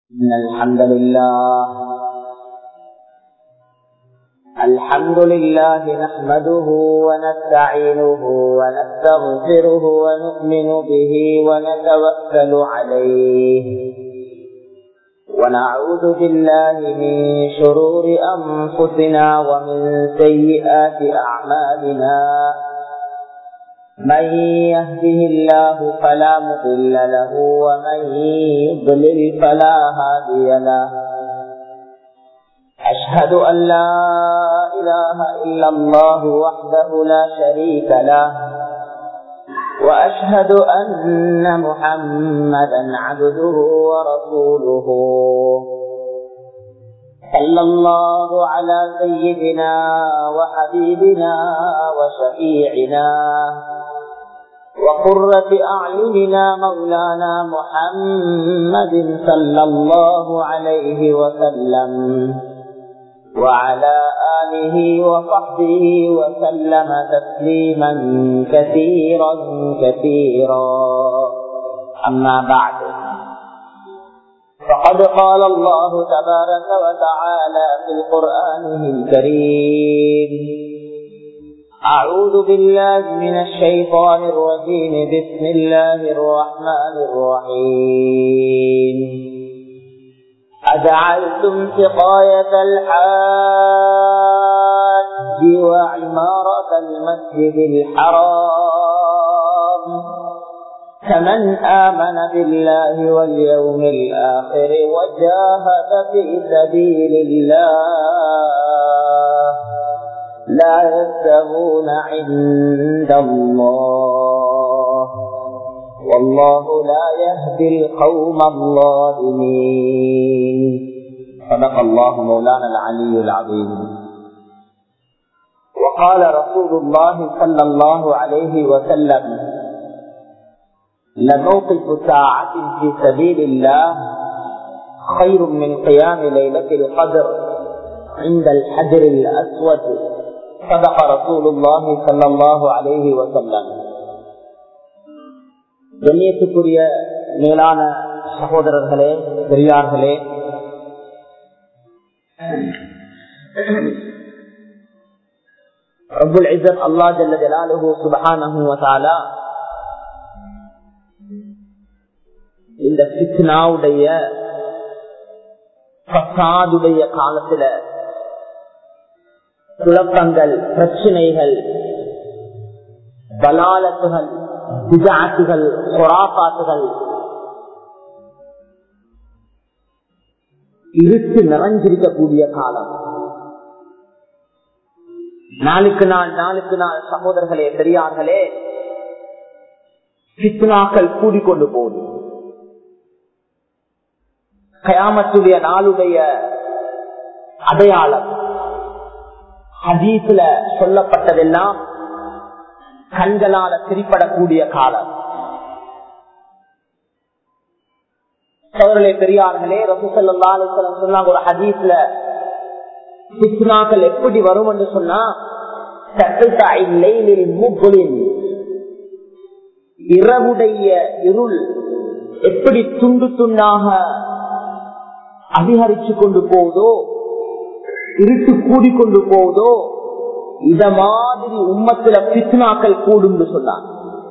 إن الحمد لله الحمد لله نحمده ونستعينه ونستغفره ونؤمن به ونتوكل عليه ونعوذ بالله من شرور أنفسنا ومن سيئات أعمالنا من يهده الله فلا مضل له ومن يضلل فلا هادي له أشهد أن لا إله إلا الله وحده لا شريك له وأشهد أن محمدا عبده ورسوله صلى الله على سيدنا وحبيبنا وشفيعنا وقرة أعيننا مولانا محمد صلى الله عليه وسلم وعلى آله وصحبه وسلم تسليما كثيرا كثيرا أما بعد فقد قال الله تبارك وتعالى في القرآن الكريم أعوذ بالله من الشيطان الرجيم بسم الله الرحمن الرحيم أجعلتم سقاية الحاج وعمارة المسجد الحرام كمن آمن بالله واليوم الآخر وجاهد في سبيل الله لا يستغون عند الله والله لا يهدي القوم الظالمين صدق الله مولانا العلي العظيم وقال رسول الله صلى الله عليه وسلم لموقف ساعة في سبيل الله خير من قيام ليلة القدر عند الحجر الأسود صدق رسول الله صلى الله عليه وسلم கண்ணியத்துக்குரிய மேலான சகோதரர்களே பெரியார்களே ரபுல் இசத் அல்லா ஜல்ல ஜலாலுஹு சுபஹானஹு வதஆலா இந்த ஃபித்னாவுடைய ஃபசாதுடைய காலத்துல குழப்பங்கள் பிரச்சனைகள் பலாலத்துகள் விஜாத்துகள் சொராபாத்துகள் இருட்டு நிறைஞ்சிருக்கக்கூடிய காலம் நாளுக்கு நாள் நாளுக்கு நாள் சகோதரர்களே பெரியார்களே சித்னாக்கள் கூடிக்கொண்டு போகுது கயாமத்துடைய நாளுடைய அடையாளம் ஹதீஸ்ல சொல்லப்பட்டதெல்லாம் கண்களால திரிப்படக்கூடிய காலம் சோதரே பெரியார்களே ரசூசல்லா அலிஸ்லாம் சொன்னாங்க ஒரு ஹதீஸ்ல சித்னாக்கள் எப்படி வரும் என்று சொன்னா இரவுடைய இருள் எப்படி துண்டு துண்டாக அதிகரிச்சு கொண்டு போகுதோ இருட்டு கூடிக்கொண்டு போகுதோ இத மாதிரி உம்மத்துல பித்னாக்கள் கூடும் சொன்னாங்க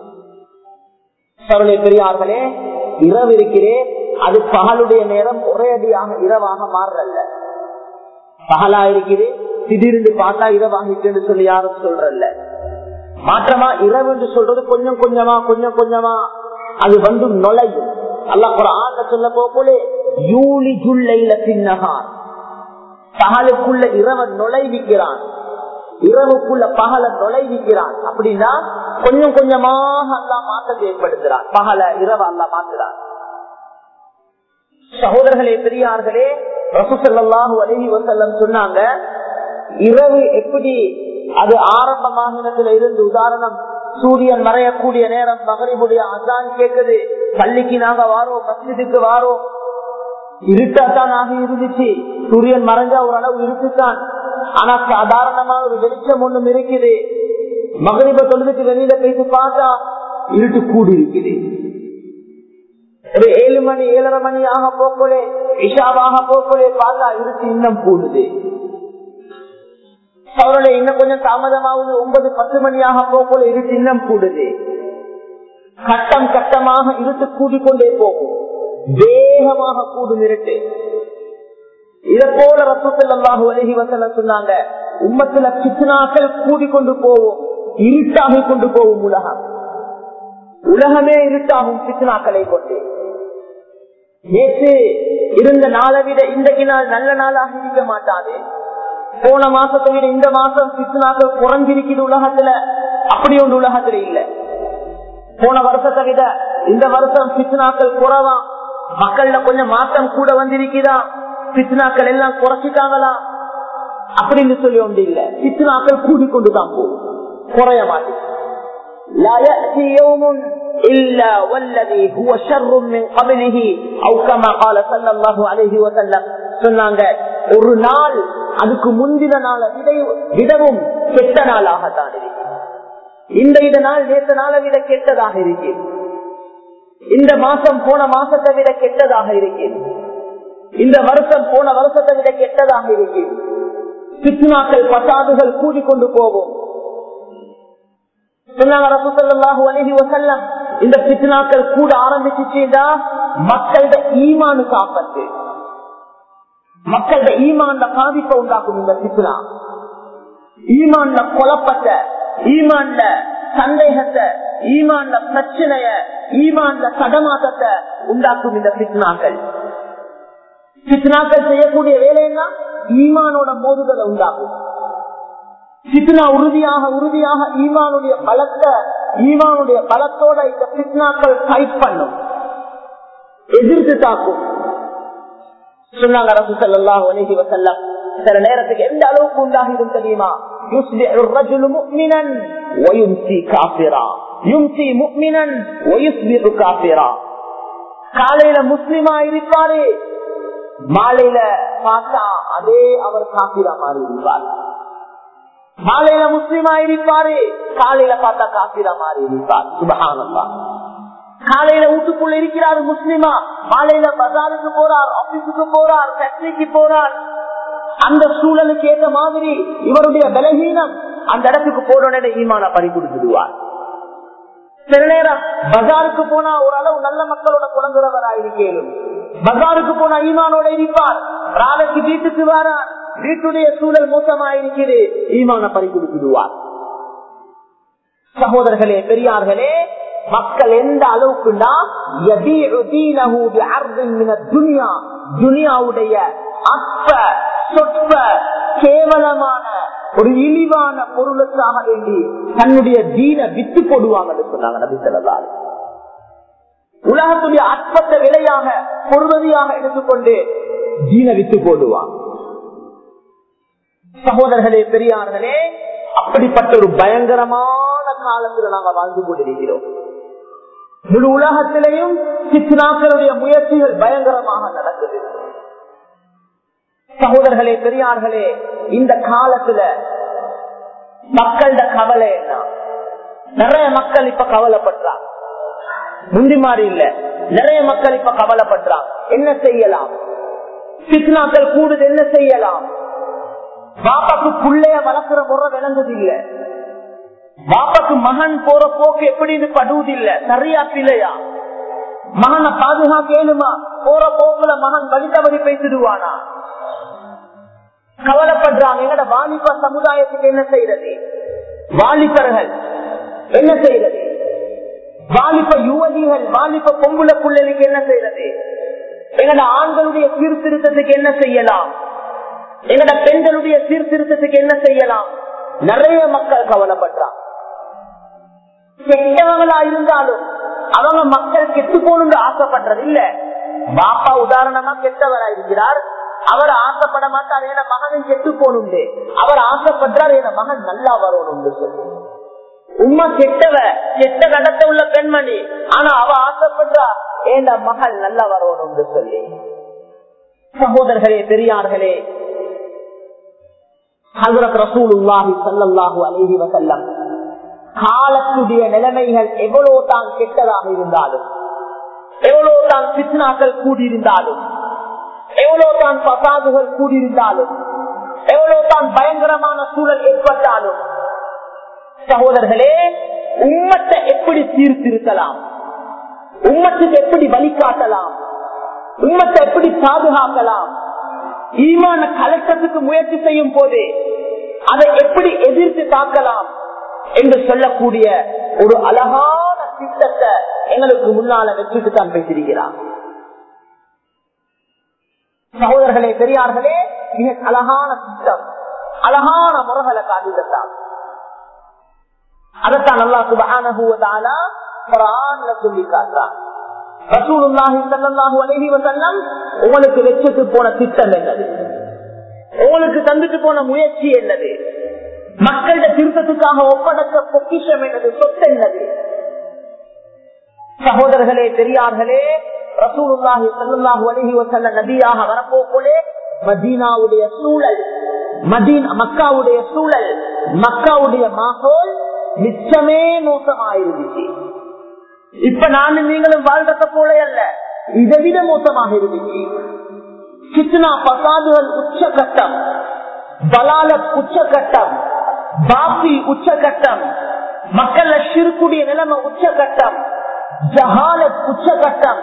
பெரியார்களே இரவு இருக்கிறே அது பகலுடைய நேரம் ஒரே அடியாக இரவாக மாறுறல்ல பகலா இருக்குது திடீர்னு பார்த்தா இரவாகிட்டு சொல்லி யாரும் சொல்றல்ல மாற்றமா இரவு என்று சொல்றது கொஞ்சம் கொஞ்சமா கொஞ்சம் கொஞ்சமா அது வந்து நுழையும் அல்ல ஆண்ட சொல்ல போலே யூலி ஜுல்லைல பின்னகார் பகலுக்குள்ள இரவ நுழைவிக்கிறான் இரவுக்குள்ள பகல நுழைவிக்கிறான் அப்படின்னா கொஞ்சம் கொஞ்சமாக அல்லா மாற்றத்தை ஏற்படுத்துறான் பகல இரவு அல்லா மாத்துறான் சகோதரர்களே பெரியார்களே ரசூசல்லாஹு அலஹி வசல்லம் சொன்னாங்க இரவு எப்படி அது ஆரம்பமாகினத்துல இருந்து உதாரணம் சூரியன் மறையக்கூடிய நேரம் மகரிபுடைய அசான் கேட்குது பள்ளிக்கு நாங்க வாரோம் மஸ்ஜிதுக்கு வாரோம் இருட்டாத்தான் ஆகி இருந்துச்சு சூரியன் மறைஞ்சா ஓரளவு இருக்குத்தான் ஆனா சாதாரணமான ஒரு வெளிச்சம் ஒண்ணும் இருக்குது மகரிப தொழுதுக்கு வெளியில போயிட்டு பார்த்தா இருட்டு கூடி இருக்குது ஒரு ஏழு மணி ஏழரை மணி ஆக போக்கலே இஷாவாக போக்குள்ளே பார்த்தா இருக்கு இன்னும் கூடுது அவருடைய இன்னும் கொஞ்சம் தாமதமாவது ஒன்பது பத்து மணியாக போக்குள்ள இருட்டு இன்னும் கூடுது கட்டம் கட்டமாக இருட்டு கூடிக்கொண்டே போகும் வேகமாக கூடும் இருட்டு இத போல ரசூசல்லாஹு அலஹி வசல்ல சொன்னாங்க உம்மத்துல கிச்சனாக்கள் கூடிக்கொண்டு போவோம் இருட்டாகி கொண்டு போகும் உலகம் உலகமே இருட்டாகும் கிச்சனாக்களை கொண்டு நேற்று இருந்த நாளை விட இன்றைக்கு நாள் நல்ல நாளாக இருக்க மாட்டாது போன மாசத்தை விட இந்த மாசம் கிச்சனாக்கள் குறைஞ்சிருக்குது உலகத்துல அப்படி ஒன்று உலகத்துல இல்ல போன வருஷத்தை விட இந்த வருஷம் கிச்சனாக்கள் குறவா மக்கள்ல கொஞ்சம் மாற்றம் கூட வந்திருக்குதா பித்னாக்கள் எல்லாம் குறைச்சிட்டாங்களா அப்படின்னு சொல்லி ஒன்று இல்ல பித்னாக்கள் கூடிக்கொண்டுதான் போகும் குறைய மாட்டேன் لا يأتي يوم إلا والذي هو شر من قبله أو كما قال صلى الله عليه وسلم சொன்னாங்க ஒரு நாள் அதுக்கு முந்தின நாளை விட விடவும் கெட்ட நாளாகத்தான் இருக்கு இந்த இந்த நாள் நேற்று நாளை விட கெட்டதாக இருக்கு இந்த மாசம் போன மாசத்தை விட கெட்டதாக இருக்கு இந்த வருஷம் போன வருஷத்தை விட கெட்டதாக இருக்கு சித்துனாக்கள் பசாதுகள் கூடிக்கொண்டு போகும் இந்த பித்னாக்கள் கூட ஆரம்பிச்சுட்டா மக்களோட ஈமானு காப்பத்து மக்களோட ஈமான்ல பாதிப்பை உண்டாக்கும் இந்த பித்னா ஈமான்ல குழப்பத்த ஈமான்ல சந்தேகத்தை ஈமான்ல பிரச்சனைய ஈமான்ல கடமாட்டத்தை உண்டாக்கும் இந்த பித்னாக்கள் பித்னாக்கள் செய்யக்கூடிய வேலைன்னா ஈமானோட மோதுதலை உண்டாகும் பித்னா உறுதியாக உறுதியாக ஈமானுடைய பலத்தை ஈமானுடைய பலத்தோட இந்த பித்னாக்கள் ஃபைட் பண்ணும் எதிர்த்து தாக்கும் சொன்னாங்க ரசு சல்லாஹ் அலஹி வசல்லம் சில நேரத்துக்கு எந்த அளவுக்கு உண்டாகிடும் தெரியுமா காலையில முஸ்லிமா இருப்பாரு மாலையில பார்த்தா அதே அவர் காப்பிரா மாறி இருப்பார் மாலையில முஸ்லிமா இருப்பாரு காலையில பார்த்தா காப்பிரா மாறி இருப்பார் சுபகானந்தா காலையில வீட்டுக்குள்ள இருக்கிறாரு முஸ்லிமா மாலையில பஜாருக்கு போறார் ஆபீஸுக்கு போறார் ஃபேக்டரிக்கு போறார் அந்த சூழலுக்கு ஏற்ற மாதிரி இவருடைய பலகீனம் அந்த இடத்துக்கு போன ஈமான பறி கொடுத்துடுவார் சில நேரம் பஜாருக்கு போனா ஓரளவு நல்ல மக்களோட குழந்தைவராயிருக்கேனும் பஜாருக்கு போனா ஈமானோட இருப்பார் நாளைக்கு வீட்டுக்கு வரார் வீட்டுடைய சூழல் மோசமாயிருக்கிறது ஈமான பறி கொடுத்துடுவார் சகோதரர்களே பெரியார்களே மக்கள் எந்த அளவுக்குண்டா துனியாவுடைய அற்ப சொற்ப கேவலமான ஒரு இழிவான பொருளுக்காக வேண்டி தன்னுடைய தீன வித்து போடுவாங்கன்னு சொன்னாங்க நபி சொல்லலாம் உலகத்துடைய அற்பத்தை விலையாக பொருளதியாக எடுத்துக்கொண்டு தீன வித்து போடுவான் சகோதரர்களே பெரியார்களே அப்படிப்பட்ட ஒரு பயங்கரமான காலத்தில் நாங்க வாழ்ந்து கொண்டிருக்கிறோம் முழு உலகத்திலையும் சித்னாக்களுடைய முயற்சிகள் பயங்கரமாக நடக்குது சகோதரர்களே பெரியார்களே இந்த காலத்துல மக்களோட கவலை என்ன நிறைய மக்கள் இப்ப கவலைப்படுறாங்க முந்தி மாதிரி இல்ல நிறைய மக்கள் இப்ப கவலைப்படுறாங்க என்ன செய்யலாம் சித்னாக்கள் கூடுது என்ன செய்யலாம் பாப்பாக்கு புள்ளைய வளர்க்கிற முறை விளங்குது இல்ல பாப்பாக்கு மகன் போற போக்கு எப்படின்னு படுவது இல்ல சரியா பிள்ளையா மகனை பாதுகாக்க ஏழுமா போற போக்குல மகன் வழி தவறி பேசிடுவானா கவலைப்படுறாங்க எங்கட வாலிப சமுதாயத்துக்கு என்ன செய்யறது வாலிபர்கள் என்ன செய்யறது வாலிப யுவதிகள் வாலிப பொம்புல பிள்ளைகளுக்கு என்ன செய்யறது எங்கட ஆண்களுடைய சீர்திருத்தத்துக்கு என்ன செய்யலாம் எங்கட பெண்களுடைய சீர்திருத்தத்துக்கு என்ன செய்யலாம் நிறைய மக்கள் கவலைப்படுறாங்க கெட்டவங்களா இருந்தாலும் அவங்க மக்கள் கெட்டு போகணும்னு ஆசைப்படுறது இல்ல பாப்பா உதாரணமா கெட்டவரா இருக்கிறார் அவர் ஆசைப்பட மாட்டார் என மகனும் கெட்டு போகணும் அவர் ஆசைப்படுறார் என மகன் நல்லா வரணும் சொல்லி உண்மை கெட்டவ கெட்ட கடத்த உள்ள பெண்மணி ஆனா அவ ஆசைப்படுறா ஏண்ட மகள் நல்லா வரணும் சொல்லி சகோதரர்களே பெரியார்களே ஹசரத் ரசூலுல்லாஹி ஸல்லல்லாஹு அலைஹி வஸல்லம் காலத்துடைய நிலைமைகள் எவ்வளவு தான் கெட்டதாக இருந்தாலும் எவ்வளவு தான் பித்னாக்கள் கூடியிருந்தாலும் எவ்வளவு தான் பசாதுகள் கூடியிருந்தாலும் எவ்வளவு தான் பயங்கரமான சூழல் ஏற்பட்டாலும் சகோதரர்களே உம்மத்தை எப்படி சீர்திருத்தலாம் உம்மத்துக்கு எப்படி வழிகாட்டலாம் உம்மத்தை எப்படி பாதுகாக்கலாம் ஈமான கலக்கத்துக்கு முயற்சி செய்யும் போது அதை எப்படி எதிர்த்து தாக்கலாம் என்று சொல்லக்கூடிய ஒரு அழகான திட்டத்தை எங்களுக்கு முன்னால வச்சுட்டு தான் பேசியிருக்கிறார் சகோதரர்களே பெரியார்களே மிக அழகான திட்டம் அழகான முறைகளை காட்டிதான் அதைத்தான் நல்லா சுபகான குரான்ல சொல்லி காட்டுறான் ரசூலுல்லாஹி ஸல்லல்லாஹு அலைஹி வஸல்லம் உங்களுக்கு வெச்சிட்டு போன திட்டம் என்னது உங்களுக்கு தந்துட்டு போன முயற்சி என்னது மக்களிட திருத்தத்துக்காக ஒப்படைத்த பொக்கிஷம் என்னது சொத்து என்னது சகோதரர்களே பெரியார்களே ரசூலுல்லாஹி ஸல்லல்லாஹு அலைஹி வஸல்லம் நபியாக வரப்போகலே மதீனாவுடைய சூழல் மதீன் மக்காவுடைய சூழல் மக்காவுடைய மாகோல் மிச்சமே மோசமாயிருந்துச்சு இப்ப நானும் நீங்களும் வாழ்றத போல அல்ல இதை விட மோசமாக இருந்துச்சு கிருஷ்ணா பசாதுகள் உச்சகட்டம் பலாலத் உச்சகட்டம் பாபி உச்சகட்டம் மக்கள் சிறுக்குடிய நிலைமை உச்சகட்டம் ஜஹாலத் உச்சகட்டம்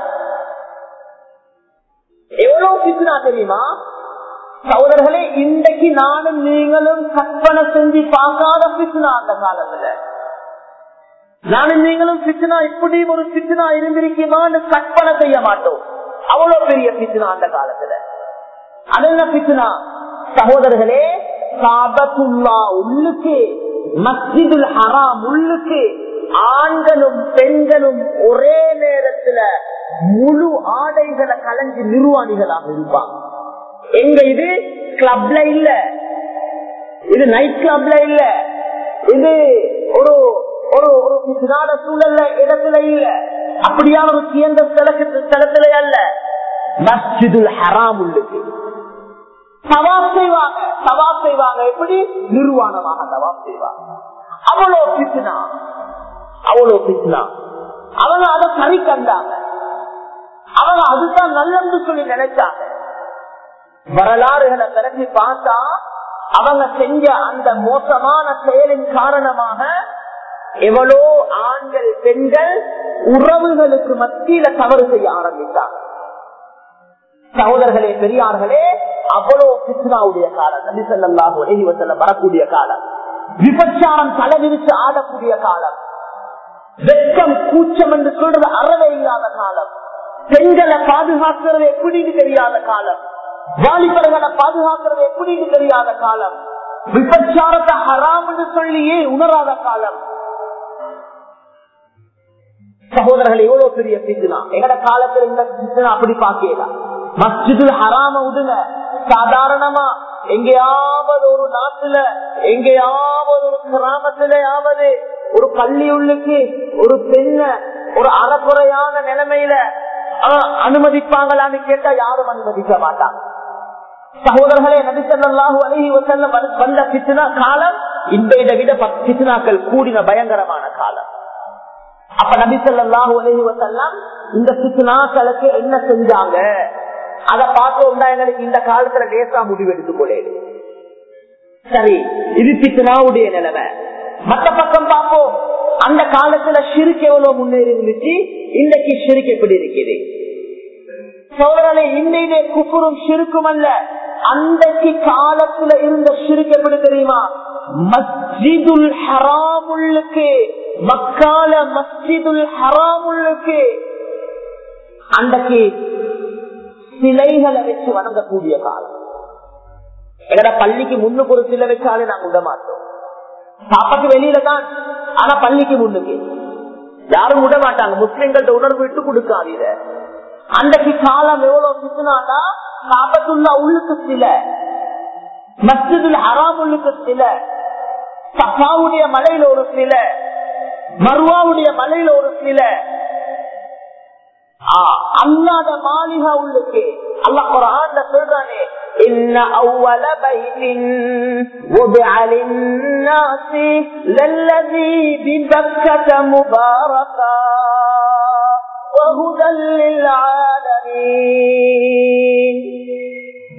எவ்வளவு கிருஷ்ணா தெரியுமா சகோதரர்களே இன்றைக்கு நானும் நீங்களும் கற்பனை செஞ்சு பார்க்காத பிசுனா அந்த காலத்துல நானும் நீங்களும் பிசுனா இப்படி ஒரு பிசுனா இருந்திருக்குமான்னு கற்பனை செய்ய மாட்டோம் அவ்வளவு பெரிய பிசுனா அந்த காலத்துல அது என்ன பிசுனா சகோதரர்களே காபத்துல்லா உள்ளுக்கு மஸ்ஜிதுல் ஹராம் உள்ளுக்கு ஆண்களும் பெண்களும் ஒரே நேரத்துல முழு ஆடைகளை கலைஞ்சு நிர்வாணிகளாக இருப்பாங்க எங்க இது கிளப்ல இல்ல இது நைட் கிளப்ல இல்ல இது ஒரு ஒரு ஒரு பிசினான சூழல்ல இடத்துல இல்ல அப்படியான ஒரு சியந்த ஸ்தலத்துல அல்ல மஸ்ஜிதுல் ஹராம் உள்ளுக்கு சவாப் செய்வாங்க சவாப் செய்வாங்க எப்படி நிர்வாணமாக சவாப் செய்வாங்க அவ்வளோ பிசினா அவ்வளோ பிசினா அவங்க அதை சரி கண்டாங்க அவங்க அதுதான் நல்லன்னு சொல்லி நினைச்சாங்க வரலாறுகளை திரட்டி பார்த்தா அவங்க செஞ்ச அந்த மோசமான செயலின் காரணமாக எவ்வளோ ஆண்கள் பெண்கள் உறவுகளுக்கு மத்தியில தவறு செய்ய ஆரம்பித்தாங்க சகோதரர்களே பெரியார்களே அவ்வளோ கிருஷ்ணாவுடைய காலம் நபி சொல்லாஹு அலைவசல்ல வரக்கூடிய காலம் விபச்சாரம் தலைவிரிச்சு ஆடக்கூடிய காலம் வெட்கம் கூச்சம் என்று சொல்றது அறவே இல்லாத காலம் பெண்களை பாதுகாக்கிறது எப்படின்னு தெரியாத காலம் வாலிபர்களை பாதுகாக்கிறது எப்படின்னு தெரியாத காலம் விபச்சாரத்தை ஹராம்னு சொல்லியே உணராத காலம் சகோதரர்கள் எவ்வளவு பெரிய பிசுனா எங்கட காலத்துல இந்த பிசுனா அப்படி பாக்கலாம் மஸ்ஜிதுல் ஹராம விடுங்க சாதாரணமா எங்கேயாவது ஒரு நாட்டுல எங்கேயாவது ஒரு கிராமத்திலேயாவது ஒரு பள்ளி உள்ளுக்கு ஒரு பெண்ண ஒரு அறக்குறையான நிலைமையில அனுமதிப்பாங்களான்னு கேட்டா யாரும் அனுமதிக்க மாட்டாங்க சகோதரர்களே நபிசல்லாஹு அலஹி வசல்லம் வந்த பிசுனா காலம் இன்றைய விட பிசுனாக்கள் கூடின பயங்கரமான காலம் அப்ப நபிசல்லாஹு அலஹி வசல்லம் இந்த பிசுனாக்களுக்கு என்ன செஞ்சாங்க அதை பார்த்தோம்னா எங்களுக்கு இந்த காலத்துல லேசா முடிவெடுத்துக் கொள்ளேன் சரி இது பிசுனாவுடைய நிலைமை மத்த பக்கம் பார்ப்போம் அந்த காலத்துல சிறுக்கு எவ்வளவு முன்னேறி இருந்துச்சு இன்றைக்கு சிறுக்கு எப்படி இருக்குது சோதரனை இன்றைய குப்புறும் சிறுக்கும் அல்ல அன்றைக்கு காலத்துல இருந்த சிறுக்கு எப்படி தெரியுமா மஸ்ஜிதுல் ஹராமுள்ளுக்கு மக்கால மஸ்ஜிதுல் ஹராமுள்ளுக்கு அன்றைக்கு சிலைகளை வச்சு வணங்கக்கூடிய காலம் எங்கட பள்ளிக்கு முன்னுக்கு ஒரு சிலை வச்சாலே நாங்க விட மாட்டோம் சாப்பாட்டு வெளியில தான் ஆனா பள்ளிக்கு முன்னுக்கு யாரும் விட மாட்டாங்க முஸ்லிம்கள்ட்ட உணர்வு விட்டு கொடுக்காதீங்க அன்றைக்கு காலம் எவ்வளவு பிசுனாடா சாபத்துள்ள உள்ளுக்கு சில மஸ்ஜிதுல் ஹராம் உள்ளுக்கு சில சஃபாவுடைய மலையில ஒரு சில மருவாவுடைய மலையில ஒரு சில அல்லாத மாளிகா உள்ளுக்கு அல்லாஹ் குரான்ல சொல்றானே إن أول بيت وضع للناس للذي ببكة مباركا وهدى للعالمين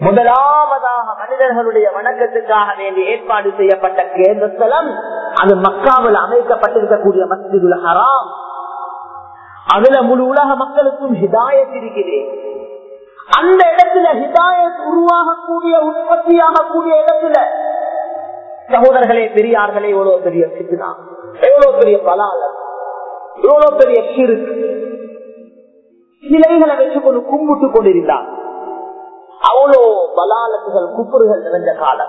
முதலாவதாக மனிதர்களுடைய வணக்கத்துக்காக வேண்டி ஏற்பாடு செய்யப்பட்ட கேந்திர ஸ்தலம் அது மக்காவில் அமைக்கப்பட்டிருக்கக்கூடிய மஸ்ஜிதுல் ஹராம் அதுல முழு உலக மக்களுக்கும் ஹிதாயத் இருக்குது அந்த இடத்துல ஹிதாயத் உருவாகக்கூடிய உற்பத்தியாகக்கூடிய இடத்துல சகோதரர்களே பெரியார்களே எவ்வளவு பெரிய சித்துனா எவ்வளவு பெரிய பலாலம் எவ்வளவு பெரிய சிறுக்கு சிலைகளை வச்சுக்கொண்டு கும்பிட்டு கொண்டிருந்தார் அவ்வளோ பலாலத்துகள் குப்புறுகள் நிறைஞ்ச காலம்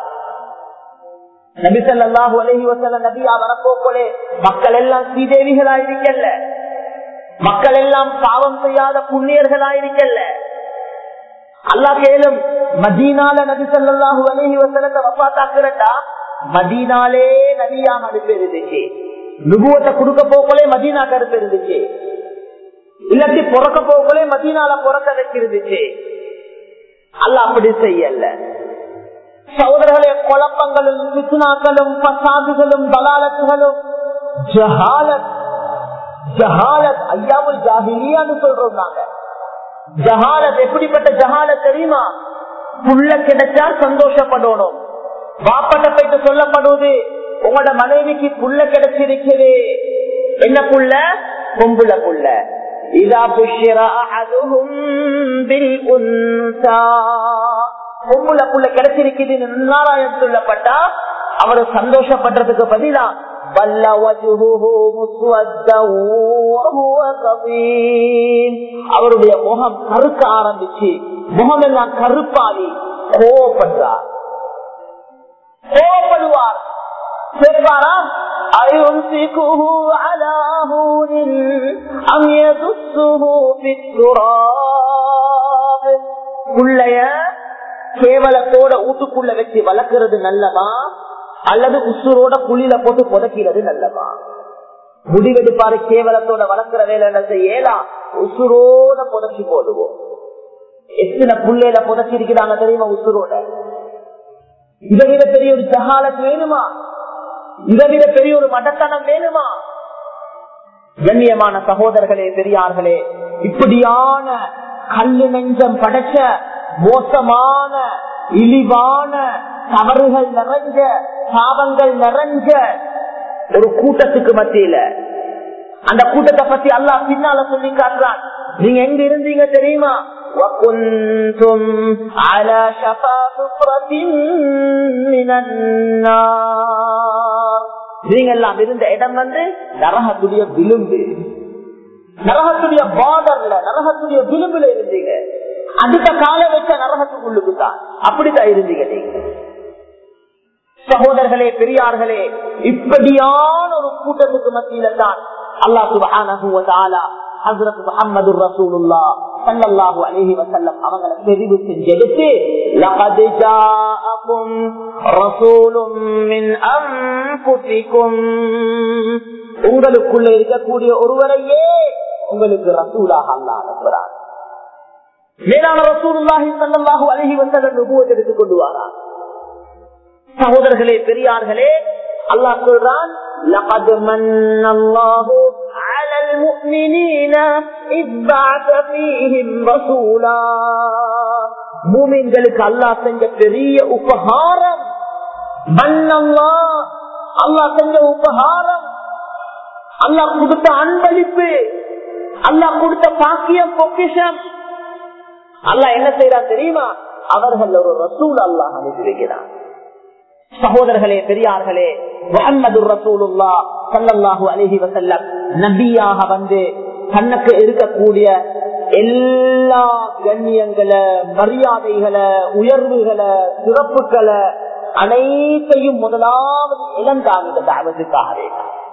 நபிசல்லாஹு அலஹி வசல்ல நபியா வரப்போக்கோலே மக்கள் எல்லாம் ஸ்ரீதேவிகளாயிருக்கல்ல மக்கள் எல்லாம் பாவம் செய்யாத புண்ணியர்களாயிருக்கல்ல அல்லா கேளும் மதீனால நபி சல்லாஹு அலஹி வசலத்தை வப்பாத்தாக்குறட்டா மதீனாலே நபியாக அனுப்பி இருந்துச்சு நுகுவத்தை கொடுக்க போக்கலே மதீனா கருத்து இருந்துச்சு இல்லாட்டி பிறக்க போக்கலே மதீனால பிறக்க வச்சிருந்துச்சு அல்ல அப்படி செய்யல சகோதரர்களே குழப்பங்களும் பிசுனாக்களும் பசாதுகளும் பலாலத்துகளும் ஜஹாலத் ஜஹாலத் ஐயாவுல் ஜாகிலியான்னு சொல்றோம் நாங்க ஜஹாலத் எப்படிப்பட்ட ஜஹாலத் தெரியுமா புள்ள கிடைச்சா சந்தோஷப்படணும் வாப்பட்ட போயிட்டு சொல்லப்படுவது உங்களோட மனைவிக்கு புள்ள கிடைச்சிருக்குது என்ன புள்ள பொம்புல புள்ள இதா புஷ்யர அஹதுஹும் பில் உன்சா பொம்புல புள்ள கிடைச்சிருக்குதுன்னு நாராயணம் சொல்லப்பட்டா அவர் சந்தோஷப்படுறதுக்கு பதிலா بل وجهه مسودا وهو كظيم அவருடைய முகம் கருக்க ஆரம்பிச்சு முகம் எல்லாம் கருப்பாளி கோவப்படுறார் கோவப்படுவார் கேட்பாராம் أيمسكه على هون أم يدسه في التراب புள்ளைய கேவலத்தோட ஊட்டுக்குள்ள வச்சு வளர்க்கிறது நல்லமா அல்லது உசுரோட குழியில போட்டு புதைக்கிறது நல்லமா முடிவெடுப்பாரு கேவலத்தோட வளர்க்கிற வேலை என்ன செய்யலாம் உசுரோட புதைச்சி போடுவோம் எத்தனை புள்ளையில புதைச்சிருக்கிறாங்க தெரியுமா உசுரோட இதை விட பெரிய ஒரு ஜகாலத் வேணுமா இதை விட பெரிய ஒரு மடத்தனம் வேணுமா கண்ணியமான சகோதரர்களே பெரியார்களே இப்படியான கல்லு நெஞ்சம் படைச்ச மோசமான இழிவான தவறுகள் நிறைஞ்ச பாவங்கள் நிறைஞ்ச ஒரு கூட்டத்துக்கு மத்தியில அந்த கூட்டத்தை பத்தி அல்லாஹ் பின்னால சொல்லி காட்டுறான் நீங்க எங்க இருந்தீங்க தெரியுமா وكنتم على شفا حفرة من النار நீங்க எல்லாம் இருந்த இடம் வந்து நரகத்துடைய விளிம்பு நரகத்துடைய பார்டர்ல நரகத்துடைய விளிம்புல இருந்தீங்க அடுத்த கால வச்ச நரகத்துக்குள்ளுக்கு தான் அப்படித்தான் இருந்தீங்க நீங்க சகோதரர்களே பெரியார்களே இப்படியான ஒரு கூட்டத்துக்கு மத்தியில தான் அல்லாஹ் சுபஹானஹு வ தஆலா ஹஜ்ரத் முஹம்மது ரசூலுல்லாஹ் ஸல்லல்லாஹு அலைஹி வஸல்லம் அவங்களை தெரிவு செஞ்செடுத்து லகத் ஜாஅகும் ரசூலும் மின் அன்ஃபுசிகும் உங்களுக்குள்ள இருக்கக்கூடிய ஒருவரையே உங்களுக்கு ரசூலாக அல்லாஹ் அனுப்புறார் மேலான ரசூலுல்லாஹி ஸல்லல்லாஹு அலைஹி வஸல்லம் நபுவத் எடுத்துக் கொண்டு வரார் சகோதரர்களே பெரியார்களே அல்லாஹ் சொல்றான் لقد من الله على المؤمنين إذ بعث فيهم رسولا மூமின்களுக்கு அல்லாஹ் செஞ்ச பெரிய உபகாரம் மன்னல்லா அல்லாஹ் செஞ்ச உபகாரம் அல்லாஹ் கொடுத்த அன்பளிப்பு அல்லாஹ் கொடுத்த பாக்கியம் பொக்கிஷம் அல்லாஹ் என்ன செய்யறான் தெரியுமா அவர்கள் ஒரு ரசூல் அல்லாஹ் அனுப்பி வைக்கிறான் சகோதரர்களே பெரியார்களே முகமது ரசூலுல்லா சல்லல்லாஹு அலஹி வசல்லம் நபியாக வந்து தனக்கு இருக்கக்கூடிய எல்லா கண்ணியங்களை மரியாதைகளை உயர்வுகளை சிறப்புகளை அனைத்தையும் முதலாவது இழந்தாங்க இந்த தாவத்துக்காகவே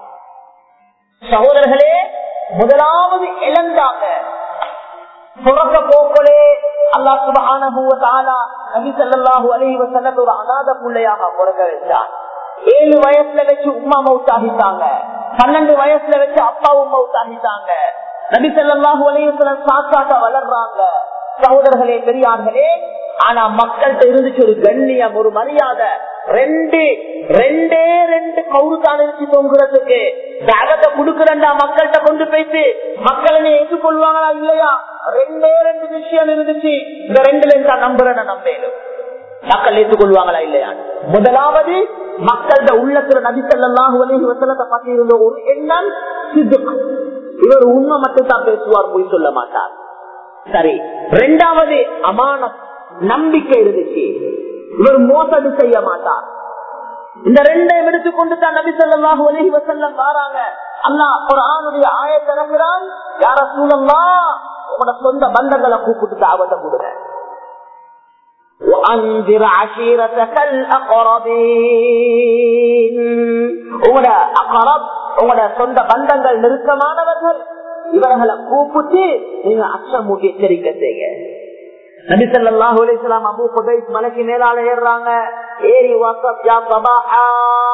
சகோதரர்களே முதலாவது இழந்தாங்க துறக்க போக்களே அல்லா சுபஹானஹுவ நபி ஸல்லல்லாஹு அலைஹி வஸல்லம் ஒரு அநாத பிள்ளையாக பிறக்க வச்சார் ஏழு வயசுல வச்சு உமா மவுத்தாகிட்டாங்க பன்னெண்டு வயசுல வச்சு அப்பாவும் மவுத்தாகிட்டாங்க நபி ஸல்லல்லாஹு அலைஹி வஸல்லம் சாக்காட்ட வளர்றாங்க சகோதரர்களே பெரியார்களே ஆனா மக்கள்கிட்ட இருந்துச்சு ஒரு கண்ணியம் ஒரு மரியாதை ரெண்டு ரெண்டே ரெண்டு கவுரு தான் இருந்துச்சு தொங்குறதுக்கு தாகத்தை கொடுக்கிறண்டா மக்கள்கிட்ட கொண்டு போயிட்டு மக்கள் என்ன ஏற்றுக்கொள்வாங்களா இல்லையா ரெண்டே ரெண்டு விஷயம் இருந்துச்சு இந்த ரெண்டுல இருந்தா நம்புறேன் நம்பேலும் மக்கள் ஏற்றுக்கொள்வாங்களா இல்லையா முதலாவது மக்களோட உள்ளத்துல நபிசல்லாஹு அலைஹி வசல்லத்தை பத்தி இருந்த ஒரு எண்ணம் சித்துக் இவர் உண்மை மட்டும் தான் பேசுவார் போய் சொல்ல மாட்டார் சரி ரெண்டாவது அமான நம்பிக்கை இருந்துச்சு இவர் மோசடி செய்ய மாட்டார் இந்த ரெண்டையும் எடுத்துக்கொண்டு தான் நபி சொல்லாஹு அலஹி வசல்லம் வாராங்க அல்லாஹ் ஒரு ஆணுடைய ஆயத்திறக்கிறான் யார சூழல்லா உங்களோட சொந்த பந்தங்களை கூப்பிட்டு தாவத்தை கொடுங்க وأنذر عشيرتك الأقربين உங்களோட அகரப் உங்களோட சொந்த பந்தங்கள் நெருக்கமானவர்கள் இவர்களை கூப்பிட்டு நீங்க அச்சமூட்டி எச்சரிக்கை செய்ய நபி ஸல்லல்லாஹு அலைஹி வஸல்லம் அபூ குபைஸ் மலைக்கு மேலால ஏறுறாங்க ஏறி வஸப் யா சபாஹா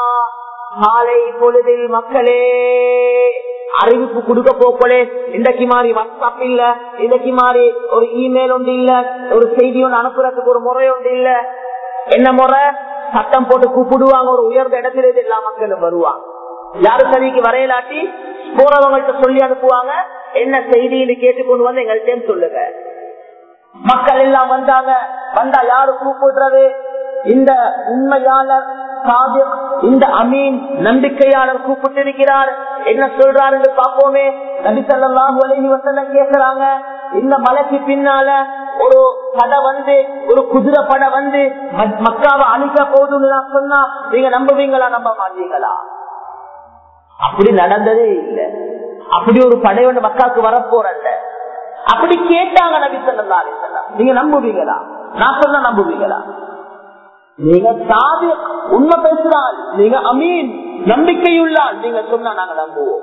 காலை பொழுதில் மக்களே அறிவிப்பு கொடுக்க போக்கலே இன்றைக்கு மாதிரி வாட்ஸ்அப் இல்ல இன்றைக்கு மாதிரி ஒரு இமெயில் ஒன்று இல்ல ஒரு செய்தி ஒன்று அனுப்புறதுக்கு ஒரு முறை ஒன்று இல்ல என்ன முறை சட்டம் போட்டு கூப்பிடுவாங்க ஒரு உயர்ந்த இடத்துல எல்லா மக்களும் வருவாங்க யாரு சரிக்கு வரையலாட்டி போறவங்கள்ட்ட சொல்லி அனுப்புவாங்க என்ன செய்தின்னு கேட்டுக்கொண்டு வந்து எங்கள்கிட்ட சொல்லுங்க மக்கள் எல்லாம் வந்தாங்க வந்தா யாரு கூப்பிடுறது இந்த உண்மையாளர் சாதிக் இந்த அமீன் நம்பிக்கையாளர் கூப்பிட்டு இருக்கிறார் என்ன சொல்றாருன்னு பாப்போமே நபிசல்லாஹு அலஹி வசல்லம் கேட்கிறாங்க இந்த மலைக்கு பின்னால ஒரு படை வந்து ஒரு குதிரை படை வந்து ம- மக்காவை அழிக்க போதுன்னு நான் சொன்னா நீங்க நம்புவீங்களா நம்ப மாட்டீங்களா அப்படி நடந்ததே இல்லை அப்படி ஒரு படை ஒன்று மக்காவுக்கு வரப்போறல்ல அப்படி கேட்டாங்க நபி சொல்லா நீங்க நம்புவீங்களா நான் சொன்ன நம்புவீங்களா நீங்க சாதி உண்மை பேசுறாள் நீங்க அமீன் நம்பிக்கையுள்ளால் நீங்க சொன்னா நாங்க நம்புவோம்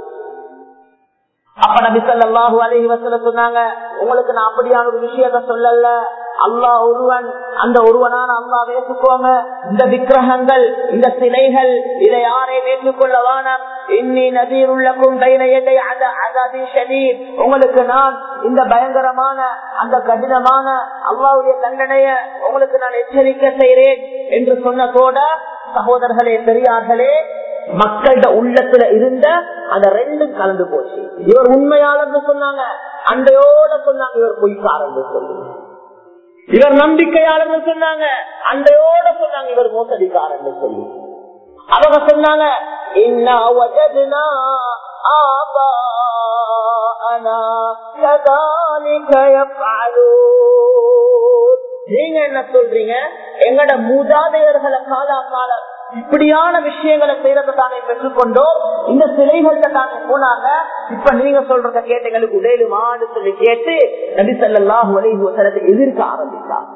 அப்ப நபி ஸல்லல்லாஹு அலைஹி வஸல்லம் சொன்னாங்க உங்களுக்கு நான் அப்படியான ஒரு விஷயத்த சொல்லல அல்லாஹ் ஒருவன் அந்த ஒருவனான அல்லாஹ் ஏற்றுக்கோங்க இந்த விக்கிரகங்கள் இந்த சிலைகள் இதை யாரையும் ஏற்றுக்கொள்ள வேணாம் இன்னி நதீருள்ளக்கும் கைனையதை உங்களுக்கு நான் இந்த பயங்கரமான அந்த கடினமான அல்லாவுடைய தண்டனைய உங்களுக்கு நான் எச்சரிக்கை செய்கிறேன் என்று சொன்னதோட சகோதரர்களே பெரியார்களே மக்களோட உள்ளத்துல இருந்த அந்த ரெண்டும் கலந்து போச்சு இவர் உண்மையாளர்னு சொன்னாங்க அண்டையோட சொன்னாங்க இவர் பொய்க்காரன்னு சொல்லி இவர் நம்பிக்கையாளர்னு சொன்னாங்க அண்டையோட சொன்னாங்க இவர் மோசடிக்காரன்னு சொல்லி அவங்க சொன்னாங்க "இன்னா வஜத்னா ஆபாஅனா கதாலிக யஃஅலூன்." நீங்க என்ன சொல்றீங்க எங்கட மூதாதையர்களை காலா காலம் இப்படியான விஷயங்களை செய்யறத தானே பெற்றுக்கொண்டோம் இந்த சிலைகள்கிட்ட தானே போனாங்க இப்ப நீங்க சொல்றத கேட்டு எங்களுக்கு உடையலுமான்னு சொல்லி கேட்டு நபி ஸல்லல்லாஹு அலைஹி வஸல்லத்தை எதிர்க்க ஆரம்பித்தார்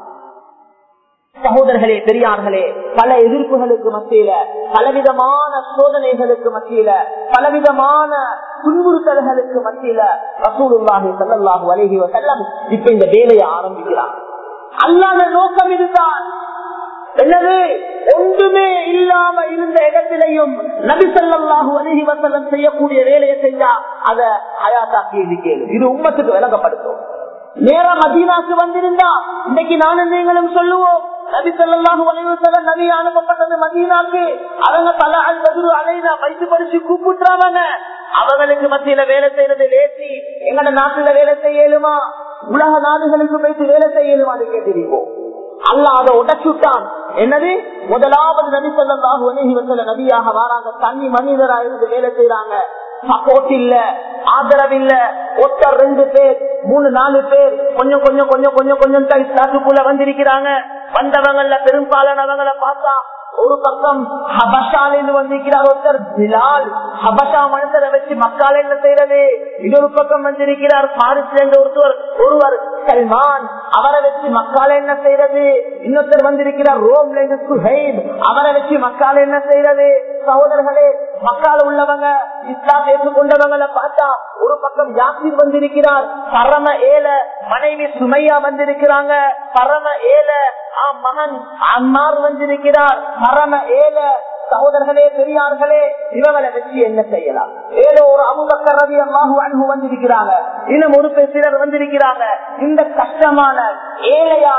சகோதரர்களே பெரியார்களே பல எதிர்ப்புகளுக்கு மத்தியில பலவிதமான சோதனைகளுக்கு மத்தியில பலவிதமான துன்புறுத்தல்களுக்கு மத்தியில ரசூலுல்லாஹி ஸல்லல்லாஹு அலைஹி வஸல்லம் இப்ப இந்த வேலையை ஆரம்பிக்கிறார் அல்லாத நோக்கம் இதுதான் என்னது ஒன்றுமே இல்லாம இருந்த இடத்திலையும் நபி ஸல்லல்லாஹு அலைஹி வஸல்லம் செய்யக்கூடிய வேலையை செஞ்சா அத ஹயாத்தாக்கி இருக்கேன் இது உம்மத்துக்கு விளங்கப்படுத்தும் நேரா மதீனாக்கு வந்திருந்தா இன்னைக்கு நானும் நீங்களும் சொல்லுவோம் நபி ஸல்லல்லாஹு அலைஹி வஸல்லம் நபி அனுப்பப்பட்டது மதீனாக்கு அவங்க பல அல் பதிரு அலைனா வயசு படிச்சு கூப்பிட்டுறாங்க அவங்களுக்கு மத்தியில வேலை செய்யறது லேசி எங்கட நாட்டுல வேலை செய்யலுமா உலக நாடுகளுக்கு போயிட்டு வேலை செய்யலுமான்னு கேட்டிருக்கோம் அல்லாஹ் அதை உடச்சுட்டான் என்னது முதலாவது நபி சொல்லலாம் உலகி வசல நபியாக வராங்க தனி மனிதரா இருந்து வேலை செய்யறாங்க சப்போர்ட் இல்ல ஆதரவு இல்ல ஒருத்தர் ரெண்டு பேர் மூணு நாலு பேர் கொஞ்சம் கொஞ்சம் கொஞ்சம் கொஞ்சம் கொஞ்சம் தான் இஸ்லாத்துக்குள்ள வந்திருக்கிறாங்க வந்தவங்கள பெரும்பாலானவங்களை பார்த்தா ஒரு பக்கம் ஹபஷாலிருந்து வந்திருக்கிறார் ஒருத்தர் பிலால் ஹபஷா மனுஷரை வச்சு மக்கால என்ன செய்யறது இன்னொரு பக்கம் வந்திருக்கிறார் பாரிஸ்ல இருந்து ஒருத்தர் ஒருவர் சல்மான் அவரை வச்சு மக்கால என்ன செய்யறது இன்னொருத்தர் வந்திருக்கிறார் ரோம்ல இருந்து சுஹைப் அவரை வச்சு மக்கால என்ன செய்யறது சகோதரர்களே மக்கால உள்ளவங்க இஸ்லாம் ஏற்றுக்கொண்டவங்களை பார்த்தா ஒரு பக்கம் யாசிர் வந்திருக்கிறார் பரம ஏல மனைவி சுமையா வந்திருக்கிறாங்க பரம ஏல ஆ மகன் அம்மார் வந்திருக்கிறார் பரம ஏல சகோதரர்களே பெரியார்களே இவங்களை வச்சு என்ன செய்யலாம் ஏதோ ஒரு அபுபக்கர் ரவி அல்லாஹு அன்பு வந்திருக்கிறாங்க இன்னும் ஒரு சிலர் வந்திருக்கிறாங்க இந்த கஷ்டமான ஏழையான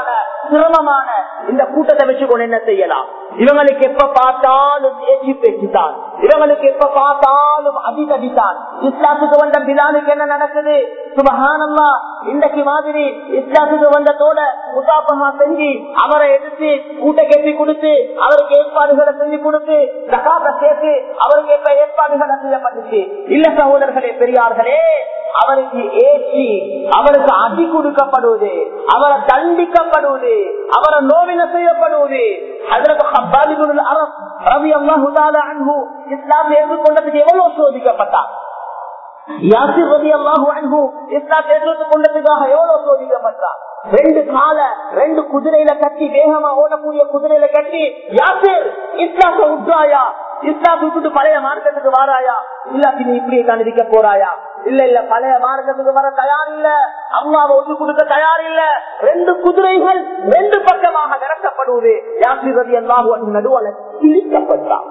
சிரமமான இந்த கூட்டத்தை வச்சுக்கொண்டு என்ன செய்யலாம் இவங்களுக்கு எப்ப பார்த்தாலும் ஏற்றி பேச்சுதான் இவங்களுக்கு எப்ப பார்த்தாலும் அடிதடித்தான் இஸ்லாத்துக்கு வந்த பிலாலுக்கு என்ன நடக்குது சுபகானம்மா இன்றைக்கு மாதிரி இஸ்லாத்துக்கு வந்ததோட முசாபமா செஞ்சு அவரை எடுத்து கூட்ட கட்டி கொடுத்து அவருக்கு ஏற்பாடுகளை செஞ்சு கொடுத்து ஜகாத்த சேர்த்து அவருக்கு எப்ப ஏற்பாடுகளை செய்யப்பட்டுச்சு இல்ல சகோதரர்களே பெரியார்களே அவருக்கு ஏற்றி அவருக்கு அடி கொடுக்கப்படுவது அவரை தண்டிக்கப்படுவது அவரை நோவின செய்யப்படுவது இஸ்லாம் ஏற்றுக்கொண்டதுக்கு எவ்வளவு சோதிக்கப்பட்டார் யாசிர் ரவி அல்லாஹு அன்பு இஸ்லாம் ஏற்றுக்கொண்டதுக்காக எவ்வளவு சோதிக்கப்பட்டார் ரெண்டு கால ரெண்டு குதிரையில கட்டி வேகமா ஓடக்கூடிய குதிரையில கட்டி யாசிர் இஸ்லாத்தை விட்டாயா இஸ்லாம் விட்டுட்டு பழைய மார்க்கத்துக்கு வாராயா இல்லாட்டி நீ இப்படியே கண்டிக்க போறாயா இல்ல இல்ல பழைய மார்க்கத்துக்கு வர தயார் இல்ல அம்மாவை ஒன்று கொடுக்க தயார் இல்ல ரெண்டு குதிரைகள் ரெண்டு பக்கமாக நிரட்டப்படுவது யாசிர் ரவி அல்லாஹு நடுவல கிழிக்கப்பட்டார்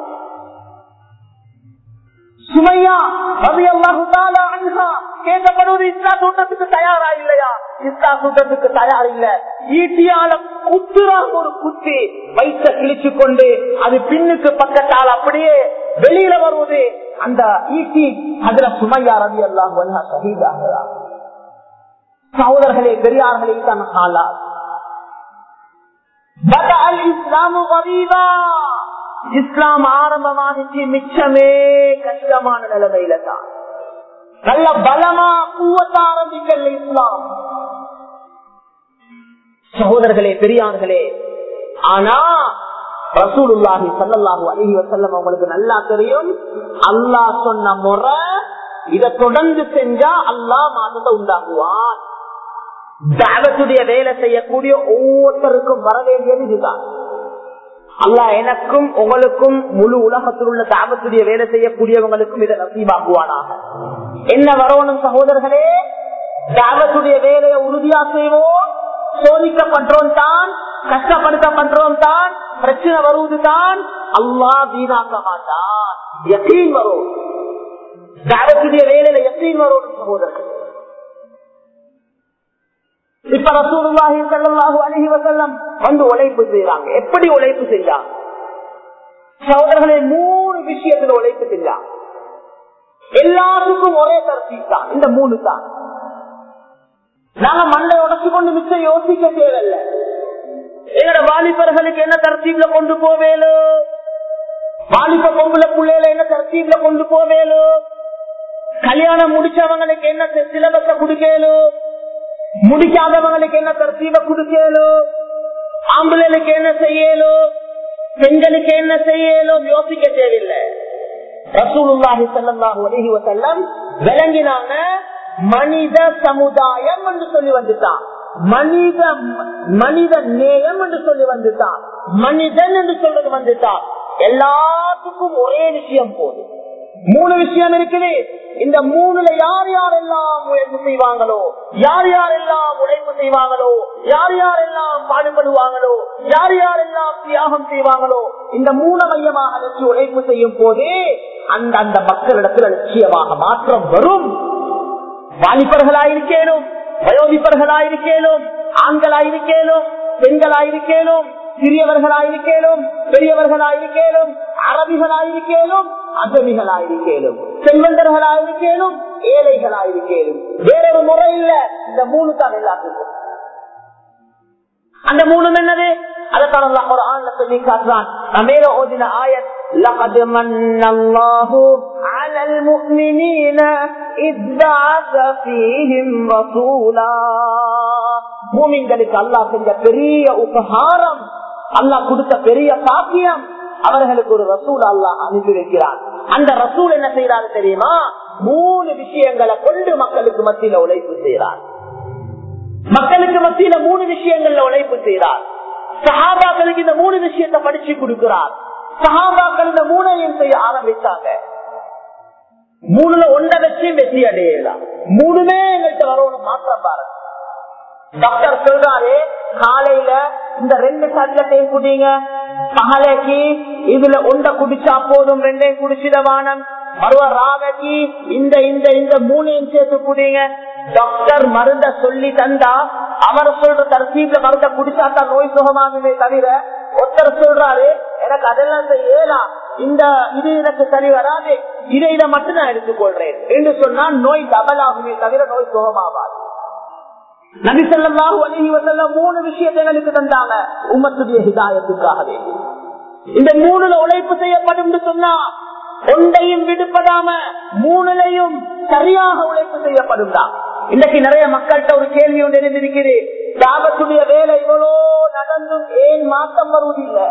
சுமையா ரவி அல்லாஹு அன்ஹா கேட்கப்படுவது இஸ்லா கூட்டத்துக்கு தயாரா இல்லையா இஸ்லா கூட்டத்துக்கு தயார் இல்ல ஈட்டியால குத்துறாங்க ஒரு குத்தி வயிற்ற கிழிச்சு கொண்டு அது பின்னுக்கு பக்கத்தால் அப்படியே வெளியில வருவது அந்த ஈட்டி அதுல சுமையா ரவி அல்லாஹ் சகிதாகிறா சகோதரர்களே பெரியார்களே தான் ஹாலா இஸ்லாமு கரீபா இஸ்லாம் ஆரம்பமானிச்சு மிச்சமே கஷ்டமான நிலைமையில தான் நல்ல பலமா கூவத்த ஆரம்பிக்கல இஸ்லாம் சகோதரர்களே பெரியார்களே ஆனா ரசூலுல்லாஹி சல்லல்லாஹு அலைஹி வஸல்லம் உங்களுக்கு நல்லா தெரியும் அல்லாஹ் சொன்ன முறை இத தொடர்ந்து செஞ்சா அல்லாஹ் மாற்றத்தை உண்டாக்குவான் தாவத்துடைய வேலை செய்யக்கூடிய ஒவ்வொருத்தருக்கும் வர வேண்டியது இதுதான் அல்லாஹ் எனக்கும் உங்களுக்கும் முழு உலகத்தில் உள்ள தாபத்துடைய வேலை செய்யக்கூடியவங்களுக்கும் இதை நசீவாக்குவானாக என்ன வரணும் சகோதரர்களே தாவத்துடைய வேலையை உறுதியா செய்வோம் சோதிக்கப்படுறோம் தான் கஷ்டப்படுத்தப்படுறோம் தான் பிரச்சனை வருவது தான் அல்லாஹ் வீணாக்க மாட்டான் எத்தீன் வரும் தாவத்துடைய வேலையில எத்தீன் வரும் சகோதரர்கள் இப்ப ரசூலுல்லாஹி ஸல்லல்லாஹு அலைஹி வஸல்லம் வந்து உழைப்பு செய்றாங்க எப்படி உழைப்பு செஞ்சாங்க சகோதரர்களே மூணு விஷயத்துல உழைப்பு செஞ்சாங்க எல்லாத்துக்கும் ஒரே தரத்தீப் தான் இந்த மூணு தான் நாங்க மண்ணை உடச்சு கொண்டு மிச்சம் யோசிக்க தேவையில்ல எங்கட வாலிபர்களுக்கு என்ன தரத்தீப்ல கொண்டு போவேலோ வாலிப பொம்புல புள்ளையில என்ன தரத்தீப்ல கொண்டு போவேலோ கல்யாணம் முடிச்சவங்களுக்கு என்ன சிலபஸ குடுக்கலும் முடிக்காதவங்களுக்கு என்ன தரத்தீவ கொடுக்கலும் ஆம்பளைக்கு என்ன செய்யலும் பெண்களுக்கு என்ன செய்யலும் யோசிக்க தேவையில்லை ரசூலுல்லாஹி ஸல்லல்லாஹு அலைஹி வஸல்லம் விளங்கினாங்க மனித சமுதாயம் என்று சொல்லி வந்துட்டான் மனித மனித நேயம் என்று சொல்லி வந்துட்டான் மனிதன் என்று சொல்றது வந்துட்டான் எல்லாத்துக்கும் ஒரே விஷயம் போதும் மூணு விஷயம் இருக்குது இந்த மூணுல யார் யாரெல்லாம் உழைப்பு செய்வாங்களோ யார் யாரெல்லாம் உழைப்பு செய்வாங்களோ யார் யாரெல்லாம் பாடுபடுவாங்களோ யார் யாரெல்லாம் தியாகம் செய்வாங்களோ இந்த மூணு மையமாக வச்சு உழைப்பு செய்யும் போதே அந்த அந்த மக்களிடத்தில் நிச்சயமாக மாற்றம் வரும் வாலிபர்களாயிருக்கேனும் வயோதிப்பர்களாயிருக்கேனும் ஆண்களாயிருக்கேனும் பெண்களாயிருக்கேனும் சிறியவர்களாயிருக்கேனும் பெரியவர்களாயிருக்கேனும் அரபிகளாயிருக்கேனும் அகமிகளாயிருக்கேனும் செல்வந்தர்களாயிருக்கேனும் ஏழைகளாயிருக்கேனும் வேறொரு முறை இல்ல இந்த மூணு தான் எல்லாத்துக்கும் அந்த மூணும் என்னது அதைத்தான் அல்லாஹ் ஒரு ஆண்ல சொல்லி காட்டுறான் நான் மேல ஓதின ஆயத் لقد من الله على المؤمنين إذ بعث فيهم رسولا மூமின்களுக்கு அல்லாஹ் செஞ்ச பெரிய உபகாரம் அல்லாஹ் கொடுத்த பெரிய பாக்கியம் அவர்களுக்கு ஒரு ரசூல் அல்லாஹ் அனுப்பி வைக்கிறார் அந்த ரசூல் என்ன செய்யறாரு தெரியுமா மூணு விஷயங்களை கொண்டு மக்களுக்கு மத்தியில உழைப்பு செய்யறார் மக்களுக்கு மத்தியில மூணு விஷயங்கள்ல உழைப்பு செய்யறார் சஹாபாக்களுக்கு இந்த மூணு விஷயத்தை படிச்சு கொடுக்கிறார் சஹாபாக்கள் இந்த மூணையும் செய்ய ஆரம்பித்தாங்க மூணுல ஒன்றை வச்சு வெற்றி அடையலாம் மூணுமே எங்கள்கிட்ட வரணும் மாற்றம் பாருங்க டாக்டர் சொல்றாரு காலையில இந்த ரெண்டு டேப்லெட்டையும் குடிங்க பகலைக்கு இதுல ஒன்றை குடிச்சா போதும் ரெண்டையும் குடிச்சிடவானம் மறுவ ராவைக்கு இந்த இந்த இந்த மூணையும் சேர்த்து குடிங்க டாக்டர் மருந்த சொல்லி தந்தா அவர் சொல்ற தர்சீப்ல மருந்த குடிச்சாத்தான் நோய் சுகமாகுமே தவிர ஒருத்தர் சொல்றாரு எனக்கு அதெல்லாம் செய்யலாம் இந்த இது எனக்கு சரி வராது இதை இதை மட்டும் நான் எடுத்துக்கொள்றேன் என்று சொன்னால் நோய் டபல் ஆகுமே தவிர நோய் சுகமாகாது நபி ஸல்லல்லாஹு அலைஹி வஸல்லம் மூணு விஷயத்தை எங்களுக்கு தந்தாங்க உம்மத்துடைய ஹிதாயத்துக்காக வேண்டி இந்த மூணுல உழைப்பு செய்யப்படும் சொன்னா ஒன்றையும் விடுபடாம மூணுலையும் சரியாக உழைப்பு செய்யப்படும் இன்னைக்கு நிறைய மக்கள்கிட்ட ஒரு கேள்வி ஒன்று எழுந்திருக்கிறது தாபத்துடைய வேலை இவ்வளோ நடந்தும் ஏன் மாற்றம் வருவதில்லை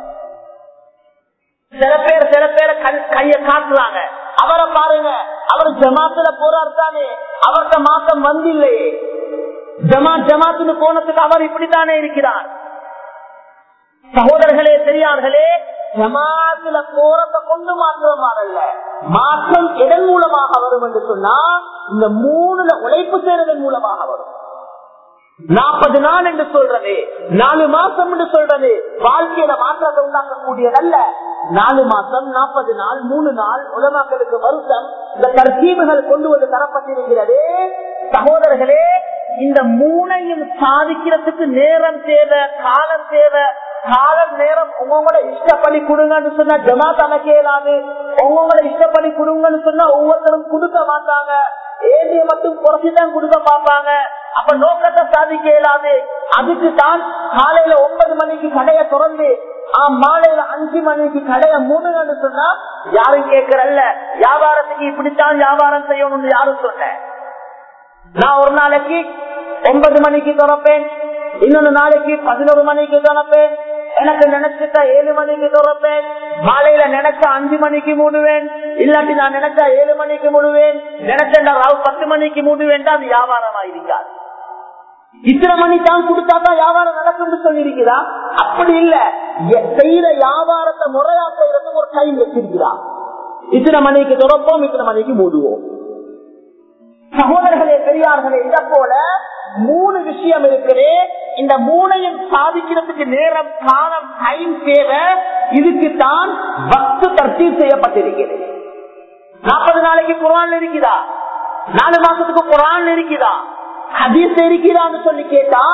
சில பேர் சில பேரை கைய காட்டுறாங்க அவரை பாருங்க அவர் ஜமாத்துல போறாரு தானே அவர்கிட்ட மாற்றம் வந்தில்லையே ஜமாத் ஜமாத்துன்னு போனதுக்கு அவர் இப்படித்தானே இருக்கிறார் சகோதரர்களே பெரியார்களே ஜமாத்துல போறத கொண்டு மாற்றம் வரல மாற்றம் எதன் மூலமாக வரும் என்று சொன்னா இந்த மூணுல உழைப்பு செய்யறதன் மூலமாக வரும் நாற்பது நாள் என்று சொல்றது நாலு மாசம் என்று சொல்றது வாழ்க்கையில மாற்றத்தை உண்டாக்கக்கூடியதல்ல நாலு மாசம் நாற்பது நாள் மூணு நாள் உலமாக்களுக்கு வருஷம் இந்த தர்கீபுகள் கொண்டு வந்து தரப்பட்டிருக்கிறது சகோதரர்களே இந்த மூணையும் சாதிக்கிறதுக்கு நேரம் தேவை காலம் தேவை காலம் நேரம் உங்களோட இஷ்டப்படி கொடுங்கன்னு சொன்னா ஜமாத் அமைக்க இயலாது உங்களோட இஷ்டப்படி கொடுங்கன்னு சொன்னா ஒவ்வொருத்தரும் கொடுக்க மாட்டாங்க ஏதிய மட்டும் குறைச்சுதான் கொடுக்க பார்ப்பாங்க அப்ப நோக்கத்தை சாதிக்க இயலாது அதுக்கு தான் காலையில ஒன்பது மணிக்கு கடையை திறந்து மாலையில அஞ்சு மணிக்கு கடையை மூணுன்னு சொன்னா யாரும் கேட்கறல்ல வியாபாரத்துக்கு இப்படித்தான் வியாபாரம் செய்யணும்னு யாரும் சொன்ன நான் ஒரு நாளைக்கு ஒன்பது மணிக்கு திறப்பேன் இன்னொரு நாளைக்கு பதினோரு மணிக்கு திறப்பேன் எனக்கு நினைச்சிட்டா ஏழு மணிக்கு திறப்பேன் மாலையில நினைச்சா அஞ்சு மணிக்கு மூடுவேன் இல்லாட்டி நான் நினைச்சா ஏழு மணிக்கு மூடுவேன் நினைச்சா பத்து மணிக்கு மூடுவேன் அது வியாபாரம் ஆயிருக்காது இத்தனை மணி தான் கொடுத்தா தான் வியாபாரம் நடக்கும் சொல்லியிருக்கிறா அப்படி இல்ல செய்யற வியாபாரத்தை முறையா செய்யறதுக்கு ஒரு டைம் வச்சிருக்கிறா இத்தனை மணிக்கு திறப்போம் இத்தனை மணிக்கு மூடுவோம் சகோதரர்களே பெரியார்களே இத போல மூணு விஷயம் இருக்குது இந்த மூணையும் சாதிக்கிறதுக்கு நேரம் காலம் டைம் தேவை இதுக்கு தான் பக்து தர்த்தீர் செய்யப்பட்டிருக்கிறது நாற்பது நாளைக்கு குரான் இருக்குதா நாலு மாசத்துக்கு குரான் இருக்குதா ஹதீஸ் இருக்கிறான்னு சொல்லி கேட்டா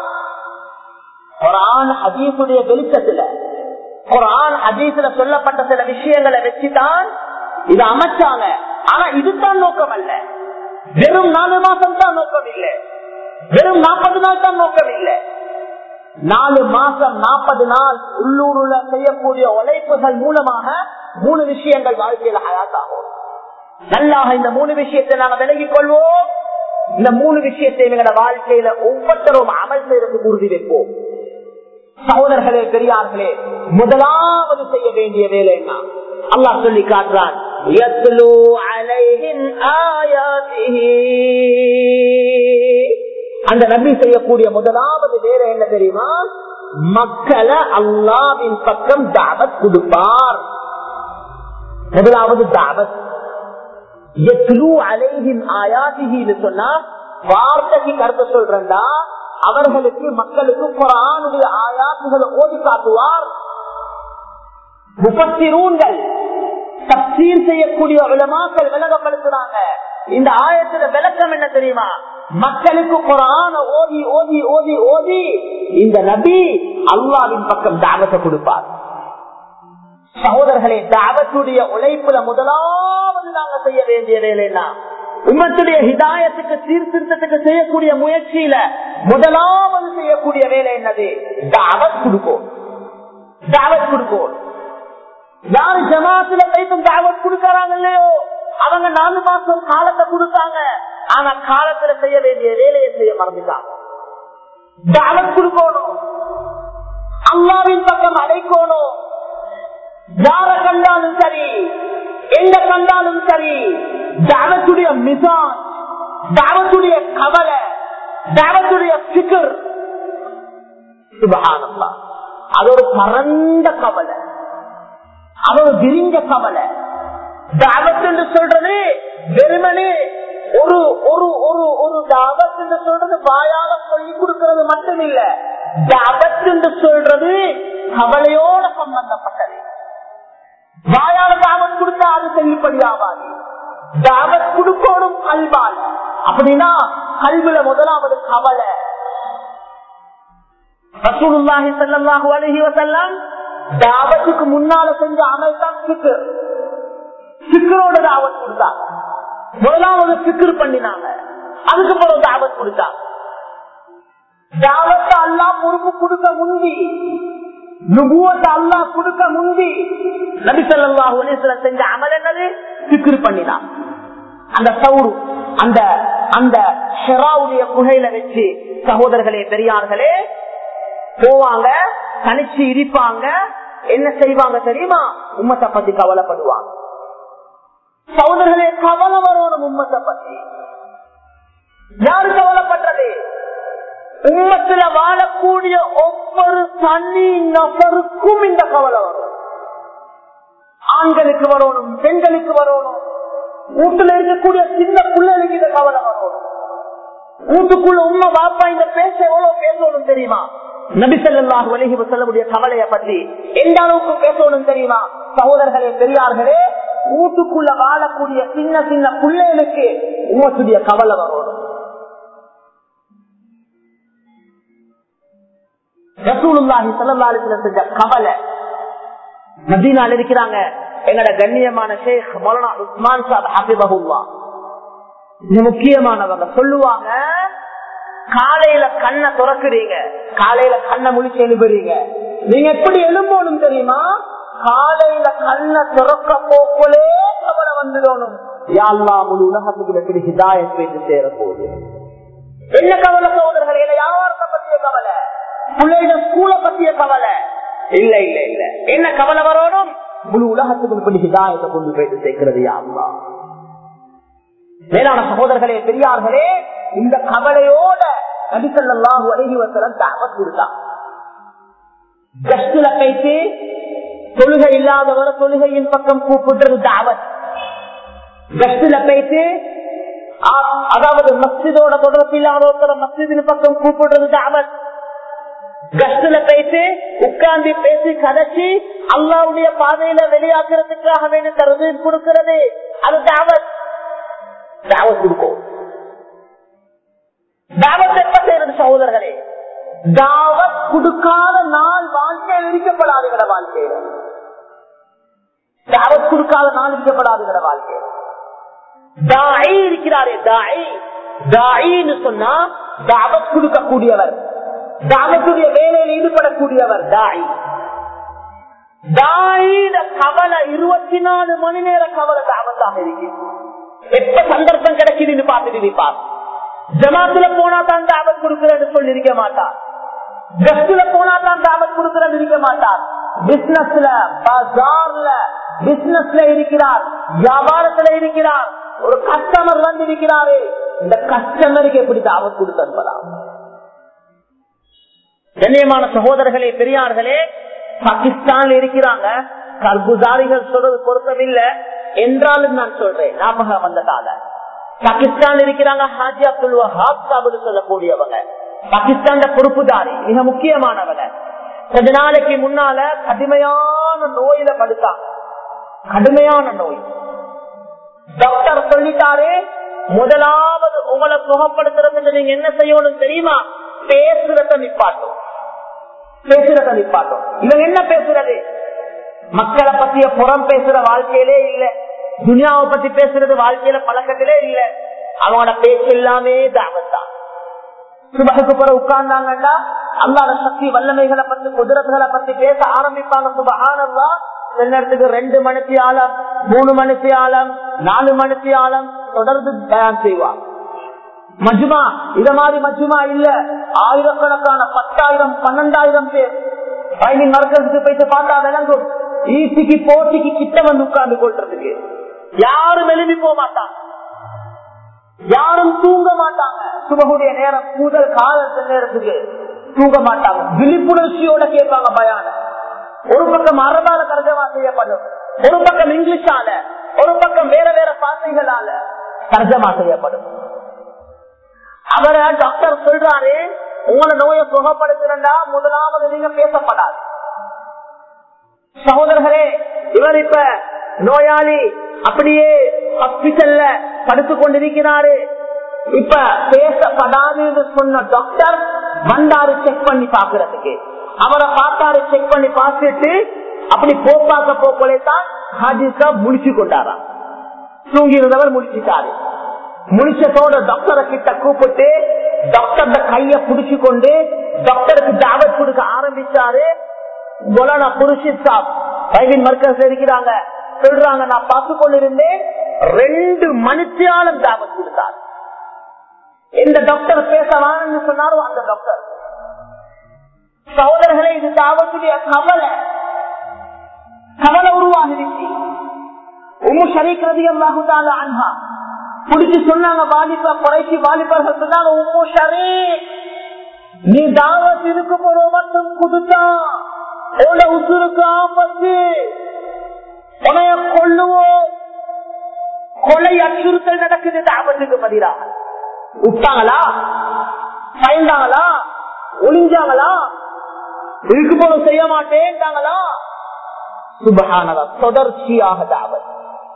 குரான் ஹதீஸுடைய வெளிச்சத்துல குரான் ஹதீஸ்ல சொல்லப்பட்ட சில விஷயங்களை வச்சுதான் இதை அமைச்சாங்க ஆனா இதுதான் நோக்கம் அல்ல வெறும் நாலு மாசம் தான் நோக்கம் இல்லை வெறும் நாற்பது நாள் தான் நோக்கம் இல்லை நாலு மாசம் நாற்பது நாள் உள்ளூர்ல செய்யக்கூடிய உழைப்புகள் மூலமாக மூணு விஷயங்கள் வாழ்க்கையில ஹயாத்தாகும் நல்லாக இந்த மூணு விஷயத்தை நாங்க விலகிக் கொள்வோம் இந்த மூணு விஷயத்தை எங்களோட வாழ்க்கையில ஒவ்வொருத்தரும் அமல் செய்யறதுக்கு உறுதி வைப்போம் சகோதரர்களே பெரியார்களே முதலாவது செய்ய வேண்டிய வேலை என்ன அல்லாஹ் சொல்லி காட்டுறான் அந்த நபி செய்யக்கூடிய முதலாவது வேலை என்ன தெரியுமா மக்களை அல்லாவின் பக்கம் தாவத் கொடுப்பார் முதலாவது தாவத் சொன்னா வார்த்தைக்கு கருத்து சொல்றா அவர்களுக்கு மக்களுக்கு குரானுடைய ஆயாத்துகளை ஓடி காட்டுவார் முப்பத்திரூன்கள் தப்சீர் செய்யக்கூடிய உலமாக்கள் விளங்கப்படுத்துறாங்க இந்த ஆயத்துல விளக்கம் என்ன தெரியுமா மக்களுக்கு குரான ஓதி ஓதி ஓதி ஓதி இந்த நபி அல்லாவின் பக்கம் தாவத்தை கொடுப்பார் சகோதரர்களே தாவத்துடைய உழைப்புல முதலாவது நாங்க செய்ய வேண்டிய வேலைன்னா உம்மத்துடைய ஹிதாயத்துக்கு சீர்திருத்தத்துக்கு செய்யக்கூடிய முயற்சியில முதலாவது செய்யக்கூடிய வேலை என்னது தாவத் கொடுக்கும் தாவத் கொடுக்கும் யாரு ஜமாத்துல போய்க்கும் தாவத் கொடுக்கறாங்க இல்லையோ அவங்க நாலு மாசம் காலத்தை கொடுத்தாங்க ஆனா காலத்துல செய்ய வேண்டிய வேலையை செய்ய மறந்துட்டாங்க தாவத் கொடுக்கணும் அல்லாவின் பக்கம் அழைக்கணும் யார கண்டாலும் சரி எங்க கண்டாலும் சரி தாவத்துடைய மிசான் தாவத்துடைய கவலை தாவத்துடைய சிக்கர் சுபகானந்தா அது ஒரு பரந்த கவலை அது ஒரு விரிஞ்ச கவலை தாவத் என்று சொல்றது வெறுமனே ஒரு ஒரு ஒரு ஒரு தாவத் என்று சொல்றது வாயால சொல்லி கொடுக்கிறது மட்டும் இல்ல தாவத் என்று சொல்றது கவலையோட சம்பந்தப்பட்டது வாயால தாவத் கொடுத்தா அது செல்லுபடி ஆகாது தாவத் கொடுக்கணும் கல்வால அப்படின்னா கல்வில முதலாவது கவலை ரசூலுல்லாஹி ஸல்லல்லாஹு அலைஹி வஸல்லம் தாவத்துக்கு முன்னால செஞ்ச அமல் தான் சிக்கர் சிக்கரோட தாவத் கொடுத்தாங்க முதலாவது சிக்கர் பண்ணினாங்க அதுக்கு பிறகு தாவத் கொடுத்தாங்க தாவத்தை அல்லா பொறுப்பு கொடுக்க முந்தி நுபுவத்தை அல்லா கொடுக்க முந்தி நபிசல்லாஹு அலிஸ்ல செஞ்ச அமல் என்னது சிக்கர் பண்ணினான் அந்த சவுரு அந்த அந்த ஷெராவுடைய குகையில வச்சு சகோதரர்களே பெரியார்களே போவாங்க தனிச்சு இருப்பாங்க என்ன செய்வாங்க தெரியுமா உம்மத்தை பத்தி கவலைப்படுவாங்க சகோதரர்களே கவலை வரணும் உம்மத்தை பத்தி யாரு கவலைப்படுறது உம்மத்துல வாழக்கூடிய ஒவ்வொரு தனி நபருக்கும் இந்த கவலை வரும் ஆண்களுக்கு வரணும் பெண்களுக்கு வரணும் வீட்டுல இருக்கக்கூடிய சின்ன பிள்ளைகளுக்கு இந்த கவலை வரணும் வீட்டுக்குள்ள உண்மை பாப்பா இந்த பேச எவ்வளவு பேசணும் தெரியுமா நபிசல்லாஹு வலிஹி செல்லக்கூடிய கவலையை பற்றி எந்த அளவுக்கு பேசணும் தெரியுமா சகோதரர்களே பெரியார்களே வீட்டுக்குள்ள வாழக்கூடிய சின்ன சின்ன பிள்ளைகளுக்கு உமத்துடைய கவலை வரணும் ரசூலுல்லாஹி சல்லல்லாஹு செஞ்ச கவலை மதீனால இருக்கிறாங்க எங்கட கண்ணியமான ஷேக் மௌலானா உஸ்மான் சாப் ஹபிபகுல்லா இது முக்கியமானவங்க சொல்லுவாங்க காலையில கண்ணை துறக்குறீங்க காலையில கண்ணை முடிச்சு எழுப்புறீங்க நீங்க எப்படி எழும்பணும் தெரியுமா காலையில கண்ணை துறக்க போக்குள்ளே கவலை வந்துடணும் யாழ்லா முழு உலகத்துக்கு எப்படி ஹிதாயத் போயிட்டு சேர போகுது என்ன கவலை சகோதரர்கள் என்ன வியாபாரத்தை பத்திய கவலை பிள்ளைங்க ஸ்கூலை பத்திய கவலை இல்ல இல்ல இல்ல என்ன கவலை வரணும் முழு உலகத்துக்கு இப்படி ஹிதாயத்தை கொண்டு போயிட்டு சேர்க்கிறது யாருலா மேலான சகோதரர்களே பெரியார்களே இந்த கவலையோட நடிசல்லாஹு அழகி வசலம் தாவத் கொடுத்தான் கஷ்டில பேசி தொழுகை இல்லாதவர தொழுகையின் பக்கம் கூப்பிடுறது தாவத் கஷ்டில பேசி அதாவது மஸ்ஜிதோட தொடர்பு இல்லாத ஒருத்தர மஸ்ஜிதின் பக்கம் கூப்பிடுறது தாவத் கஷ்டில பேசி உட்கார்ந்து பேசி கதைச்சி அல்லாவுடைய பாதையில வெளியாக்குறதுக்காக வேண்டி தருது கொடுக்கிறது அது தாவத் தாவத் கொடுக்கும் தாவத் எப்ப செய்யறது சகோதரர்களே தாவத் கொடுக்காத நாள் வாழ்க்கையில் இருக்கப்படாதுங்கிற வாழ்க்கையில தாவத் கொடுக்காத நாள் இருக்கப்படாதுங்கிற வாழ்க்கையில தாய் இருக்கிறாரே தாய் தாயின்னு சொன்னா தாவத் கொடுக்கக்கூடியவர் தாவத்துடைய வேலையில் ஈடுபடக்கூடியவர் தாய் தாயிட கவலை இருபத்தி நாலு மணி நேர கவலை தாவத்தாக இருக்கு எப்ப சந்தர்ப்பம் கிடைக்குதுன்னு பார்த்துட்டு இருப்பார் ஜமாத்துல போனா தான் தாவத் கொடுக்கிறேன்னு சொல்லி இருக்க மாட்டார் கஸ்ட்ல போனா தான் தாவத் கொடுக்கிறேன்னு இருக்க மாட்டார் பிசினஸ்ல பஜார்ல பிசினஸ்ல இருக்கிறார் வியாபாரத்துல இருக்கிறார் ஒரு கஸ்டமர் வந்து இருக்கிறாரு இந்த கஸ்டமருக்கு எப்படி தாவத் கொடுத்து அனுப்பலாம் கண்ணியமான சகோதரர்களே பெரியார்களே பாகிஸ்தான்ல இருக்கிறாங்க கர்குசாரிகள் சொல்றது பொருத்தமில்லை என்றாலும் நான் சொல்றேன் ஞாபகம் வந்ததால பாகிஸ்தான் இருக்கிறாங்க ஹாஜி அப்துல் வஹாப் சாபுன்னு சொல்லக்கூடியவங்க பாகிஸ்தான் பொறுப்புதாரி மிக முக்கியமானவங்க கொஞ்ச நாளைக்கு முன்னால கடுமையான நோயில படுத்தாங்க கடுமையான நோய் டாக்டர் சொல்லிட்டாரு முதலாவது உங்களை சுகப்படுத்துறதுக்கு நீங்க என்ன செய்யணும் தெரியுமா பேசுறத நிப்பாட்டும் பேசுறத நிப்பாட்டும் இவங்க என்ன பேசுறது மக்களை பத்திய புறம் பேசுற வாழ்க்கையிலே இல்ல துனியாவை பத்தி பேசுறது வாழ்க்கையில பழக்கத்திலே இல்ல அவங்களோட பேச்சு எல்லாமே தாவத்தான் சுபகுக்கு பிற உட்கார்ந்தாங்கன்னா அல்லாத சக்தி வல்லமைகளை பத்தி குதிரத்துகளை பத்தி பேச ஆரம்பிப்பாங்க சுபகானல்லா நேரத்துக்கு ரெண்டு மணிக்கு ஆழம் மூணு மணிக்கு ஆழம் நாலு மணிக்கு ஆழம் தொடர்ந்து தயார் செய்வாங்க மஜ்மா இத மாதிரி மஜ்மா இல்ல ஆயிரக்கணக்கான பத்தாயிரம் பன்னெண்டாயிரம் பேர் பயணின் மரக்கத்துக்கு போயிட்டு பார்த்தா விளங்கும் ஈசிக்கு போட்டிக்கு கிட்ட வந்து உட்கார்ந்து கொள்றதுக்கு யாரும் எழுதி போக மாட்டாங்க யாரும் தூங்க மாட்டாங்க சுபகுடைய நேரம் முதல் காலத்து நேரத்துக்கு தூங்க மாட்டாங்க விழிப்புணர்ச்சியோட கேட்பாங்க பயான ஒரு பக்கம் அரபால தர்ஜமா செய்யப்படும் ஒரு பக்கம் இங்கிலீஷால ஒரு பக்கம் வேற வேற பாசைகளால தர்ஜமா செய்யப்படும் அவரை டாக்டர் சொல்றாரு உங்களை நோயை சுகப்படுத்துறா முதலாவது நீங்க பேசப்படாது சகோதரர்களே இவர் இப்ப நோயாளி அப்படியே ஹாஸ்பிட்டல்ல படுத்து கொண்டிருக்கிறாரு இப்ப பேசப்படாதுன்னு சொன்ன டாக்டர் வந்தாரு செக் பண்ணி பாக்குறதுக்கு அவரை பார்த்தாரு செக் பண்ணி பார்த்துட்டு அப்படி போப்பாக்க போக்கோலே தான் ஹாஜி சாப் முடிச்சு கொண்டாரா தூங்கி இருந்தவர் முடிச்சுட்டாரு முடிச்சதோட டாக்டரை கிட்ட கூப்பிட்டு டாக்டர் கைய புடிச்சு கொண்டு டாக்டருக்கு தாவத் கொடுக்க ஆரம்பிச்சாரு மொலானா புருஷித் சாப் பைவின் மர்க்கஸ் இருக்கிறாங்க சொல்றாங்க நான் பார்த்து கொண்டிருந்தேன் ரெண்டு மணித்தியாலம் தாவத் கொடுத்தார் எந்த டாக்டர் பேசலாம்னு சொன்னாரோ அந்த டாக்டர் சகோதரர்களே இது தாவத்துடைய கவலை கவலை உருவாகிருச்சு உம்மு ஷரீக்கிறது அல்லாஹுதால அன்ஹா புடிச்சு சொன்னாங்க வாலிப குறைச்சி வாலிபர்கள் சொன்னாங்க உம்மு ஷரீ நீ தாவத் இருக்கு போற மட்டும் குடுத்தா உன உசுருக்கு ஆபத்து உனைய கொள்ளுவோம் கொலை அச்சுறுத்தல் நடக்குது தாவத்துக்கு பதிலாக விட்டாங்களா பயந்தாங்களா ஒளிஞ்சாங்களா இருக்கு போல செய்ய மாட்டேன்ட்டாங்களா சுபகானதா தொடர்ச்சியாக தாவத்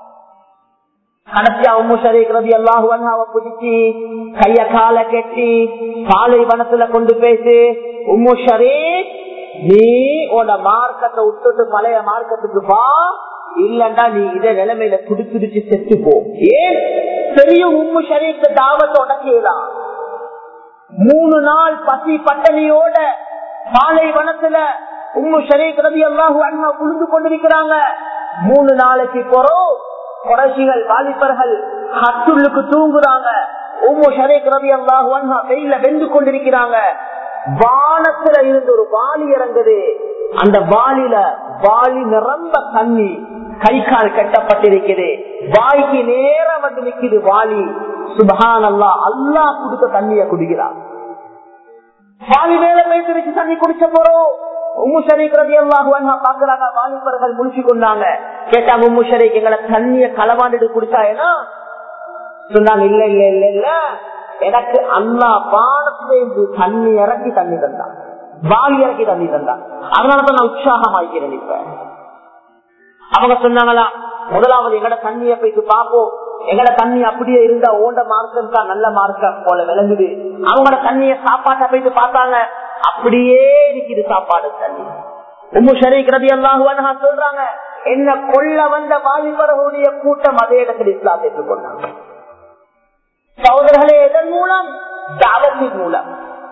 கடைசியா உம்மு ஷரீக் ரதி அல்லாஹு அன்ஹாவை பிடிச்சி கைய கால கெட்டி பாலைவனத்துல கொண்டு பேசு உம்மு ஷரீக் நீ உன மார்க்கத்தை விட்டுட்டு பழைய மார்க்கத்துக்கு வா இல்லண்டா நீ இதே நிலைமையில துடிச்சுடிச்சு செத்து போ ஏன் பெரிய உம்மு ஷரீக்கு தாவத்தை உடக்கலாம் மூணு நாள் பசி பட்டணியோட பாலைவனத்துல உம்மு ஷரீக் ரதி அல்லாஹு அன்ஹா உழுந்து கொண்டிருக்கிறாங்க மூணு நாளைக்கு போறோம் குறைசிகள் வாலிபர்கள் ஹத்துள்ளுக்கு தூங்குறாங்க உம்மு ஷரீக் ரவி அல்லாஹு அன்ஹா வெயில வெந்து கொண்டிருக்கிறாங்க வானத்துல இருந்து ஒரு வாலி இறங்குது அந்த வாலில வாலி நிரம்ப தண்ணி கை கால் கட்டப்பட்டிருக்குது வாய்க்கு நேரம் வந்து நிக்குது வாலி சுபஹான் அல்லா அல்லா குடுத்த தண்ணிய குடிக்கிறார் வாலி மேல பேசிருச்சு தண்ணி குடிச்ச போறோம் உம்மு ஷரீக் ரவி அல்லாஹு அன்ஹா பாக்குறாங்க வாலிபர்கள் முடிச்சு கொண்டாங்க கேட்டாங்க உம்மு ஷரீக் எங்களை தண்ணிய களவாண்டுட்டு குடிச்சா ஏன்னா சொன்னாங்க இல்ல இல்ல இல்ல இல்ல எனக்கு அல்லா பானத்திலிருந்து தண்ணி இறக்கி தண்ணி தந்தான் வாலி இறக்கி தண்ணி தந்தான் அதனாலதான் நான் உற்சாகம் ஆகிறேன் இப்ப அவங்க சொன்னாங்களா முதலாவது எங்கட தண்ணிய போயிட்டு பாப்போம் எங்கட தண்ணி அப்படியே இருந்தா ஓண்ட மார்க்கம் தான் நல்ல மார்க்கம் போல விளங்குது அவங்களோட தண்ணிய சாப்பாட்டை போயிட்டு பார்த்தாங்க அப்படியே இருக்குது சாப்பாடு தண்ணி உம்மு ஷரீக் ரதி அல்லாஹு சொல்றாங்க என்ன கொள்ள வந்த வாலிபர்களுடைய கூட்டம் அதே இடத்தில் இஸ்லாம் ஏற்றுக்கொண்டாங்க சகோதரர்களே எதன் மூலம் தாவத்தின் மூலம்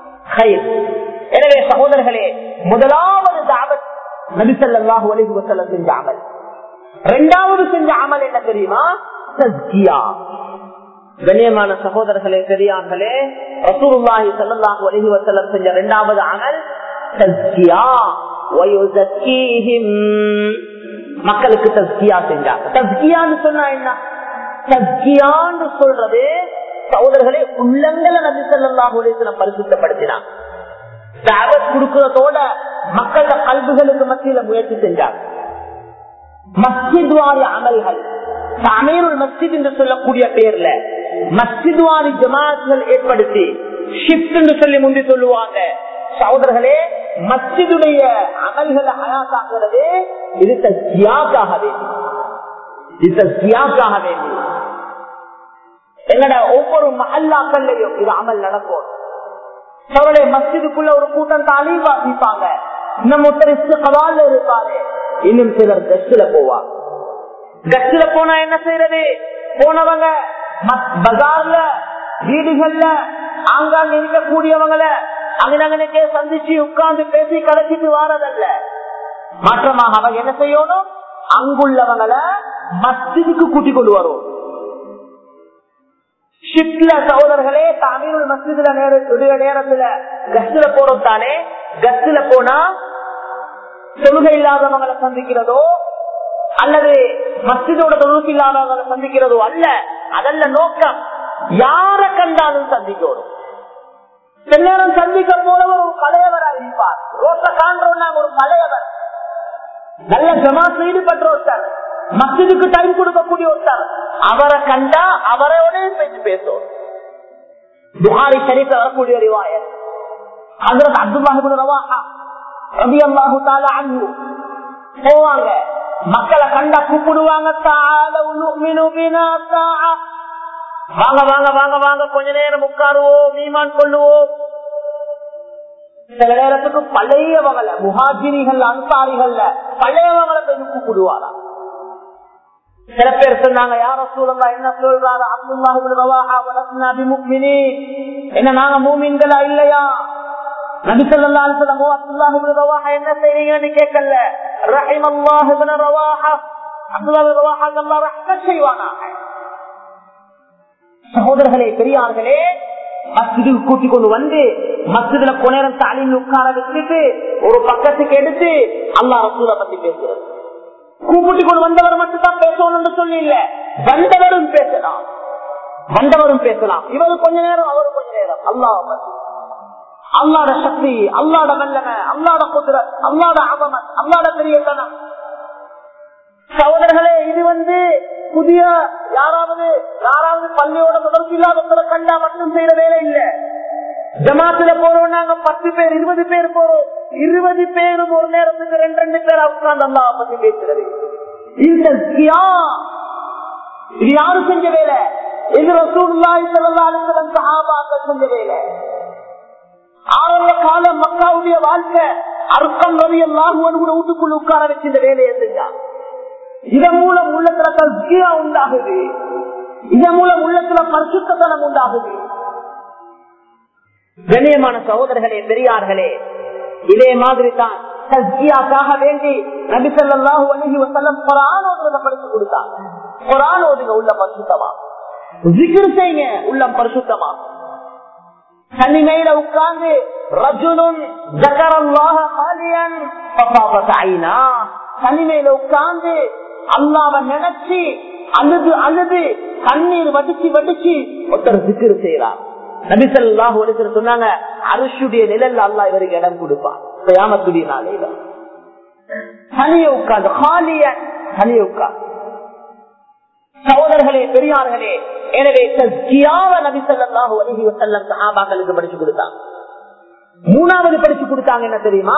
எனவே சகோதரர்களே முதலாவது தாவத் நபிசல்லாஹு அலிஹு வசல்லம் செஞ்ச அமல் இரண்டாவது செஞ்ச அமல் என்ன தெரியுமா தஸ்கியா கண்ணியமான சகோதரர்களே பெரியார்களே ரசூலுல்லாஹி ஸல்லல்லாஹு அலைஹி வஸல்லம் செஞ்ச இரண்டாவது அமல் தஸ்கியா வயுஸக்கீஹிம் மக்களுக்கு தஸ்கியா செஞ்சாங்க தஸ்கியான்னு சொன்னா என்ன தஸ்கியான்னு சொல்றது சகோதரர்களே உள்ளங்களை நபி ஸல்லல்லாஹு அலைஹி வஸல்லம் பரிசுத்தப்படுத்தினாங்க தாவத் கொடுக்கிறதோட மக்களோட கல்விகளுக்கு மத்தியில முயற்சி செஞ்சாங்க மஸ்ஜித் வாரி அமல்கள் அமீருல் மஸ்ஜித் என்று சொல்லக்கூடிய பேர்ல மஸ்ஜித் வாரி ஜமாத்கள் ஏற்படுத்தி ஷிப்ட் என்று சொல்லி முந்தி சொல்லுவாங்க சகோதரர்களே மஸ்ஜிதுடைய அமல்களை ஹயாத்தாக்குறது இது தஸ்தியாக்காக வேண்டி இது தஸ்தியாக்காக வேண்டி எங்கட ஒவ்வொரு மஹல்லாக்கள்லயும் இது அமல் நடக்கும் சோழலை மஸ்ஜிதுக்குள்ள ஒரு கூட்டம் தாலீம் வாசிப்பாங்க இன்னும் ஒருத்தர் கவால இருப்பாரு இன்னும் சிலர் கஸ்ட்ல போவாங்க கஸ்ட்ல போனா என்ன செய்யறது போனவங்க பஜார்ல வீடுகள்ல ஆங்காங்க இருக்கக்கூடியவங்கள அங்கனங்கனக்கே சந்திச்சு உட்கார்ந்து பேசி கடைச்சிட்டு வாரதல்ல மாற்றமாக அவங்க என்ன செய்யணும் அங்குள்ளவங்களை மஸ்ஜிதுக்கு கூட்டிக் கொண்டு வரும் ஷிப்ட்ல சகோதரர்களே தமிழ் மஸ்ஜிதுல நேர நேரத்துல கஸ்ட்ல போறோம் தானே கஸ்ட்ல போனா தொழுகை இல்லாதவங்களை சந்திக்கிறதோ அல்லது மஸ்ஜிதோட தொழுகை இல்லாதவங்களை சந்திக்கிறதோ அல்ல அதல்ல நோக்கம் யார கண்டாலும் சந்திக்கணும் செந்நேரம் சந்திக்க போனவர் ஒரு பழையவரா இருப்பார் ரோட்ட காண்றோம்னா ஒரு பழையவர் நல்ல ஜமாத் ஈடுபட்ட ஒருத்தர் மஸ்ஜிதுக்கு டைம் கொடுக்கக்கூடிய ஒருத்தர் அவரை கண்டா அவரோட பேச்சு பேசும் புகாரி சரித்த வரக்கூடிய ரிவாயர் அதற்கு அப்துல்லாஹிபுல் ரவாஹா ரவி அல்லாஹு தாலா அன்பு போவாங்க மக்களை கண்டா கூப்பிடுவாங்க வாங்க வாங்க வாங்க வாங்க கொஞ்ச நேரம் உட்காருவோம் மீமான் கொள்ளுவோம் சில நேரத்துக்கு பழையவங்கள முஹாஜிரிகள் அன்சாரிகள்ல பழையவங்களை போய் கூப்பிடுவாரா சில பேர் சொன்னாங்க யார சூழல்லா என்ன சொல்றாரு அப்துல்லாஹி என்ன நாங்க மூமின்களா இல்லையா நபிசல்லா அலிசல்லமோ அப்துல்லாஹி ரவாஹா என்ன செய்றீங்கன்னு கேட்கல ரஹிம் அல்லாஹ் ரவாஹா அப்துல்லாஹி ரவாஹா அல்லாஹ் ரஹ்மத் செய்வானாக சகோதரர்களே பெரியார்களே மஸ்ஜிதுக்கு கூட்டிக் கொண்டு வந்து மஸ்ஜிதுல கொநேரம் தாலியில் உட்கார வச்சுட்டு ஒரு பக்கத்துக்கு எடுத்து அல்லா ரசூலை பத்தி பேசுறது கூப்பிட்டு கொண்டு வந்தவர் மட்டும் தான் பேசணும்னு சொல்லி இல்ல வந்தவரும் பேசலாம் வந்தவரும் பேசலாம் இவரு கொஞ்ச நேரம் அவரு கொஞ்ச நேரம் அல்லாஹ் பத்தி அல்லாட சக்தி அல்லாட வல்லமை அல்லாட குதிரை அல்லாட அவமன் அல்லாட பெரியத்தனம் சகோதரர்களே இது வந்து புதிய யாராவது யாராவது பள்ளியோட தொடர்பு இல்லாதவங்களை கண்டா மட்டும் செய்யற வேலை இல்ல ஜமாத்துல போறோம் நாங்க பத்து பேர் இருபது பேர் போறோம் இருபது பேரும் ஒரு நேரத்துக்கு ரெண்டு ரெண்டு பேர் உட்கார்ந்து அல்லா பத்தி பேசுறது இந்த இது யாரு செஞ்ச வேலை இது ரசூல்லாய் செல்லலாம் சஹாபாக்கள் செஞ்ச வேலை ஆரம்ப கால மக்காவுடைய வாழ்க்கை அர்த்தம் ரவி எல்லாம் கூட வீட்டுக்குள்ள உட்கார வச்சு இந்த வேலையை செஞ்சான் இதன் மூலம் உள்ளத்துல தஸ்கியா உண்டாகுது இதன் மூலம் உள்ளத்துல பரிசுத்தனம் உண்டாகுது கண்ணியமான சகோதரர்களே பெரியார்களே இதே மாதிரி தான் தஸ்கியாக்காக வேண்டி நபிசல்லாஹு அலஹி வசல்லம் குரான் ஓதுறத படிச்சு கொடுத்தாங்க குரான் ஓதுங்க உள்ள பரிசுத்தமா ஜிகிர் செய்யுங்க உள்ளம் பரிசுத்தமா தனிமையில உட்கார்ந்து ரஜுனுன் ஜக்கரல்லாஹ ஹாலியன் ஐனா தனிமையில உட்கார்ந்து அல்லாவ நினைச்சு அழுது அழுது கண்ணீர் வடிச்சு வடிச்சு ஒருத்தர் சிக்கிரு செய்யறார் நபிசல்லாஹ் ஒருத்தர் சொன்னாங்க அரிசுடைய நிழல் அல்லா இவருக்கு இடம் கொடுப்பான் யாமத்துடைய நாளையில தனிய உட்கார்ந்து ஹாலிய தனிய உட்கார்ந்து சகோதரர்களே பெரியார்களே எனவே நபிசல்லாஹு அலஹி வசல்லம் சஹாபாக்களுக்கு படிச்சு கொடுத்தாங்க மூணாவது படிச்சு கொடுத்தாங்க என்ன தெரியுமா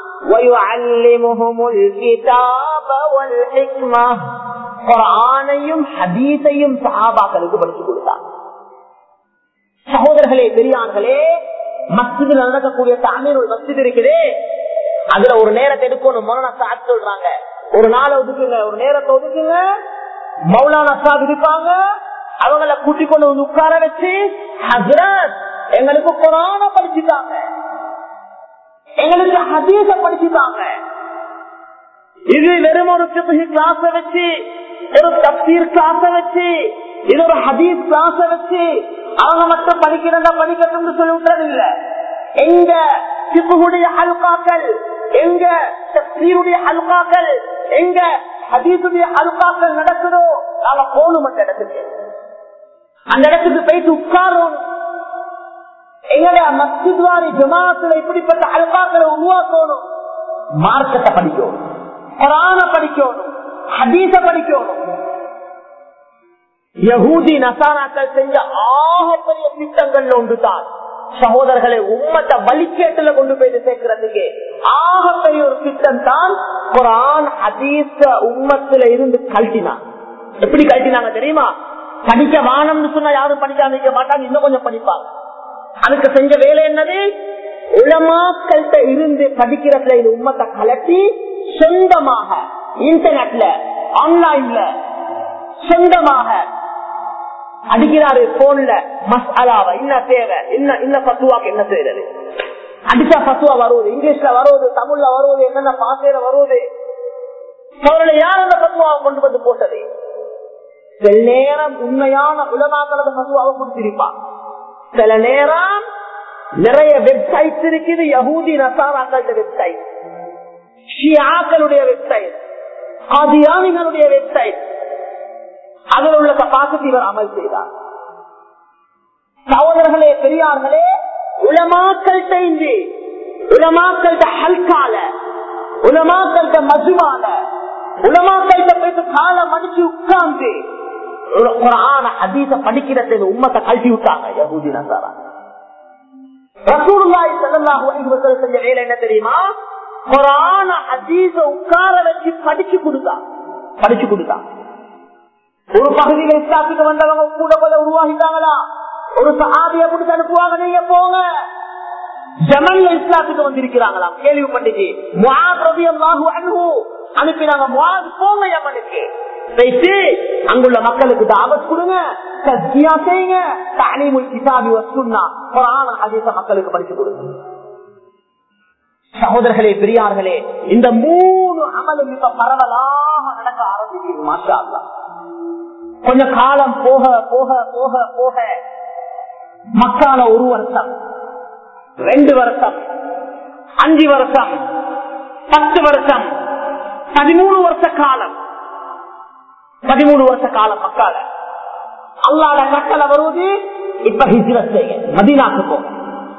குரானையும் ஹதீஸையும் சஹாபாக்களுக்கு படிச்சு கொடுத்தாங்க சகோதரர்களே பெரியார்களே மஸ்ஜிதில் நடக்கக்கூடிய தாமீர் ஒரு மஸ்ஜித் இருக்குதே அதுல ஒரு நேரத்தை எடுக்கணும் மௌலானா சாத் சொல்றாங்க ஒரு நாளை ஒதுக்குங்க ஒரு நேரத்தை ஒதுக்குங்க மௌலானா சாத் இருப்பாங்க அவங்கள கூட்டி கொண்டு வந்து உட்கார வச்சு ஹசரத் எங்களுக்கு குரான படிச்சுட்டாங்க எங்களுக்கு ஹதீச படிச்சுட்டாங்க இது வெறும் ஒரு கிளாஸ் வச்சு ஒரு தப்சீர் கிளாஸ் வச்சு இது ஒரு ஹதீஸ் கிளாஸ் வச்சு அவங்க மட்டும் படிக்கிறதா படிக்கட்டும் சொல்லி விட்டது இல்ல எங்க சிப்புடைய அல்காக்கள் எங்க தப்சீருடைய அல்காக்கள் எங்க ஹதீசுடைய அல்காக்கள் நடக்குதோ நாம போகணும் அந்த இடத்துக்கு அந்த இடத்துக்கு போயிட்டு உட்காரும் எங்களுடைய மஸ்ஜித்வாரி ஜமாத்துல இப்படிப்பட்ட அல்காக்களை உருவாக்கணும் மார்க்கத்தை படிக்கணும் குரான படிக்கணும் ஹதீச படிக்கணும் யகூதி நசாராக்கள் செஞ்ச ஆகப்பெரிய திட்டங்கள்ல ஒன்றுதான் சகோதரர்களை உம்மத்தை வழிகேட்டுல கொண்டு போய் சேர்க்கிறதுக்கு ஆகப்பெரிய ஒரு திட்டம் தான் குரான் ஹதீச உம்மத்துல இருந்து கழட்டினான் எப்படி கழட்டினாங்க தெரியுமா படிக்க வானம்னு சொன்னா யாரும் படிக்க நினைக்க மாட்டாங்க இன்னும் கொஞ்சம் படிப்பாங்க அதுக்கு செஞ்ச வேலை என்னது உலமாக்கள்கிட்ட இருந்து படிக்கிறதுல இது உம்மத்தை கலட்டி சொந்தமாக இன்டர்நெட்ல ஆன்லைன்ல சொந்தமாக அடிக்கிறாரு போன்ல மஸ் அலாவ என்ன தேவை என்ன என்ன பத்துவாக்கு என்ன செய்யறது அடிச்சா பத்துவா வருவது இங்கிலீஷ்ல வருவது தமிழ்ல வருவது என்னென்ன பாசையில வருவது யார் அந்த பத்துவாவை கொண்டு வந்து போட்டது சில நேரம் உண்மையான உலமாக்களது பத்துவாவை கொடுத்திருப்பான் சில நேரம் நிறைய வெப்சைட் இருக்குது யகூதி நசாராக்கள வெப்சைட் ஷியாக்களுடைய வெப்சைட் ஆதியானிகளுடைய வெப்சைட் அதில் உள்ள கபாசிட்டி இவர் அமல் செய்தார் சகோதரர்களே பெரியார்களே உலமாக்கள் செய்து உலமாக்கள்கிட்ட ஹல்கால உலமாக்கள்கிட்ட மஜுமால உலமாக்கள்கிட்ட போயிட்டு காலை மடிச்சு உட்கார்ந்து குரான ஹதீச படிக்கிறது உம்மத்தை கழட்டி விட்டாங்க யகூதி நசாரா ரசூலுல்லாஹி ஸல்லல்லாஹு அலைஹி வஸல்லம் செஞ்ச வேலை என்ன தெரியுமா குரான ஹதீஸ உட்கார வச்சு படிச்சு கொடுத்தா படிச்சு கொடுத்தா ஒரு பகுதியில இஸ்லாத்துக்கு வந்தவங்க கூட கொஞ்சம் உருவாகிட்டாங்களா ஒரு சஹாபிய பிடிச்சு அனுப்புவாங்க நீங்க போங்க ஜமன்ல இஸ்லாத்துக்கு வந்திருக்கிறாங்களாம் கேள்விப்பட்டுச்சு முஆத் ரலியல்லாஹு அன்ஹு அனுப்பினாங்க முஆத் போங்க யமனுக்கு போயிட்டு அங்குள்ள மக்களுக்கு தாவத் கொடுங்க தஸ்கியா செய்யுங்க தலீமுல் கிதாபி வசுன்னா குர்ஆன் ஹதீஸ மக்களுக்கு படிச்சு கொடுங்க சகோதரர்களே பெரியார்களே இந்த மூணு அமலும் இப்ப பரவலாக நடக்க ஆரம்பிக்குது மாஷா அல்லாஹ். கொஞ்ச காலம் போக போக போக போக மக்கால ஒரு வருஷம் ரெண்டு வருஷம் அஞ்சு வருஷம் பத்து வருஷம் பதிமூணு வருஷ காலம் பதிமூணு வருஷ காலம் மக்கால அல்லாத கட்டளை வருவது இப்ப ஹிஜ்ரத் செய்ய மதீனாக்கு போகும்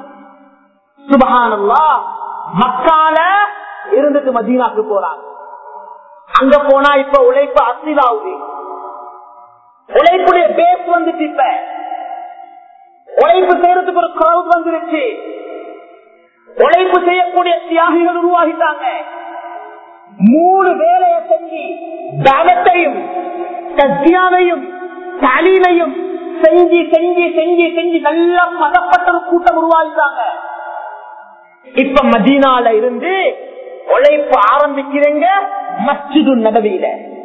சுபஹானல்லா மக்கால இருந்துட்டு மதீனாக்கு போறாங்க அங்க போனா இப்ப உழைப்பு அசிலாவுது உழைப்புடைய பேஸ் வந்துட்டு இப்ப உழைப்பு செய்யறதுக்கு ஒரு கிரௌட் வந்துருச்சு உழைப்பு செய்யக்கூடிய தியாகிகள் உருவாகிட்டாங்க மூணு வேலையை செஞ்சு தானத்தையும் தஸ்தியாவையும் தாலீமையும் செஞ்சு செஞ்சு செஞ்சு செஞ்சு நல்லா மதப்பட்ட ஒரு கூட்டம் உருவாகிட்டாங்க இப்ப மதீனால இருந்து உழைப்பு ஆரம்பிக்கிறீங்க மஸ்ஜிது நபவியில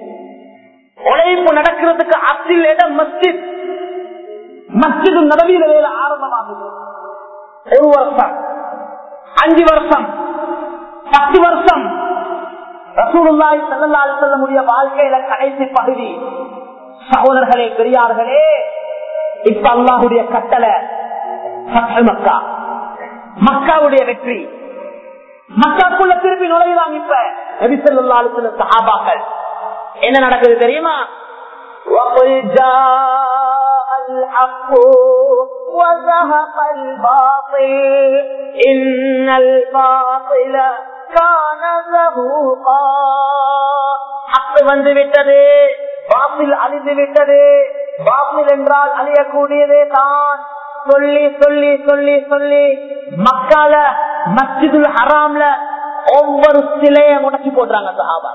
உழைப்பு நடக்கிறதுக்கு அசில் இடம் மஸ்ஜித் மஸ்ஜிது நபவியில வேலை ஆரம்பமாகுது ஒரு வருஷம் அஞ்சு வருஷம் பத்து வருஷம் ரசூலுல்லாஹி ஸல்லல்லாஹு அலைஹி வஸல்லமுடைய வாழ்க்கையில கடைசி பகுதி சகோதரர்களே பெரியார்களே இப்ப அல்லாஹ்வுடைய கட்டளை ஃபத்ஹ் மக்கா மக்காவுடைய வெற்றி மக்காக்குள்ள திருப்பி நுழைவாங்க இப்ப நபி ஸல்லல்லாஹு அலைஹி வஸல்லம் சஹாபாக்கள் என்ன நடக்குது தெரியுமா وَقُلْ جَاءَ الْحَقُّ وَزَهَقَ الْبَاطِلُ إِنَّ الْبَاطِلَ كَانَ زَهُوقًا ஹக்கு வந்து விட்டது பாத்தில் அழிந்து விட்டது பாத்தில் என்றால் அழியக்கூடியதே தான் சொல்லி சொல்லி சொல்லி சொல்லி மக்கால மஸ்ஜிதுல் ஹராம்ல ஒவ்வொரு சிலையை முடக்கி போடுறாங்க சஹாபா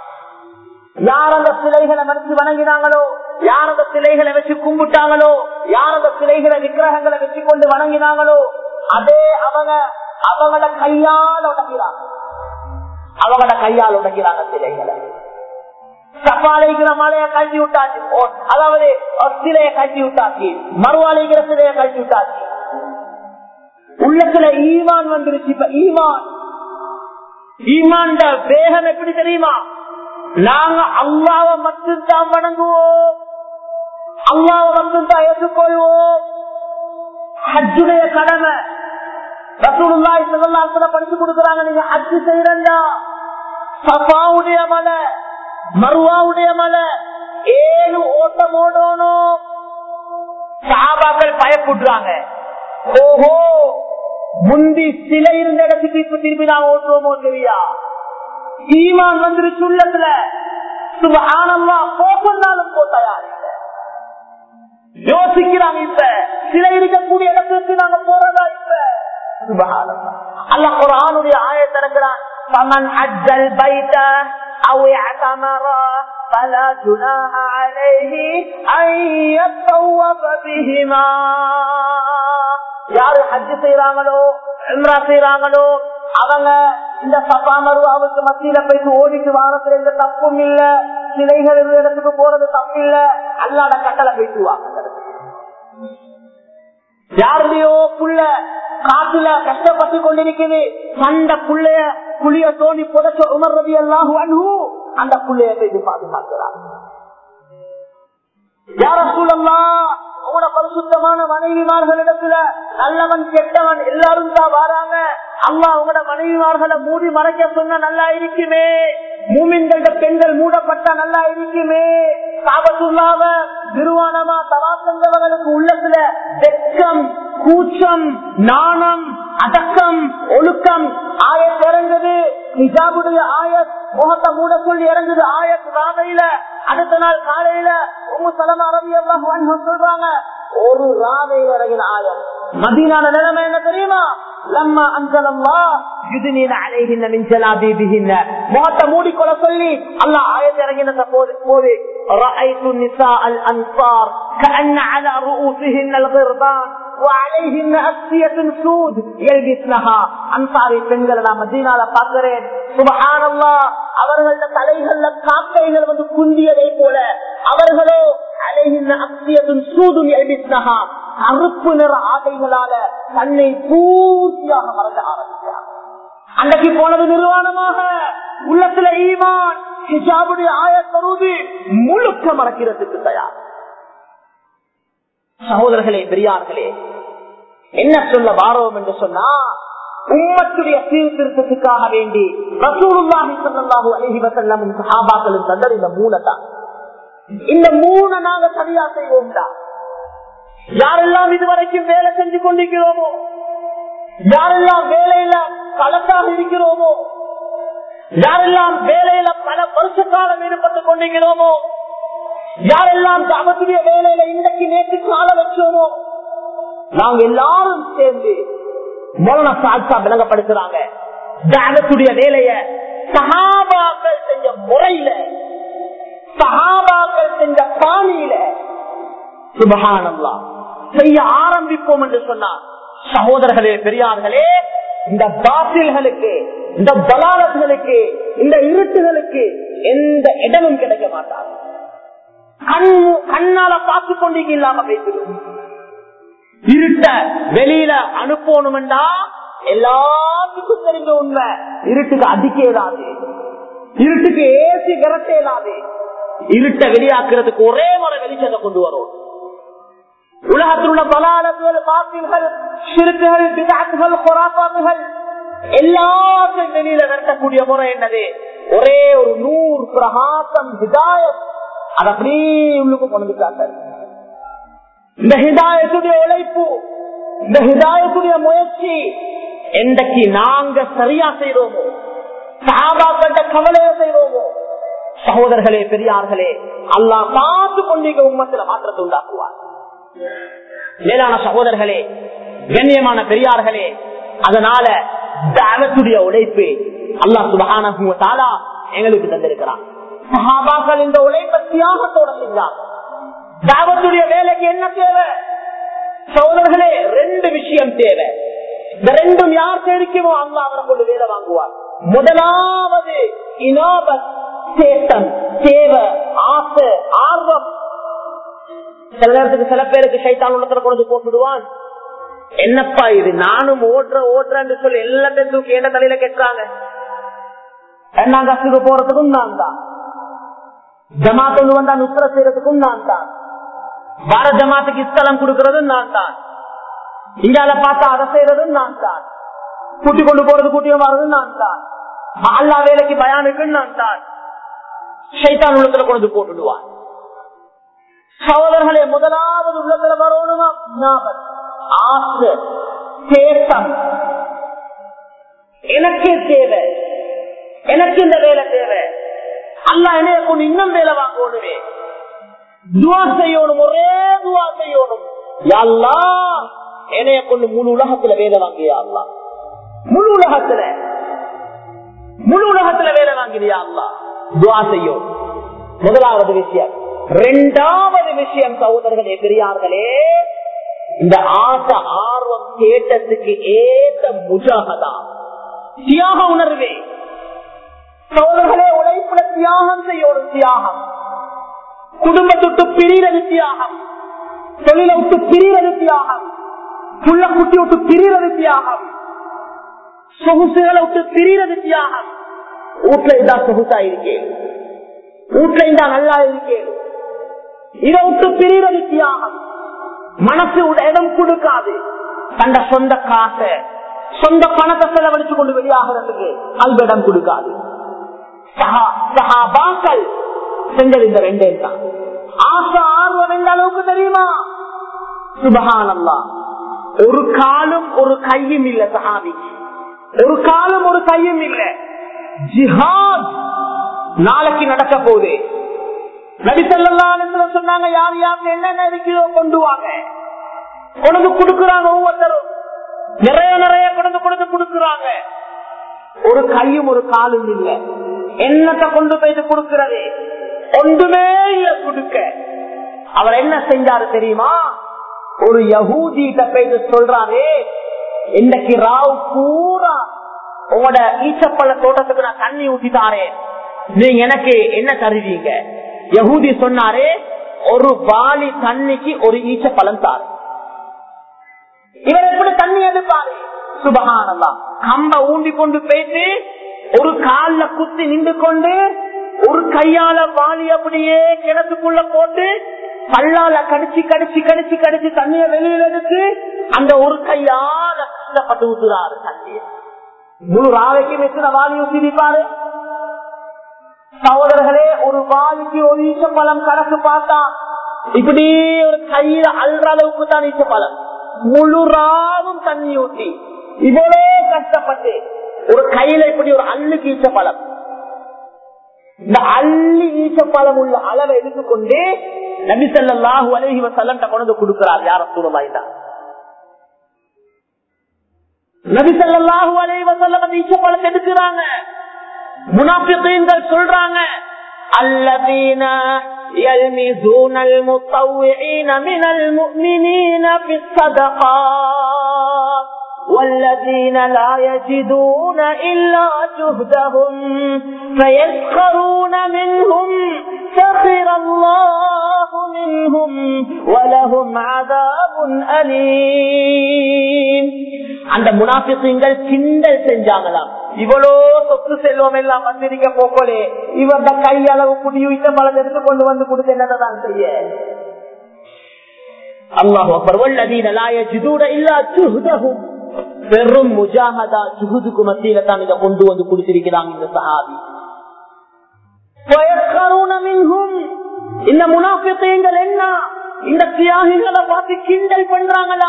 யார் அந்த சிலைகளை மறைச்சு வணங்கினாங்களோ யார் அந்த சிலைகளை வச்சு கும்பிட்டாங்களோ யார் அந்த சிலைகளை விக்கிரகங்களை வச்சு கொண்டு வணங்கினாங்களோ அதே அவங்க அவங்கள கையால் உடைக்கிறாங்க அவங்கள கையால் உடைக்கிறாங்க சிலைகளை சப்பாலைக்கிற மலையை கட்டி விட்டாச்சு ஓ, அதாவது ஒரு சிலையை கட்டி விட்டாச்சு மறுவாலைக்கிற சிலையை கட்டி விட்டாச்சு உள்ளத்துல ஈமான் வந்துருச்சு இப்ப ஈமான் ஈமான் வேகம் எப்படி தெரியுமா நாங்க அல்லாவ மட்டும்தான் வணங்குவோம் அல்லாவ மட்டும்தான் ஏற்றுக்கொள்வோம் ஹஜ்ஜுடைய கடமை ரசூலுல்லாஹி ஸல்லல்லாஹு அலைஹி வஸல்லம் படிச்சு கொடுக்கறாங்க நீங்க ஹஜ் செய்யறண்டா சஃபாவுடைய மலை மருவாவுடைய மலை ஏழு ஓட்டம் ஓடணும் சாபாக்கள் பயப்படுறாங்க ஓஹோ முந்தி சிலை இருந்த இடத்துக்கு இப்ப திரும்பி நான் ஓட்டுவோமோ தெரியா ஈமான் வந்துருச்சு உள்ளத்துல சுபஹானல்லா போகனாலும் போ தயார் இல்ல. யோசிக்கிறாங்க இப்ப சிலை இருக்கக்கூடிய இடத்துக்கு நாங்க போறதா இப்ப சுபஹானல்லா அல்லாஹ் குர்ஆனுடைய ஆயத்தை இறக்குறான் ஃபமன் அஜ்ஜல் பைத அவ் இஅதமர فلا جناح عليه أن يطوف بهما யாரு ஹஜ் செய்யறாங்களோ இம்ரா செய்யறாங்களோ அவங்க இந்த சபா மருவாவுக்கு மத்தியில போயிட்டு ஓடிட்டு வாரத்துல எந்த தப்பும் இல்ல சிலைகள் இருந்த இடத்துக்கு போறது தப்பு இல்ல அல்லாட கட்டளை போயிட்டு வாங்க யாருடையோ புள்ள காட்டுல கஷ்டப்பட்டு கொண்டிருக்குது அந்த புள்ளைய புளிய தோண்டி புதைச்ச உமர் ரவி எல்லாம் அந்த புள்ளைய போயிட்டு பாதுகாக்கிறார் யார சூழல்லாம் உங்களோட பரிசுத்தமான மனைவிமார்களிடத்துல நல்லவன் கெட்டவன் எல்லாரும் தான் வராங்க அம்மா உங்களோட மனைவிமார்களை மூடி மறைக்க சொன்ன நல்லா இருக்குமே மூமின்கள பெண்கள் மூடப்பட்ட நல்லா இருக்குமே சாபத்துள்ளாவ நிறுவனமா தவா செஞ்சவர்களுக்கு உள்ளத்துல வெக்கம் கூச்சம் நாணம் அடக்கம் ஒழுக்கம் ஆயத் இறங்குது ஹிஜாபுடைய ஆயத் முகத்தை மூட சொல்லி இறங்குது ஆயத் ராவையில அடுத்த நாள் காலையில உங்க தலைமை அரபி எல்லாம் சொல்றாங்க ஒரு ராவையில் இறங்கின ஆயத் மதீனான நிலைமை என்ன தெரியுமா லம்மா அன்சலல்லா யுதுனீன அலைஹின்ன மின் ஜலாபீபிஹின்ன முகத்தை மூடிக்கொள்ள சொல்லி அல்லாஹ் ஆயத் இறங்கின போது போது رأيت النساء الأنصار كأن على رؤوسهن الغربان وعليهن أسية سود يلبسنها அன்சாரி பெண்களை நான் மதீனால பார்க்கிறேன் சுபஹானல்லா அவர்கள தலைகள்ல காக்கைகள் வந்து குந்தியதை போல அவர்களோ அலைகின்ற அக்சியத்தும் சூதும் எழுதினஹா கருப்பு நிற ஆடைகளால தன்னை பூர்த்தியாக மறந்து ஆரம்பிக்கிறார் அன்றைக்கு போனது நிர்வாணமாக உள்ளத்துல ஈமான் ஹிஜாபுடைய ஆயத்தருது முழுக்க மறக்கிறதுக்கு தயார் சகோதரர்களே பெரியார்களே என்ன சொல்ல வாரோம் என்று சொன்னா உம்மத்துடைய சீர்திருத்தத்துக்காக வேண்டி ரசூலுல்லாஹி ஸல்லல்லாஹு அலைஹி வஸல்லம் சஹாபாக்களும் தந்தது இந்த மூணதான் இந்த மூணு நாங்க சரியா செய்வோம்டா யாரெல்லாம் இதுவரைக்கும் வேலை செஞ்சு கொண்டிருக்கிறோமோ யாரெல்லாம் வேலையில கலக்காக இருக்கிறோமோ யாரெல்லாம் வேலையில பல வருஷ காலம் ஈடுபட்டுக் கொண்டிருக்கிறோமோ யாரெல்லாம் தாமத்துடைய வேலையில இன்றைக்கு நேற்று கால வச்சோமோ நாங்க எல்லாரும் சேர்ந்து மௌன சாட்சா விளங்கப்படுத்துறாங்க தானத்துடைய வேலைய சகாபாக்கள் செஞ்ச முறையில சகாபாக்கள் செஞ்ச பாணியில சுபகானம்லாம் செய்ய ஆரம்பிப்போம் என்று சொன்னார் சகோதரர்களே பெரியார்களே இந்த பாசில்களுக்கு இந்த பலாலத்துகளுக்கு இந்த இருட்டுகளுக்கு எந்த இடமும் கிடைக்க மாட்டார் கண் கண்ணால பார்த்து கொண்டீங்க இல்லாம பேசிடும் இருட்ட வெளியில அனுப்பணும்டா எல்லாத்துக்கும் தெரிஞ்ச உண்மை இருட்டுக்கு அடிக்க இயலாது இருட்டுக்கு ஏசி விரட்ட இயலாது இருட்ட வெளியாக்குறதுக்கு ஒரே முறை வெளிச்சத்தை கொண்டு வரும் உலகத்தில் உள்ள பலாலத்துகள் பாத்தில்கள் சிறுக்குகள் விதாத்துகள் கொராப்பாத்துகள் எல்லாத்தையும் வெளியில விரட்டக்கூடிய முறை என்னது ஒரே ஒரு நூறு பிரகாசம் ஹிதாயத் அது அப்படியே உள்ளுக்கு கொண்டு காட்டாரு இந்த ஹிதாயத்துடைய உழைப்பு இந்த ஹிதாயத்துடைய முயற்சி எந்தக்கு நாங்க சரியா செய்யறோமோ சாபாக்கிட்ட கவலைய செய்வோமோ சகோதரர்களே பெரியார்களே அல்லாஹ் பார்த்து கொண்டீங்க உண்மத்தில் மாற்றத்தை உண்டாக்குவார் மேலான சகோதரர்களே கண்ணியமான பெரியார்களே அதனால தாவத்துடைய உழைப்பு அல்லாஹ் சுபகான எங்களுக்கு தந்திருக்கிறான் சஹாபாக்கள் இந்த உழைப்பை தியாகத்தோட செஞ்சாங்க தாவத்துடைய வேலைக்கு என்ன தேவை சோதர்களே ரெண்டு விஷயம் தேவை இந்த ரெண்டும் யார் தெரிக்குமோ அல்லா அவரை கொண்டு வேலை வாங்குவார் முதலாவது இனோபத் சேட்டம் தேவை ஆசை ஆர்வம் சில நேரத்துக்கு சில பேருக்கு சைத்தான் உள்ளத்துல கொண்டு போட்டுடுவான் என்னப்பா இது நானும் ஓட்டுற ஓட்டுறேன்னு சொல்லி எல்லாத்தையும் தூக்கி என்ன தலையில கெட்டுறாங்க ரெண்டாம் கசுக்கு போறதுக்கும் நான் தான் ஜமாத்து வந்தா நுத்திர செய்யறதுக்கும் நான் தான் பார ஜமாத்துக்கு இஸ்தலம் கொடுக்கறதும் நான் தான் இங்கால பார்த்தா அதை செய்யறதும் நான் தான் கூட்டி கொண்டு போறது கூட்டியும் வர்றதும் நான் தான் அல்லா வேலைக்கு பயானுக்கு நான் தான் சைத்தான் உள்ளத்துல கொண்டு போட்டுடுவான் சகோதரர்களே முதலாவது உள்ளத்துல வரணுமா ஆசை தேசம் எனக்கு தேவை எனக்கு இந்த வேலை தேவை அல்ல என்னைய கொண்டு இன்னும் வேலை வாங்கணுமே துவா செய்யணும் ஒரே துவா செய்யணும் யாழ்லா என்னைய கொண்டு முழு உலகத்துல வேலை வாங்கியா அல்லா முழு உலகத்துல முழு உலகத்துல வேலை வாங்கிறியா அல்லா துவா செய்யும் முதலாவது விஷயம் இரண்டாவது விஷயம் சகோதரர்களே பெரியார்களே இந்த ஆசை ஆர்வம் கேட்டதுக்கு ஏத்த முஜாகதா தியாக உணர்வே சோதர்களே உழைப்புல தியாகம் செய்யணும் தியாகம் குடும்பத்துட்டு பிரிகிறது தியாகம் தொழில விட்டு பிரிகிறது தியாகம் புள்ள குட்டி விட்டு பிரிகிறது தியாகம் சொகுசுகளை விட்டு பிரிகிறது தியாகம் வீட்டுல இருந்தா சொகுசா இருக்கேன் வீட்டுல இருந்தா நல்லா இருக்கேன் இதை விட்டு பிரிகிறது தியாகம் மனசு இடம் கொடுக்காது தந்த சொந்த காசை சொந்த பணத்தை செலவழிச்சு கொண்டு வெளியாகிறதுக்கு அல்பிடம் கொடுக்காது சகாபாக்கள் செஞ்சது இந்த ரெண்டே தான் ஆசை ஆர்வம் எந்த அளவுக்கு தெரியுமா சுபகானல்லா ஒரு காலும் ஒரு கையும் இல்ல சஹாபி ஒரு காலும் ஒரு கையும் இல்ல ஜிஹாத் நாளைக்கு நடக்க போகுது நடித்தல்ல சொன்னாங்க யார் யாருக்கு என்னென்ன இருக்கிறதோ கொண்டு வாங்க உனக்கு கொடுக்குறாங்க ஒவ்வொருத்தரும் நிறைய நிறைய கொண்டு கொண்டு கொடுக்குறாங்க ஒரு கையும் ஒரு காலும் இல்ல என்னத்தை கொண்டு போயிட்டு கொடுக்கிறது ஒன்றுமே இல்ல கொடுக்க அவர் என்ன செஞ்சாரு தெரியுமா ஒரு யகூதிட்ட போயிட்டு சொல்றாரு இன்னைக்கு ராவ் பூரா உங்களோட ஈச்சப்பழ தோட்டத்துக்கு நான் தண்ணி ஊத்திட்டாரே நீங்க எனக்கு என்ன தருவீங்க யகூதி சொன்னாரு ஒரு வாலி தண்ணிக்கு ஒரு ஈச்சப்பழம் தாரு இவர் எப்படி தண்ணி எடுப்பாரு சுபகானல்லாம் கம்ப ஊண்டி கொண்டு போயிட்டு ஒரு கால்ல குத்தி நின்று கொண்டு ஒரு கையால வாலி அப்படியே கிணத்துக்குள்ள போட்டு பல்லால கடிச்சு கடிச்சு கடிச்சு கடிச்சு தண்ணிய வெளியில எடுத்து அந்த ஒரு கையால கஷ்டப்பட்டு ஊத்துறாரு தண்ணிய முழு ராவைக்கும் எத்தனை வாலி ஊத்திருப்பாரு சகோதரர்களே ஒரு வாலிக்கு ஒரு ஈச்சப்பழம் கணக்கு பார்த்தா இப்படி ஒரு கையில அல்ற அளவுக்கு தான் ஈச்சப்பழம் முழு ராவும் தண்ணி ஊற்றி இவ்வளோ கஷ்டப்பட்டு ஒரு கையில இப்படி ஒரு அள்ளுக்கு ஈச்சப்பழம் இந்த அள்ளி ஈச்சப்பழம் உள்ள அளவை எடுத்துக்கொண்டு நபி ஸல்லல்லாஹு அலைஹி வஸல்லம் கொண்டு வந்து கொடுக்கிறார் யார சூழலாயிட்டா நபி ஸல்லல்லாஹு அலைஹி வஸல்லம் அந்த ஈச்சப்பழத்தை எடுக்கிறாங்க முனாஃபிகீன்கள் சொல்றாங்க الذين يلمزون المطوعين من المؤمنين في الصدقات والذين لا يجدون إلا جهدهم فيسخرون منهم سخر الله منهم ولهم عذاب أليم அந்த முனாபிசங்கள் கிண்டல் செஞ்சாங்களாம் இவ்வளோ சொத்து செல்வம் எல்லாம் வந்திருக்க போக்கோலே இவர்த கையளவு குடியுத்த பலன் எடுத்து கொண்டு வந்து கொடுத்து என்னதான் செய்ய அல்லாஹ் அக்பர் வல்லதீன லா யஜிதூன இல்லா ஜுஹ்தஹும் பெரும் முஜாஹதா ஜுஹுதுக்கு மத்தியில தான் இதை கொண்டு வந்து கொடுத்திருக்கிறாங்க இந்த சஹாபி வயஸ்கரூன மின்ஹும் இந்த முனாஃபிகீன்கள் என்ன இந்த தியாகிகளை பார்த்து கிண்டல் பண்றாங்களா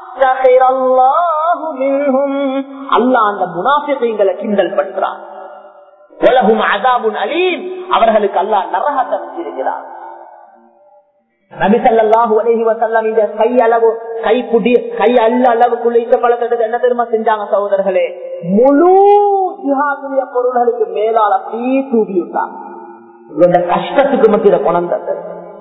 அல்லாஹ் அந்த முனாஃபிகளை கிண்டல் பண்றான் உலகும் அதாபுன் அலீம் அவர்களுக்கு அல்லாஹ் நரகத்தை வச்சிருக்கிறார் நபிசல்லாஹு அலஹி வசல்லம் இந்த கை அளவு கை புடி கை அல்ல அளவுக்குள்ள இந்த பழக்கத்துக்கு என்ன தெரியுமா செஞ்சாங்க சகோதரர்களே முழு ஜிஹாதுடைய பொருள்களுக்கு மேலால் அப்படியே தூக்கி விட்டாங்க இந்த கஷ்டத்துக்கு மத்தியில குணந்தது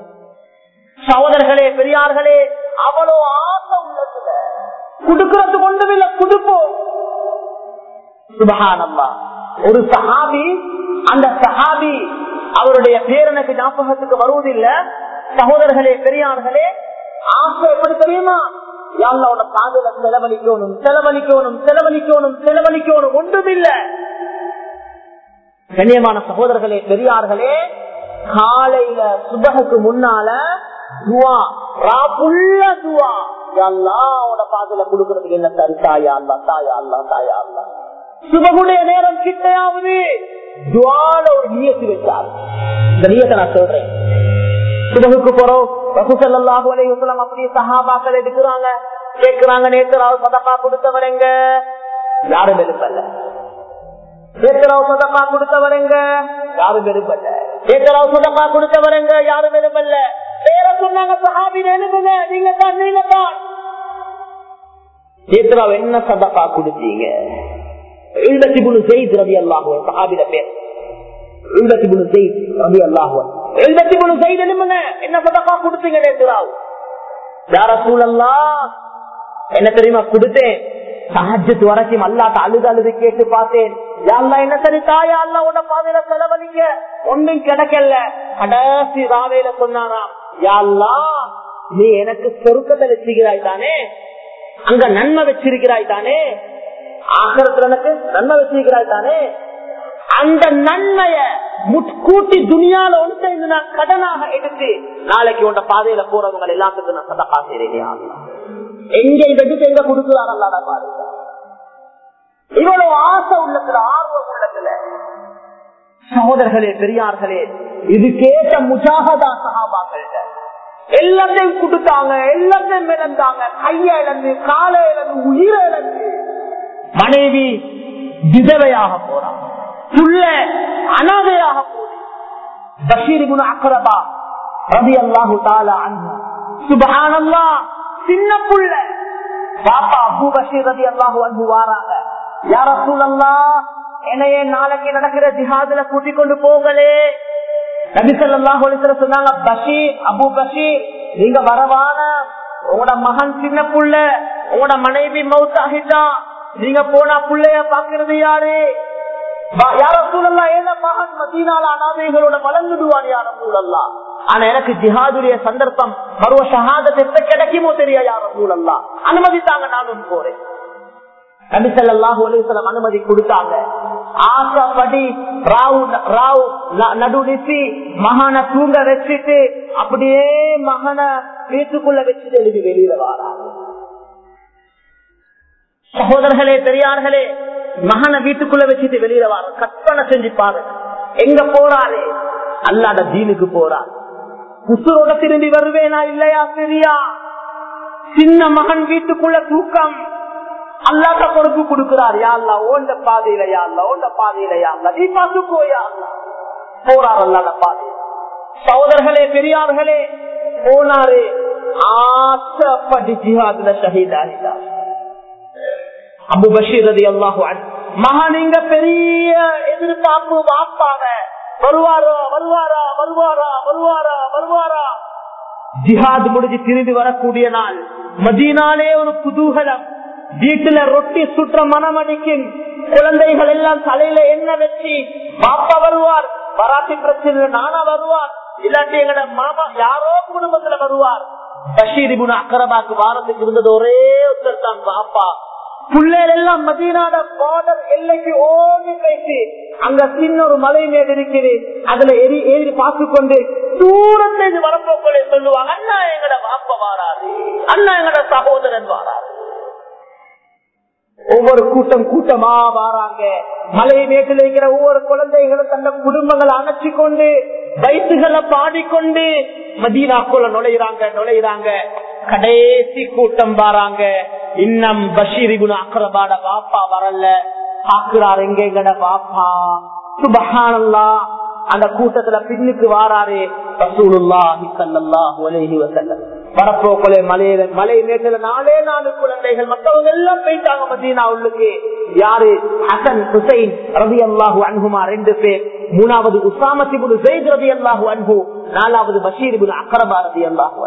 சகோதரர்களே பெரியார்களே அவ்வளோ ஆசை உள்ளதுல குடுக்கிறது கொண்டும் இல்ல குடுப்போம் சுபகானம்மா ஒரு சஹாபி அந்த சஹாபி அவருடைய பேரனுக்கு ஞாபகத்துக்கு வருவதில்லை சகோதரர்களே பெரியார்களே ஆசை எப்படி தெரியுமா யாழ்லாவோட பாதையில செலவழிக்கணும் செலவழிக்கணும் செலவழிக்கணும் செலவழிக்கணும் ஒன்றுமில்லை கண்ணியமான சகோதரர்களே பெரியார்களே காலையில சுபகுக்கு முன்னால துவா ராப்புள்ள துவா எல்லாவோட பாதையில கொடுக்கறதுக்கு என்ன சரி தாயா அல்லா தாயா அல்லா தாயா அல்லா சுபகுடைய நேரம் கிட்டையாவது துவால ஒரு நியத்து வச்சார் இந்த நியத்தை நான் சொல்றேன் சுபகுக்கு போறோம் ரசூசல்லாஹு அலைஹி வஸல்லம் அப்படியே சஹாபாக்கள் எடுக்கிறாங்க கேக்குறாங்க நேத்தராவ் சதகா கொடுத்தவரங்க யாரும் எழுப்பல்ல நேத்தராவ் சதகா கொடுத்தவரங்க யாரும் எழுப்பல்ல நேத்தராவ் சதகா கொடுத்தவரங்க யாரும் எழுப்பல்ல பேர சொன்னாங்க சஹாபி எழுப்புங்க நீங்க தான் நீங்க தான் நேத்தராவ் என்ன சதகா கொடுத்தீங்க எழுபத்தி மூணு செய்தி ரவி அல்லாஹுவன் சஹாபிட பேர் எழுபத்தி மூணு செய்தி ரவி அல்லாஹுவன் எழுபத்தி மூணு செய்தி எழுப்புங்க என்ன சதகா கொடுத்தீங்க நேத்தராவ் யார சூழல்லா என்ன தெரியுமா கொடுத்தேன் சஹஜத்து வரைக்கும் அல்லாட்ட அழுது அழுது கேட்டு பார்த்தேன் யாழ்லா என்ன சரி தாயா அல்லாவோட பாதையில செலவழிக்க ஒன்றும் கிடைக்கல கடைசி ராவையில சொன்னாராம் யாழ்லா நீ எனக்கு சொருக்கத்தை வச்சிருக்கிறாய் தானே அங்க நன்மை வச்சிருக்கிறாய் தானே ஆகரத்துல எனக்கு நன்மை வச்சிருக்கிறாய் தானே அந்த நன்மைய முட்கூட்டி துணியால ஒன்றை நான் கடனாக எடுத்து நாளைக்கு உண்ட பாதையில போறவங்க எல்லாத்துக்கும் நான் சதப்பா செய்றேன் எங்க எடுத்து எங்க கொடுக்குறாரு அல்லாத பாருங்க இவ்வளவு ஆசை உள்ளத்துல ஆர்வம் உள்ளத்துல சகோதரர்களே பெரியார்களே இது கேட்ட முஜாகதா சகாபாக்கள்கிட்ட எல்லாத்தையும் கொடுத்தாங்க எல்லாத்தையும் இழந்தாங்க கைய இழந்து காலை இழந்து உயிரை இழந்து மனைவி விதவையாக போறான் புள்ள அனாதையாக போகுது பஷீர் குண அக்கரபா ரவி அல்லாஹு தாலா அன்பு சுபஹானல்லா சின்ன புள்ள பாப்பா அபு பஷீர் ரதி அல்லாஹு அன்பு வாராங்க யார சூழல்லா என்னையே நாளைக்கு நடக்கிற ஜிஹாதுல கூட்டிக் கொண்டு போகலே நபிசல்லாஹு அலிஸ்வர சொன்னாங்க பஷீர் அபு பஷீர் நீங்க வரவான உங்களோட மகன் சின்ன புள்ள உங்களோட மனைவி மவுத் ஆகிட்டான் நீங்க போனா புள்ளைய பாக்குறது யாரு யார சூழல்லா ஏன மகன் மதீனால அனாதைகளோட வளர்ந்துடுவான் யார சூழல்லா ஆனா எனக்கு ஜிஹாதுடைய சந்தர்ப்பம் பருவ ஷஹாதத் எப்ப கிடைக்குமோ தெரியா யார சூழல்லா அனுமதித்தாங்க நானும் போறேன் நபிசல்லாஹு அலிசலம் அனுமதி கொடுத்தாங்க ஆசைப்படி ராவு ராவு நடுநிசி மகனை தூங்க வச்சுட்டு அப்படியே மகனை வீட்டுக்குள்ள வச்சுட்டு எழுதி வெளியில வாராங்க சகோதரர்களே பெரியார்களே மகனை வீட்டுக்குள்ள வச்சுட்டு வெளியில வார கற்பனை செஞ்சு பாரு எங்க போறாளே அல்லாத தீனுக்கு போறாள் உசுரோட திரும்பி வருவேனா இல்லையா சரியா சின்ன மகன் வீட்டுக்குள்ள தூக்கம் அல்லாத பொறுப்பு கொடுக்கிறார் யாழ்லா ஓண்ட பாதையில யாழ்லா ஓண்ட பாதையில யாழ்லா நீ பார்த்துக்கோ யாழ்லா போறார் அல்லாத பாதையில சகோதரர்களே பெரியார்களே போனாரு ஆசைப்படி ஜிஹாதுல ஷஹீத் ஆகிட்டார் அபு பஷீர் ரதி அல்லாஹு மகன் இங்க பெரிய எதிர்பார்ப்பு வாப்பாங்க வருவாரா வருவாரா வருவாரா வருவாரா வருவாரா ஜிஹாத் முடிஞ்சு திரும்பி வரக்கூடிய நாள் மதீனாலே ஒரு குதூகலம் வீட்டுல ரொட்டி சுற்ற மனமடிக்கும் குழந்தைகள் எல்லாம் தலையில என்ன வச்சு பாப்பா வருவார் வராட்டி பிரச்சனை நானா வருவார் இல்லாட்டி எங்கட மாமா யாரோ குடும்பத்துல வருவார் பஷீர் இபுன் அக்கரபாக்கு வாரத்துக்கு இருந்தது ஒரே ஒருத்தர் தான் பாப்பா பிள்ளைகள் எல்லாம் மதீனாட பார்டர் எல்லைக்கு ஓடி பேசி அங்க சின்ன ஒரு மலை மேல் இருக்குது அதுல எரி ஏறி பார்த்து கொண்டு தூரத்தை வரப்போக்களை சொல்லுவாங்க அண்ணா எங்கட பாப்பா வாராரு அண்ணா எங்கட சகோதரன் வாராரு ஒவ்வொரு கூட்டம் கூட்டமா வாராங்க மலை மேட்டில் இருக்கிற ஒவ்வொரு குழந்தைகளும் தந்த குடும்பங்களை அணைச்சு கொண்டு வயசுகளை பாடிக்கொண்டு மதீனாக்குள்ள நுழையிறாங்க நுழையிறாங்க கடைசி கூட்டம் வாராங்க இன்னம் பஷீர் குண அக்கரபாட பாப்பா வரல பாக்குறாரு எங்க எங்கட பாப்பா சுபஹானல்லா அந்த கூட்டத்துல பின்னுக்கு வாராரு ரசூலுல்லாஹி ஸல்லல்லாஹு அலைஹி வஸல்லம் வரப்போக்குள்ளே மலையில மலை மேட்டில நாலே நாலு குழந்தைகள் மற்றவங்க எல்லாம் போயிட்டாங்க மதீனா உள்ளுக்கு யாரு ஹசன் ஹுசைன் ரவி அல்லாஹு அன்ஹுமா ரெண்டு பேர் மூணாவது உசாமத்தி புது ஜெயித் ரவி அல்லாஹு அன்ஹு நாலாவது பஷீர் புது அக்கரபா ரவி அல்லாஹு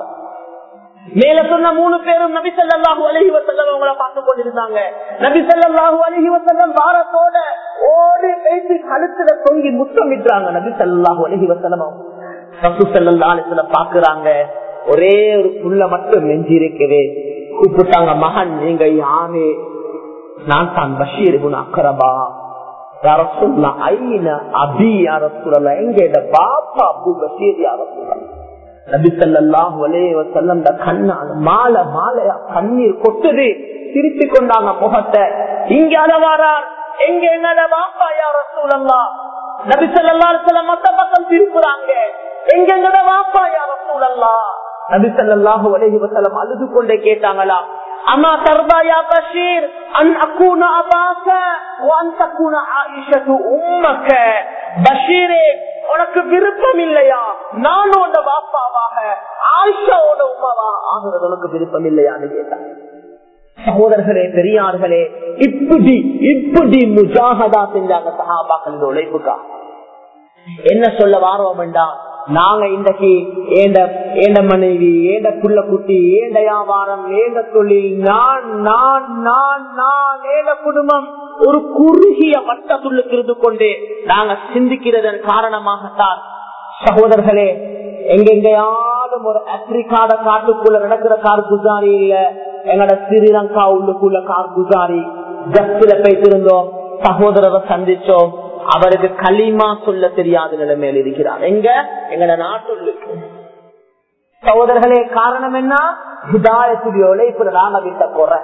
மேல சொன்ன மூணு பேரும் நபி சல்லாஹூ அலஹி வசல்லம் அவங்கள பார்த்து கொண்டிருந்தாங்க நபி சல்லாஹூ அலஹி வசல்லம் வாரத்தோட ஓடி பேசி கழுத்துல தொங்கி முத்தம் விட்டுறாங்க நபி சல்லாஹூ அலஹி வசல்லம் ரசூ சல்லா அலிஸ்ல பாக்குறாங்க ஒரே ஒரு புள்ள மட்டும் நெஞ்சு இருக்குது கூப்பிட்டாங்க மகன் நீங்க யாரு நான் தான் பஷீர் குண அக்கரபா யார சொல்லலாம் ஐன அபி யார சொல்லலாம் எங்க பாப்பா அபு பஷீர் யார சொல்லலாம் நபிசல்லாஹு வலைவசல்லம் கண்ணால மாலை மாலையா கண்ணீர் கொட்டுது திருப்பி கொண்டாங்க முகத்தை இங்க அளவாரார் எங்க என்னட வாப்பா யார சூழல்லாம் நபிசல்லா மத்த பக்கம் திருப்புறாங்க எங்க என்னட வாப்பா யார சூழல்லாம் நபிசல்லாஹு வலைஹி வசல்லம் அழுது கொண்டே கேட்டாங்களா அம்மா தர்பாயா பஷீர் அன் அக்கூன அபாக்க அன் தக்கூன ஆயிஷத்து உம்மக்க பஷீரே உனக்கு விருப்பம் இல்லையா நானோட பாப்பாவாக ஆயிஷாவோட உமாவாக ஆகுறது உனக்கு விருப்பம் இல்லையான்னு கேட்டாங்க சகோதரர்களே பெரியார்களே இப்படி இப்படி முஜாகதா செஞ்சாங்க சஹாபாக்கள் உழைப்புக்கா என்ன சொல்ல வாரோம் வேண்டாம் நாங்க இன்றைக்கு ஏண்ட ஏண்ட மனைவி ஏண்ட புள்ள குட்டி ஏண்ட வியாபாரம் ஏண்ட தொழில் நான் நான் நான் நான் ஏண்ட குடும்பம் ஒரு குறுகிய வட்டத்துள்ளுக்கு இருந்து கொண்டு நாங்க சிந்திக்கிறதன் காரணமாகத்தான் சகோதரர்களே எங்கெங்கயாலும் ஒரு ஆப்பிரிக்காட காட்டுக்குள்ள நடக்கிற கார் குசாரி இல்ல எங்கட ஸ்ரீலங்கா உள்ளுக்குள்ள கார் குசாரி ஜஸ்டில போயிட்டிருந்தோம் சகோதரரை சந்திச்சோம் அவருக்கு களிமா சொல்ல தெரியாத நிலைமையில் இருக்கிறார் எங்க எங்கட நாட்டுள்ளுக்கு சகோதரர்களே காரணம் என்ன ஹிதாயத்துடைய உழைப்புல நாம விட்ட குறை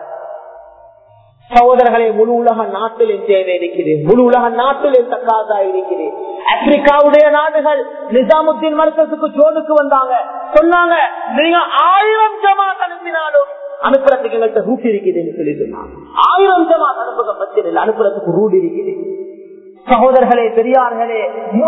சகோதரர்களே முழு உலக நாட்டில் தேவை இருக்கிறது முழு உலக நாட்டில் தக்காதா இருக்கிறது ஆப்பிரிக்காவுடைய நாடுகள் நிசாமுத்தீன் மருத்துவத்துக்கு ஜோனுக்கு வந்தாங்க சொன்னாங்க நீங்க ஆயிரம் ஜமாத் அனுப்பினாலும் அனுப்புறதுக்கு எங்கள்கிட்ட ரூட் இருக்குதுன்னு சொல்லி சொன்னாங்க ஆயிரம் ஜமாத் அனுப்புக பட்சத்தில் அனுப்புறதுக்கு ரூட் இருக்குது சகோதரர்களே பெரியார்களே முழு உலக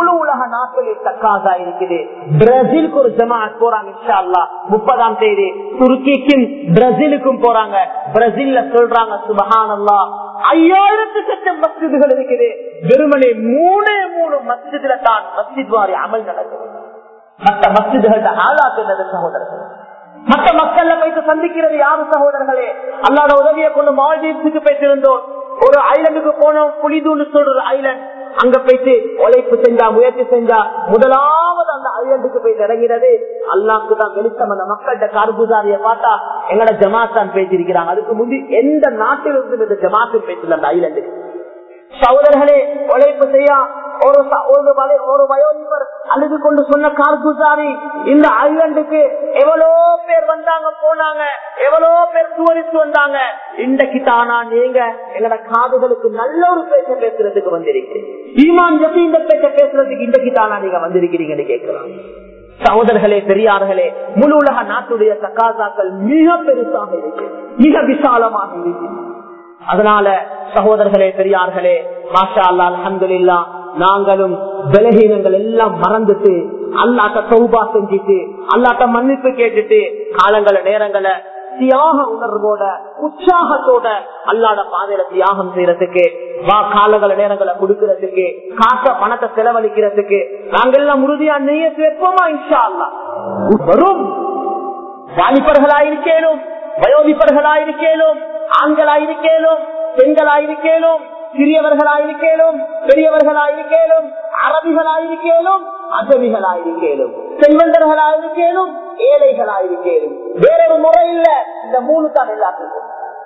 நாட்களில் தக்காசா இருக்குது பிரேசிலுக்கு ஒரு ஜமாத் போறாங்க இன்ஷா அல்லா முப்பதாம் தேதி துருக்கிக்கும் பிரேசிலுக்கும் போறாங்க பிரேசில்ல சொல்றாங்க சுபஹான் அல்லா ஐயாயிரத்து சட்டம் மஸ்ஜிதுகள் இருக்குது வெறுமனே மூணே மூணு மஸ்ஜிதுல தான் மஸ்ஜித் வாரி அமல் நடக்குது மற்ற மஸ்ஜிதுகள ஆளாக்கு என்னது சகோதரர்கள் மற்ற மக்கள்ல போயிட்டு சந்திக்கிறது யாரு சகோதரர்களே அல்லாத உதவியை கொண்டு மால்தீவ்ஸுக்கு போயிட்டு இருந்தோம் ஒரு ஐலண்டுக்கு போனோம் புலிதூன்னு சொல்ற ஐலண்ட் அங்க போயிட்டு உழைப்பு செஞ்சா முயற்சி செஞ்சா முதலாவது அந்த ஐலண்டுக்கு போயிட்டு இறங்கிறது அல்லாக்கு தான் வெளிச்சம் அந்த மக்கள்கிட்ட கார்புசாரிய பார்த்தா எங்கட ஜமாத் தான் பேசியிருக்கிறாங்க அதுக்கு முந்தி எந்த நாட்டிலிருந்து இந்த ஜமாத்து பேசல அந்த ஐலண்டுக்கு சகோதரர்களே உழைப்பு செய்ய ஒரு ஒரு வயோதிபர் அழுது கொண்டு சொன்ன கார்குசாரி இந்த ஐலண்டுக்கு எவ்வளோ பேர் வந்தாங்க போனாங்க எவ்வளோ பேர் டூரிஸ்ட் வந்தாங்க இன்றைக்கு தானா நீங்க எங்களோட காதுகளுக்கு நல்ல ஒரு பேச்ச பேசுறதுக்கு வந்திருக்கீங்க ஈமான் ஜப்பி இந்த பேச்ச பேசுறதுக்கு இன்றைக்கு தானா நீங்க வந்திருக்கிறீங்கன்னு கேட்கலாம் சகோதரர்களே பெரியார்களே முழு உலக நாட்டுடைய தக்காசாக்கள் மிக பெருசாக இருக்கு மிக விசாலமாக இருக்கு அதனால சகோதரர்களே பெரியார்களே மாஷா அல்லா அலமதுல்லா நாங்களும் பலகீனங்கள் எல்லாம் மறந்துட்டு அல்லாட்ட சௌபா செஞ்சுட்டு அல்லாட்ட மன்னிப்பு கேட்டுட்டு காலங்கள நேரங்களை தியாக உணர்வோட உற்சாகத்தோட அல்லாட பாதையில தியாகம் செய்யறதுக்கு வா காலங்கள நேரங்களை கொடுக்கறதுக்கு காச பணத்தை செலவழிக்கிறதுக்கு நாங்கெல்லாம் உறுதியா நெய்யத்து வைப்போமா இன்ஷா அல்லா வரும் வாலிபர்களாயிருக்கேனும் வயோதிபர்களாயிருக்கேனும் ஆண்களாயிருக்கேனும் பெண்களாயிருக்கேனும் சிறியவர்களாயிருக்கேனும் பெரியவர்களாயிருக்கேனும் அரபிகளாயிருக்கேனும் அஜமிகளாயிருக்கேனும் செல்வந்தர்களாயிருக்கேனும் ஏழைகளாயிருக்கேனும் வேறொரு முறை இல்ல இந்த மூணு தான் எல்லாத்துக்கும்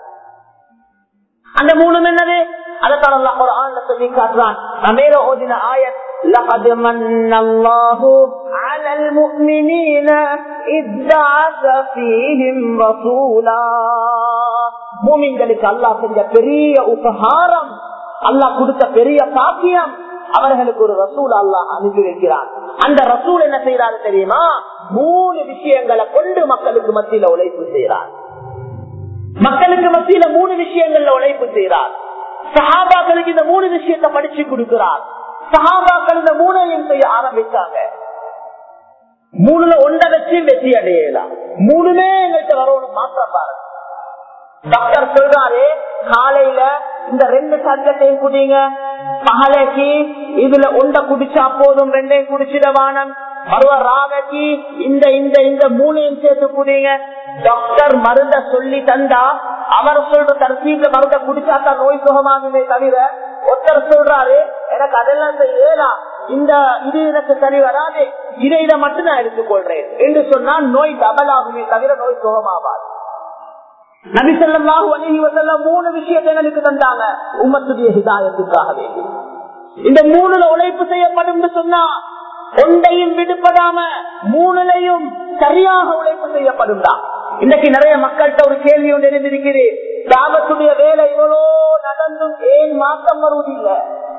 அந்த மூணு என்னது அதைத்தான் அல்லாஹ் குர்ஆன்ல சொல்லி காட்டுறான் மேல ஓதின ஆயத் لقد من الله على المؤمنين إذ بعث فيهم رسولا மூமின்களுக்கு அல்லாஹ் செஞ்ச பெரிய உபகாரம் அல்லாஹ் கொடுத்த பெரிய பாக்கியம் அவர்களுக்கு ஒரு ரசூல் அல்லாஹ் அனுப்பி வைக்கிறார் அந்த ரசூல் என்ன செய்யறாரு தெரியுமா மூணு விஷயங்களை கொண்டு மக்களுக்கு மத்தியில உழைப்பு செய்யறார் மக்களுக்கு மத்தியில மூணு விஷயங்கள்ல உழைப்பு செய்யறார் சஹாபாக்களுக்கு இந்த மூணு விஷயத்தை படிச்சு கொடுக்கிறார் சஹாபாக்கள் இந்த மூணையும் செய்ய ஆரம்பிச்சாங்க மூணுல ஒன்றை வச்சு வெற்றி அடையலாம் மூணுமே எங்கள்கிட்ட வரணும் மாற்றம் பாருங்க டாக்டர் சொல்றாரு காலையில இந்த ரெண்டு சர்க்கத்தையும் குடிங்க பகலைக்கு இதுல ஒண்ட குடிச்சா போதும் ரெண்டையும் குடிச்சிட வானம் மறுவ ராவைக்கு இந்த இந்த இந்த மூணையும் சேர்த்து குடிங்க டாக்டர் மருந்த சொல்லி தந்தா அவர் சொல்ற தரசீல மருந்த குடிச்சா தான் நோய் சுகமாகுமே தவிர ஒருத்தர் சொல்றாரு எனக்கு அதெல்லாம் செய்யலாம் இந்த இது எனக்கு சரி வராது இதை இதை மட்டும் நான் எடுத்துக்கொள்றேன் என்று சொன்னால் நோய் டபல் ஆகுமே தவிர நோய் சுகமாவாது நபிசல்லாஹு அலஹி வசல்லம் மூணு விஷயத்தை எனக்கு தந்தாங்க உம்மத்துடைய ஹிதாயத்துக்காக வேண்டி இந்த மூணுல உழைப்பு செய்யப்படும் சொன்னா ஒன்றையும் விடுபடாம மூணுலையும் சரியாக உழைப்பு செய்யப்படும் தான் இன்னைக்கு நிறைய மக்கள்கிட்ட ஒரு கேள்வி ஒன்று எழுந்திருக்கிறது தாபத்துடைய வேலை இவ்வளோ நடந்தும் ஏன் மாற்றம் வருவதில்லை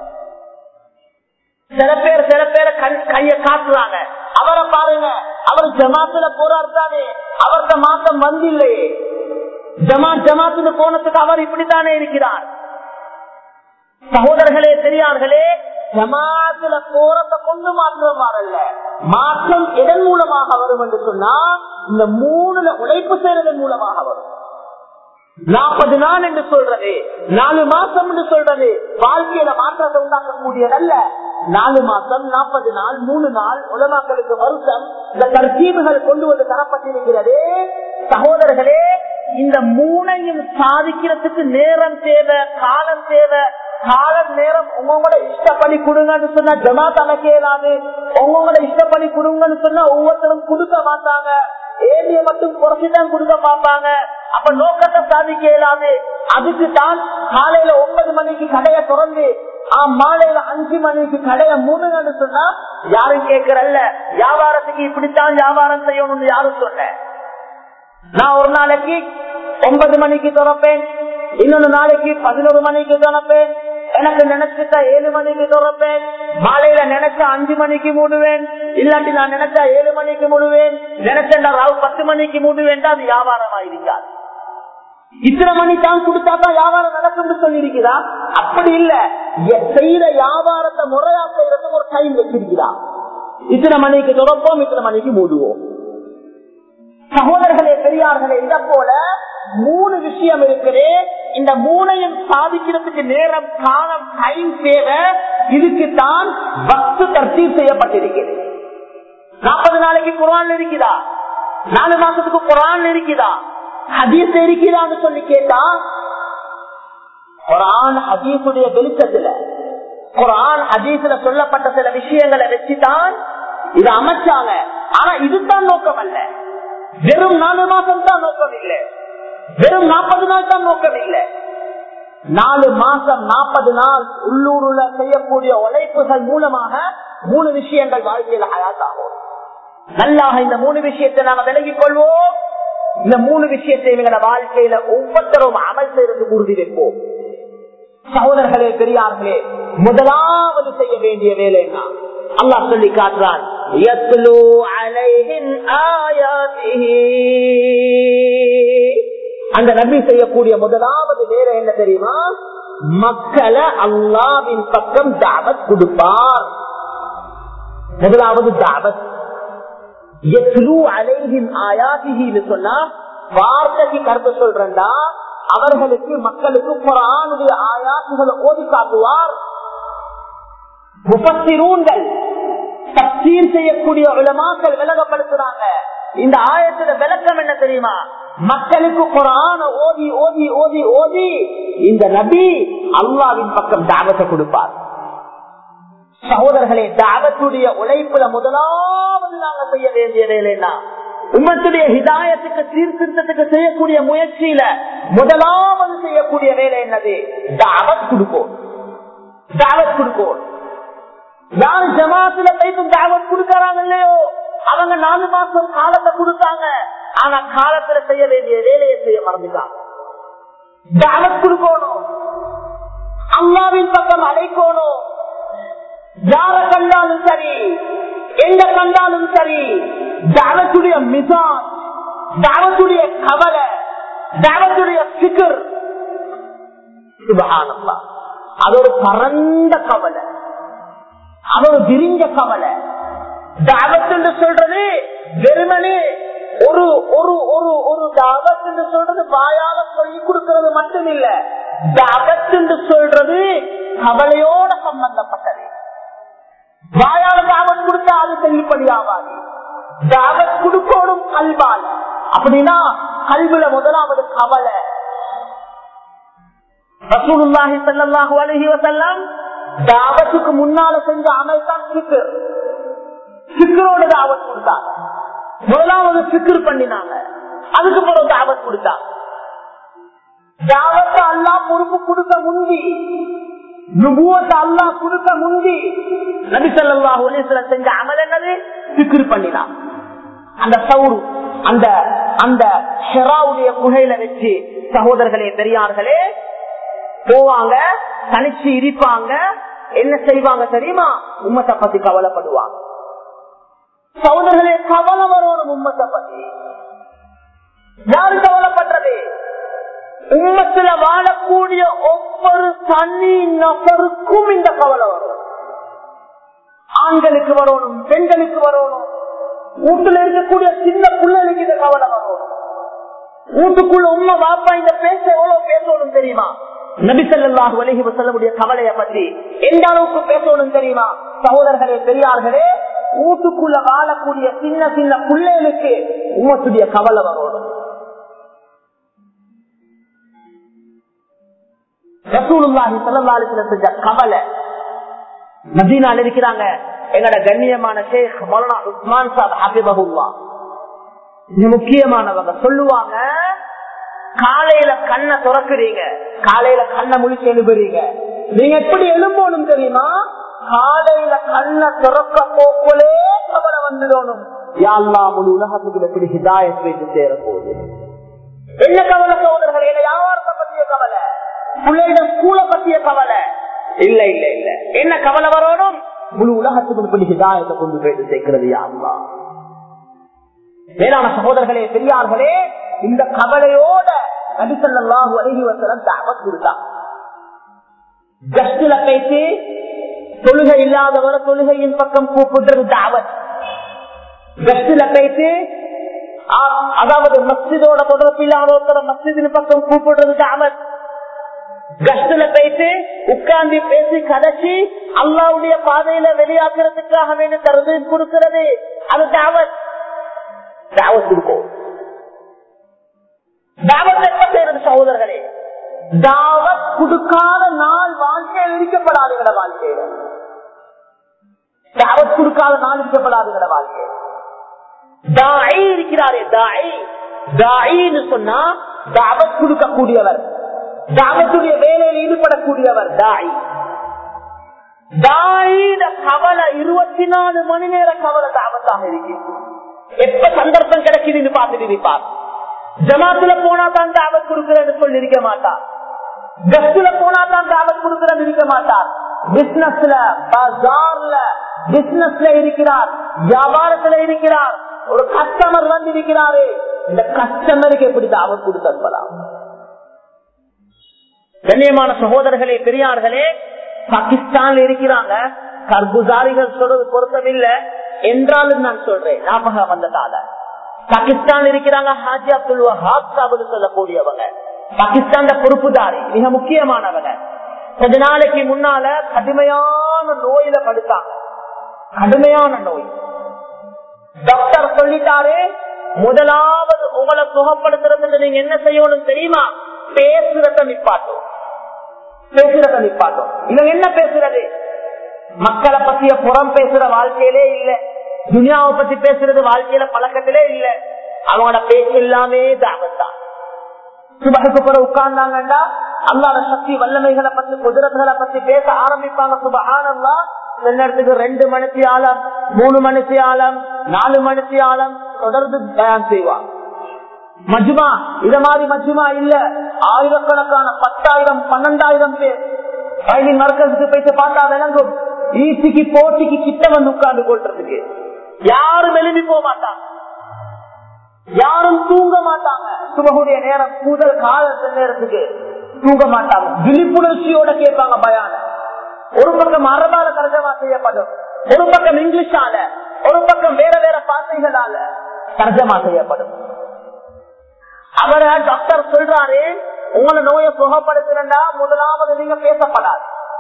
சில பேர் சில பேரை கைய காட்டுறாங்க அவரை பாருங்க அவர் ஜமாத்துல போறாரு தானே அவர்கிட்ட மாற்றம் வந்தில்லையே ஜமாத் ஜமாத்துக்கு போனதுக்கு அவர் இப்படித்தானே இருக்கிறார் சகோதரர்களே பெரியார்களே ஜமாத்துல போறத கொண்டு மாற்றம் வரல மாற்றம் எதன் மூலமாக வரும் என்று சொன்னா இந்த மூணுல உழைப்பு செய்யறதன் மூலமாக வரும் நாற்பது நாள் என்று சொல்றது நாலு மாசம் என்று சொல்றது வாழ்க்கையில மாற்றத்தை உண்டாக்கக்கூடியதல்ல நாலு மாசம் நாற்பது நாள் மூணு நாள் உலமாக்களுக்கு வருஷம் இந்த தர்த்தீபுகள் கொண்டு வந்து தரப்பட்டிருக்கிறது சகோதரர்களே இந்த மூணையும் சாதிக்கிறதுக்கு நேரம் தேவை காலம் தேவை காலம் நேரம் உங்களோட இஷ்டப்படி கொடுங்கன்னு சொன்னா ஜமாத் அமைக்க இயலாது உங்களோட இஷ்டப்படி கொடுங்கன்னு சொன்னா ஒவ்வொருத்தரும் கொடுக்க மாட்டாங்க ஏழிய மட்டும் குறைச்சுதான் கொடுக்க பார்ப்பாங்க அப்ப நோக்கத்தை சாதிக்க இயலாது அதுக்கு தான் காலையில ஒன்பது மணிக்கு கடையை திறந்து மாலையில அஞ்சு மணிக்கு கடையை மூடுங்கன்னு சொன்னா யாரும் கேட்கறல்ல வியாபாரத்துக்கு இப்படித்தான் வியாபாரம் செய்யணும்னு யாரும் சொன்ன நான் ஒரு நாளைக்கு ஒன்பது மணிக்கு திறப்பேன் இன்னொரு நாளைக்கு பதினோரு மணிக்கு திறப்பேன் எனக்கு நினைச்சிட்டா ஏழு மணிக்கு திறப்பேன் மாலையில நினைச்சா அஞ்சு மணிக்கு மூடுவேன் இல்லாட்டி நான் நினைச்சா ஏழு மணிக்கு மூடுவேன் நினைச்சா பத்து மணிக்கு மூடுவேன் அது வியாபாரமா இருக்காது இத்தனை மணி தான் கொடுத்தா தான் வியாபாரம் நடக்கும் சொல்லி அப்படி இல்ல செய்யற வியாபாரத்தை முறையா செய்யறதுக்கு ஒரு டைம் வச்சிருக்கிறா இத்தனை மணிக்கு தொடப்போம் இத்தனை மணிக்கு மூடுவோம் சகோதரர்களே பெரியார்களே இத போல மூணு விஷயம் இருக்குது இந்த மூணையும் சாதிக்கிறதுக்கு நேரம் காலம் டைம் தேவை இதுக்கு தான் வக்து தர்த்தீர் செய்யப்பட்டிருக்கிறது நாற்பது நாளைக்கு குரான் இருக்குதா நாலு மாசத்துக்கு குரான் இருக்குதா ஹதீஸ் இருக்குதான்னு சொல்லி கேட்டா குரான் ஹதீஸுடைய வெளிச்சத்துல குரான் ஹதீஸ்ல சொல்லப்பட்ட சில விஷயங்களை வச்சுதான் இதை அமைச்சாங்க ஆனா இதுதான் நோக்கம் அல்ல வெறும் நாலு மாசம் தான் நோக்கம் இல்லை வெறும் நாற்பது நாள் தான் நோக்கம் இல்லை நாலு மாசம் நாற்பது நாள் உள்ளூர்ல செய்யக்கூடிய உழைப்புகள் மூலமாக மூணு விஷயங்கள் வாழ்க்கையில ஹயாத்தாகும் நல்லாக இந்த மூணு விஷயத்தை நாம விலகிக் கொள்வோம் இந்த மூணு விஷயத்தை எங்களோட வாழ்க்கையில ஒவ்வொருத்தரும் அமல் செய்யறதுக்கு உறுதி வைப்போம் சகோதரர்களே பெரியார்களே முதலாவது செய்ய வேண்டிய வேலை என்ன அல்லாஹ் சொல்லி காட்டுறான் يَتْلُو عَلَيْهِمْ آيَاتِهِ அந்த நபி செய்யக்கூடிய முதலாவது வேலை என்ன தெரியுமா மக்களை அல்லாவின் பக்கம் தாவத் கொடுப்பார் முதலாவது தாவத் எத்லு அலைஹின் ஆயாதிஹின்னு சொன்னா வார்த்தைக்கு கருத்து சொல்றா அவர்களுக்கு மக்களுக்கு குரானுடைய ஆயாத்துகளை ஓதி காட்டுவார் முப்பத்திரூன்கள் தப்சீர் செய்யக்கூடிய உலமாக்கள் விலகப்படுத்துறாங்க இந்த ஆயத்துல விளக்கம் என்ன தெரியுமா மக்களுக்கு குரான ஓதி ஓதி ஓதி ஓதி இந்த நபி அல்லாவின் பக்கம் தாவத்தை கொடுப்பார் சகோதரர்களே தாவத்துடைய உழைப்புல முதலாவது நாங்க செய்ய வேண்டிய வேலைன்னா உம்மத்துடைய ஹிதாயத்துக்கு சீர்திருத்தத்துக்கு செய்யக்கூடிய முயற்சியில முதலாவது செய்யக்கூடிய வேலை என்னது தாவத் கொடுப்போம் தாவத் கொடுப்போம் யார் ஜமாத்துல போயிட்டு தாவத் கொடுக்கறாங்க இல்லையோ அவங்க நாலு மாசம் காலத்தை கொடுத்தாங்க ஆனா காலத்துல செய்ய வேண்டிய வேலையை செய்ய மறந்துட்டாங்க தாவத் கொடுக்கணும் அல்லாவின் பக்கம் அழைக்கணும் யார கண்டாலும் சரி எங்க கண்டாலும் சரி தாவத்துடைய மிசான் தாவத்துடைய கவலை தாவத்துடைய சிக்கர் சுபகானம்மா அது ஒரு பரந்த கவலை அது ஒரு விரிஞ்ச கவலை தாவத் என்று சொல்றது வெறுமனே ஒரு ஒரு ஒரு ஒரு தாவத் என்று சொல்றது வாயால சொல்லி கொடுக்கிறது மட்டும் இல்ல தாவத் என்று சொல்றது கவலையோட சம்பந்தப்பட்டது வாயால தாவத் கொடுத்தா அது செல்லுபடியாவாது தாவத் கொடுக்கணும் கல்வால் அப்படின்னா கல்வில முதலாவது கவலை ரசூலுல்லாஹி ஸல்லல்லாஹு அலைஹி வஸல்லம் தாவத்துக்கு முன்னால செஞ்ச அமல் தான் சிக்கர் சிக்கரோட தாவத் கொடுத்தாங்க முதலாவது சிக்கர் பண்ணினாங்க அதுக்கு பிறகு தாவத் கொடுத்தாங்க தாவத்தை அல்லா பொறுப்பு கொடுக்க முந்தி நுபுவத்தை அல்லா கொடுக்க முந்தி நபி ஸல்லல்லாஹு அலைஹி வஸல்லம் செஞ்ச அமல் என்னது சிக்கர் பண்ணினான் அந்த சவுரு அந்த அந்த ஷெராவுடைய குகையில வச்சு சகோதரர்களே பெரியார்களே போவாங்க தனிச்சு இருப்பாங்க என்ன செய்வாங்க தெரியுமா உம்மத்தை பத்தி கவலைப்படுவாங்க சகோதரர்களே கவலை வரணும் உம்மத்தை பத்தி யாரு கவலைப்படுறது உம்மத்துல வாழக்கூடிய ஒவ்வொரு தனி நபருக்கும் இந்த கவலை வரும் ஆண்களுக்கு வரணும் பெண்களுக்கு வரணும் வீட்டுல இருக்கக்கூடிய சின்ன பிள்ளைகளுக்கு இந்த கவலை வரணும் வீட்டுக்குள்ள உண்மை வாப்பா இந்த பேச எவ்வளவு பேசணும் தெரியுமா நபிசல்லாஹு அலஹி வசல்லமுடைய கவலைய பற்றி எந்த அளவுக்கு பேசணும் தெரியுமா சகோதரர்களே பெரியார்களே வீட்டுக்குள்ள வாழக்கூடிய சின்ன சின்ன பிள்ளைகளுக்கு உமத்துடைய கவலை வரணும் ரசூலுல்லாஹி ஸல்லல்லாஹு செஞ்ச கவலை மதீனால இருக்கிறாங்க எங்கட கண்ணியமான ஷேக் மௌலானா உஸ்மான் சாப் ஹபிபஹுல்லா இது முக்கியமானவங்க சொல்லுவாங்க காலையில கண்ணை திறக்குறீங்க காலையில கண்ணை முழிச்சு எழுப்புறீங்க நீங்க எப்படி எழும்பணும் தெரியுமா காலையில கண்ணை திறக்க போக்குலே கவலை வந்துடணும் யாழ்லா முழு உலகத்துக்கு எப்படி ஹிதாயத் வைத்து சேர போகுது என்ன கவலை சோதரர்கள் என்ன வியாபாரத்தை பத்திய கவலை பிள்ளைட ஸ்கூலை பத்திய கவலை இல்ல இல்ல இல்ல என்ன கவலை வரணும் முழு உலகத்துக்கு இப்படி ஹிதாயத்தை கொண்டு போயிட்டு சேர்க்கிறது யாருமா வேளாண் சகோதரர்களே பெரியார்களே இந்த கவலையோட நபிசல்லாஹு அழகி வசலம் தாவத் கொடுத்தான் கஷ்டில பேசி தொழுகை இல்லாதவரை தொழுகையின் பக்கம் கூப்பிடுறது தாவத் கஸ்ட்ல போயிட்டு ஆ- அதாவது மஸ்ஜிதோட தொடர்பு இல்லாத ஒருத்தர் மஸ்ஜிதின் பக்கம் கூப்பிடுறது தாவத் கஸ்ட்ல போயிட்டு உட்கார்ந்து பேசி கதைச்சி அல்லாவுடைய பாதையில வெளியாக்குறதுக்காக வேண்டி தருது கொடுக்கிறது அது தாவத் தாவத் கொடுக்கும் தாவத் எப்ப செய்யறது சகோதரர்களே தாவத் கொடுக்காத நாள் வாழ்க்கையில் இருக்கப்படாதுங்கிற வாழ்க்கையில தாவத் கொடுக்காத நாள் இருக்கப்படாதுங்கிற வாழ்க்கையில தாயி இருக்கிறாரே தாயி தாயின்னு சொன்னா தாவத் கொடுக்கக்கூடியவர் தாவத்துடைய வேலையில் ஈடுபடக்கூடியவர் தாய் தாயிட கவலை இருபத்தி நாலு மணி நேர கவலை தாவத்தாக இருக்கு எப்ப சந்தர்ப்பம் கிடைக்குதுன்னு பார்த்துட்டு இருப்பார் ஜமாத்துல போனா தான் தாவத் கொடுக்கிறேன்னு சொல்லி இருக்க மாட்டார் கஸ்ட்ல போனா தான் தாவத் கொடுக்கிறேன்னு இருக்க மாட்டார் பிசினஸ்ல பஜார்ல பிசினஸ்ல இருக்கிறார் வியாபாரத்துல இருக்கிறார் ஒரு கஸ்டமர் வந்து இருக்கிறாரு இந்த கஸ்டமருக்கு எப்படி தாவத் கொடுத்து அனுப்பலாம் கண்ணியமான சகோதரர்களே பெரியார்களே பாகிஸ்தான்ல இருக்கிறாங்க கர்குசாரிகள் சொல்றது பொருத்தமில்லை என்றாலும் நான் சொல்றேன் ஞாபகம் வந்ததால பாகிஸ்தான் இருக்கிறாங்க ஹாஜி அப்துல் வஹாப் சாபுன்னு சொல்லக்கூடியவங்க பாகிஸ்தான் பொறுப்புதாரி மிக முக்கியமானவங்க கொஞ்ச நாளைக்கு முன்னால கடுமையான நோயில படுத்தாங்க கடுமையான நோய் டாக்டர் சொல்லிட்டாரு முதலாவது உங்களை சுகப்படுத்துறதுக்கு நீங்க என்ன செய்யணும் தெரியுமா பேசுறத நிப்பாட்டும் பேசுறத நிப்பாட்டும் இவங்க என்ன பேசுறது மக்களை பத்திய புறம் பேசுற வாழ்க்கையிலே இல்ல துனியாவை பத்தி பேசுறது வாழ்க்கையில பழக்கத்திலே இல்ல அவங்களோட பேச்சு எல்லாமே தாபத்தான் சுபகுக்கு பிற உட்கார்ந்தாங்கண்டா அல்லாத சக்தி வல்லமைகளை பத்தி குதிரத்துகளை பத்தி பேச ஆரம்பிப்பாங்க சுபகானல்லா நேரத்துக்கு ரெண்டு மணிக்கு ஆழம் மூணு மணிக்கு ஆழம் நாலு மணிக்கு ஆழம் தொடர்ந்து பயன் செய்வாங்க மஜ்மா இத மாதிரி மஜ்மா இல்ல ஆயிரக்கணக்கான பத்தாயிரம் பன்னெண்டாயிரம் பேர் வயலின் மரக்கத்துக்கு போயிட்டு பார்த்தா விளங்கும் ஈசிக்கு போட்டிக்கு கிட்ட வந்து உட்கார்ந்து கொள்றதுக்கு யாரும் எழுதி போக மாட்டாங்க யாரும் தூங்க மாட்டாங்க சுபகுடைய நேரம் முதல் காலத்து நேரத்துக்கு தூங்க மாட்டாங்க விழிப்புணர்ச்சியோட கேட்பாங்க பயான ஒரு பக்கம் அரபால தர்ஜமா செய்யப்படும் ஒரு பக்கம் இங்கிலீஷால ஒரு பக்கம் வேற வேற பாசைகளால தர்ஜமா செய்யப்படும் அவர டாக்டர் சொல்றாரு உங்களை நோயை சுகப்படுத்தலண்டா முதலாவது நீங்க பேசப்படாது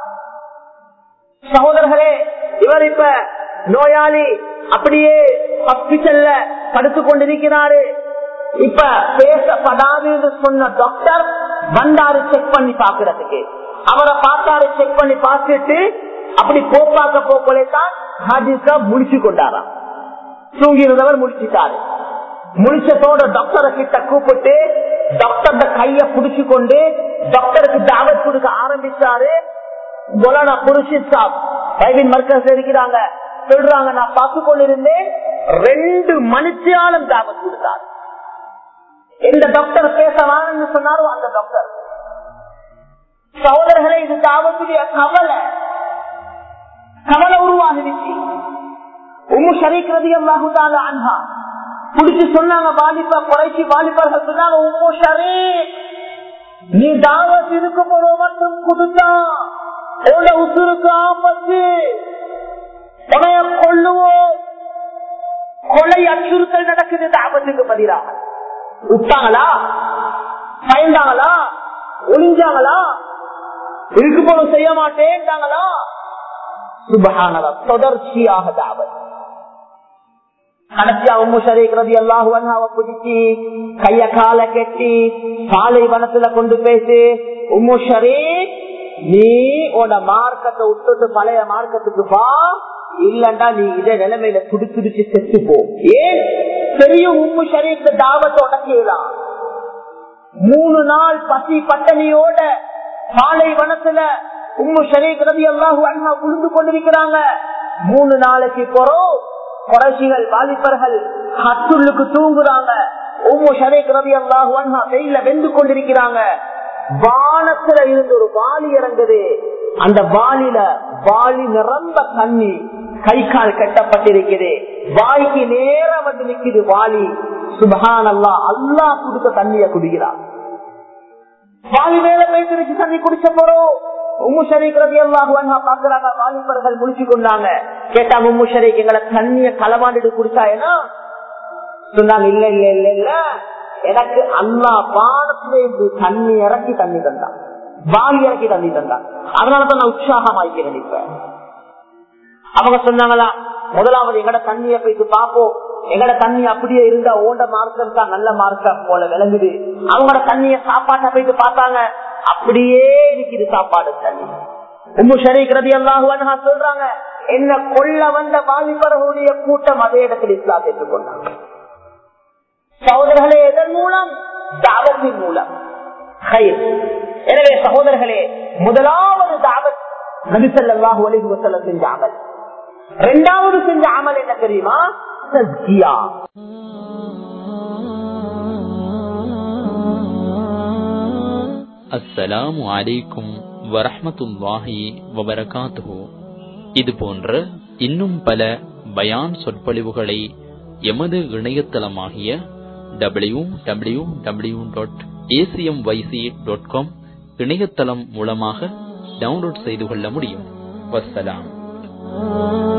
சகோதரர்களே இவர் இப்ப நோயாளி அப்படியே ஹாஸ்பிட்டல்ல படுத்து கொண்டிருக்கிறாரு இப்ப பேசப்படாது என்று சொன்ன டாக்டர் வந்தாரு செக் பண்ணி பாக்குறதுக்கு அவரை பார்த்தாரு செக் பண்ணி பார்த்துட்டு அப்படி போப்பாக்க போக்கலே தான் ஹாஜிஸா முடிச்சு கொண்டாராம் தூங்கி இருந்தவர் முடிச்சுட்டாரு முடிச்சதோட டாக்டரை கிட்ட கூப்பிட்டு டாக்டர் கைய புடிச்சு கொண்டு டாக்டருக்கு தாவத் கொடுக்க ஆரம்பிச்சாரு கொலானா புருஷி சாப் ரைவின் மர்க்கஸ் இருக்கிறாங்க சொல்றாங்க நான் பார்த்து கொண்டிருந்தேன் ரெண்டு மணித்தியாலும் தாவத் கொடுத்தார் எந்த டாக்டர் பேச வாங்கன்னு சொன்னாரோ அந்த டாக்டர் சகோதரர்களே இது தாவத்துடைய கவலை கவலை உருவாகிடுச்சு உம்மு ஷரீக்ரதி அல்லாஹுதால அன்ஹா புடிச்சு சொன்னாங்க வாலிப குறைச்சி வாலிபர்கள் சொன்னாங்க உம்மு ஷரீக் நீ தாவத் இருக்க போற மட்டும் கொடுத்தா உள்ள உசுருக்கு ஆபத்து உடைய கொள்ளுவோம் கொலை அச்சுறுத்தல் நடக்குது தாபத்துக்கு பதிலாக விட்டாங்களா பயந்தாங்களா ஒளிஞ்சாங்களா இருக்கு போல செய்ய மாட்டேன்ட்டாங்களா சுபகானதா தொடர்ச்சியாக தாவத் கடைசியா உம்மு ஷரீக் ரதி அல்லாஹு அன்ஹாவை பிடிச்சி கைய கால கெட்டி சாலை வனத்துல கொண்டு பேசி உம்மு ஷரீக் நீ உன மார்க்கத்தை விட்டுட்டு பழைய மார்க்கத்துக்கு வா இல்லண்டா நீ இதே நிலைமையில துடி துடிச்சு செத்து போ ஏன் தெரியும் உம்மு ஷரீக் தாவத்தை உடக்கலாம் மூணு நாள் பசி பட்டணியோட சாலை வனத்துல உம்மு ஷரீக் ரதி அல்லாஹு அன்ஹா உழுந்து கொண்டிருக்கிறாங்க மூணு நாளைக்கு போறோம் குறைசிகள் வாலிபர்கள் ஹத்துள்ளுக்கு தூங்குறாங்க உம்மு ஷரீக் ரதி அல்லாஹு அன்ஹா வெயில வெந்து கொண்டிருக்கிறாங்க வானத்துல இருந்து ஒரு வாலி இறங்குது அந்த வாலில வாலி நிரம்ப தண்ணி கை கால் கட்டப்பட்டிருக்குது வாய்க்கு நேரம் வந்து நிக்குது வாலி சுபஹான் அல்லா அல்லா கொடுத்த தண்ணிய குடிக்கிறார் வாலி மேல பேசிருச்சு தண்ணி குடிச்ச போறோம் உம்மு ஷரீக் ரவி அல்லாஹுவா பாக்குறாங்க வாலிபர்கள் முடிச்சு கொண்டாங்க கேட்டாங்க உம்மு ஷரீக் எங்களை தண்ணிய களவாண்டுட்டு குடிச்சாயனா சொன்னாங்க இல்ல இல்ல இல்ல இல்ல எனக்கு அல்லா பானத்திலே இருந்து தண்ணி இறக்கி தண்ணி தந்தான் வாலி இறக்கி தண்ணி தந்தான் அதனாலதான் நான் உற்சாகம் ஆகிறேன் இப்ப அவங்க சொன்னாங்களா முதலாவது எங்கட தண்ணிய போயிட்டு பாப்போம் எங்கட தண்ணி அப்படியே இருந்தா ஓண்ட மார்க்கம் தான் நல்ல மார்க்கம் போல விளங்குது அவங்களோட தண்ணிய சாப்பாட்டை போயிட்டு பார்த்தாங்க அப்படியே இருக்குது சாப்பாடு தண்ணி உம்மு ஷரீக்ரதி அல்லாஹுவா சொல்றாங்க என்ன கொல்ல வந்த பாதிப்பவர்களுடைய கூட்டம் அதே இடத்தில் இஸ்லாம் ஏற்றுக்கொண்டாங்க சகோதரர்களே எதன் மூலம் தாவத்தின் மூலம் எனவே சகோதரர்களே முதலாவது தாவத் நபிசல்லாஹு அலிஹி வசல்லம் செஞ்ச அமல் இரண்டாவது செஞ்ச அமல் என்ன தெரியுமா தஸ்கியா அஸ்ஸலாமு அலைக்கும் வரஹமத்துல்லாஹி வபரகாத்துஹு இது போன்ற இன்னும் பல பயான் சொற்பொழிவுகளை எமது இணையதளமாகிய W W W dot A C M Y C dot com இணையதளம் மூலமாக டவுன்லோட் செய்து கொள்ள முடியும் வசலாம்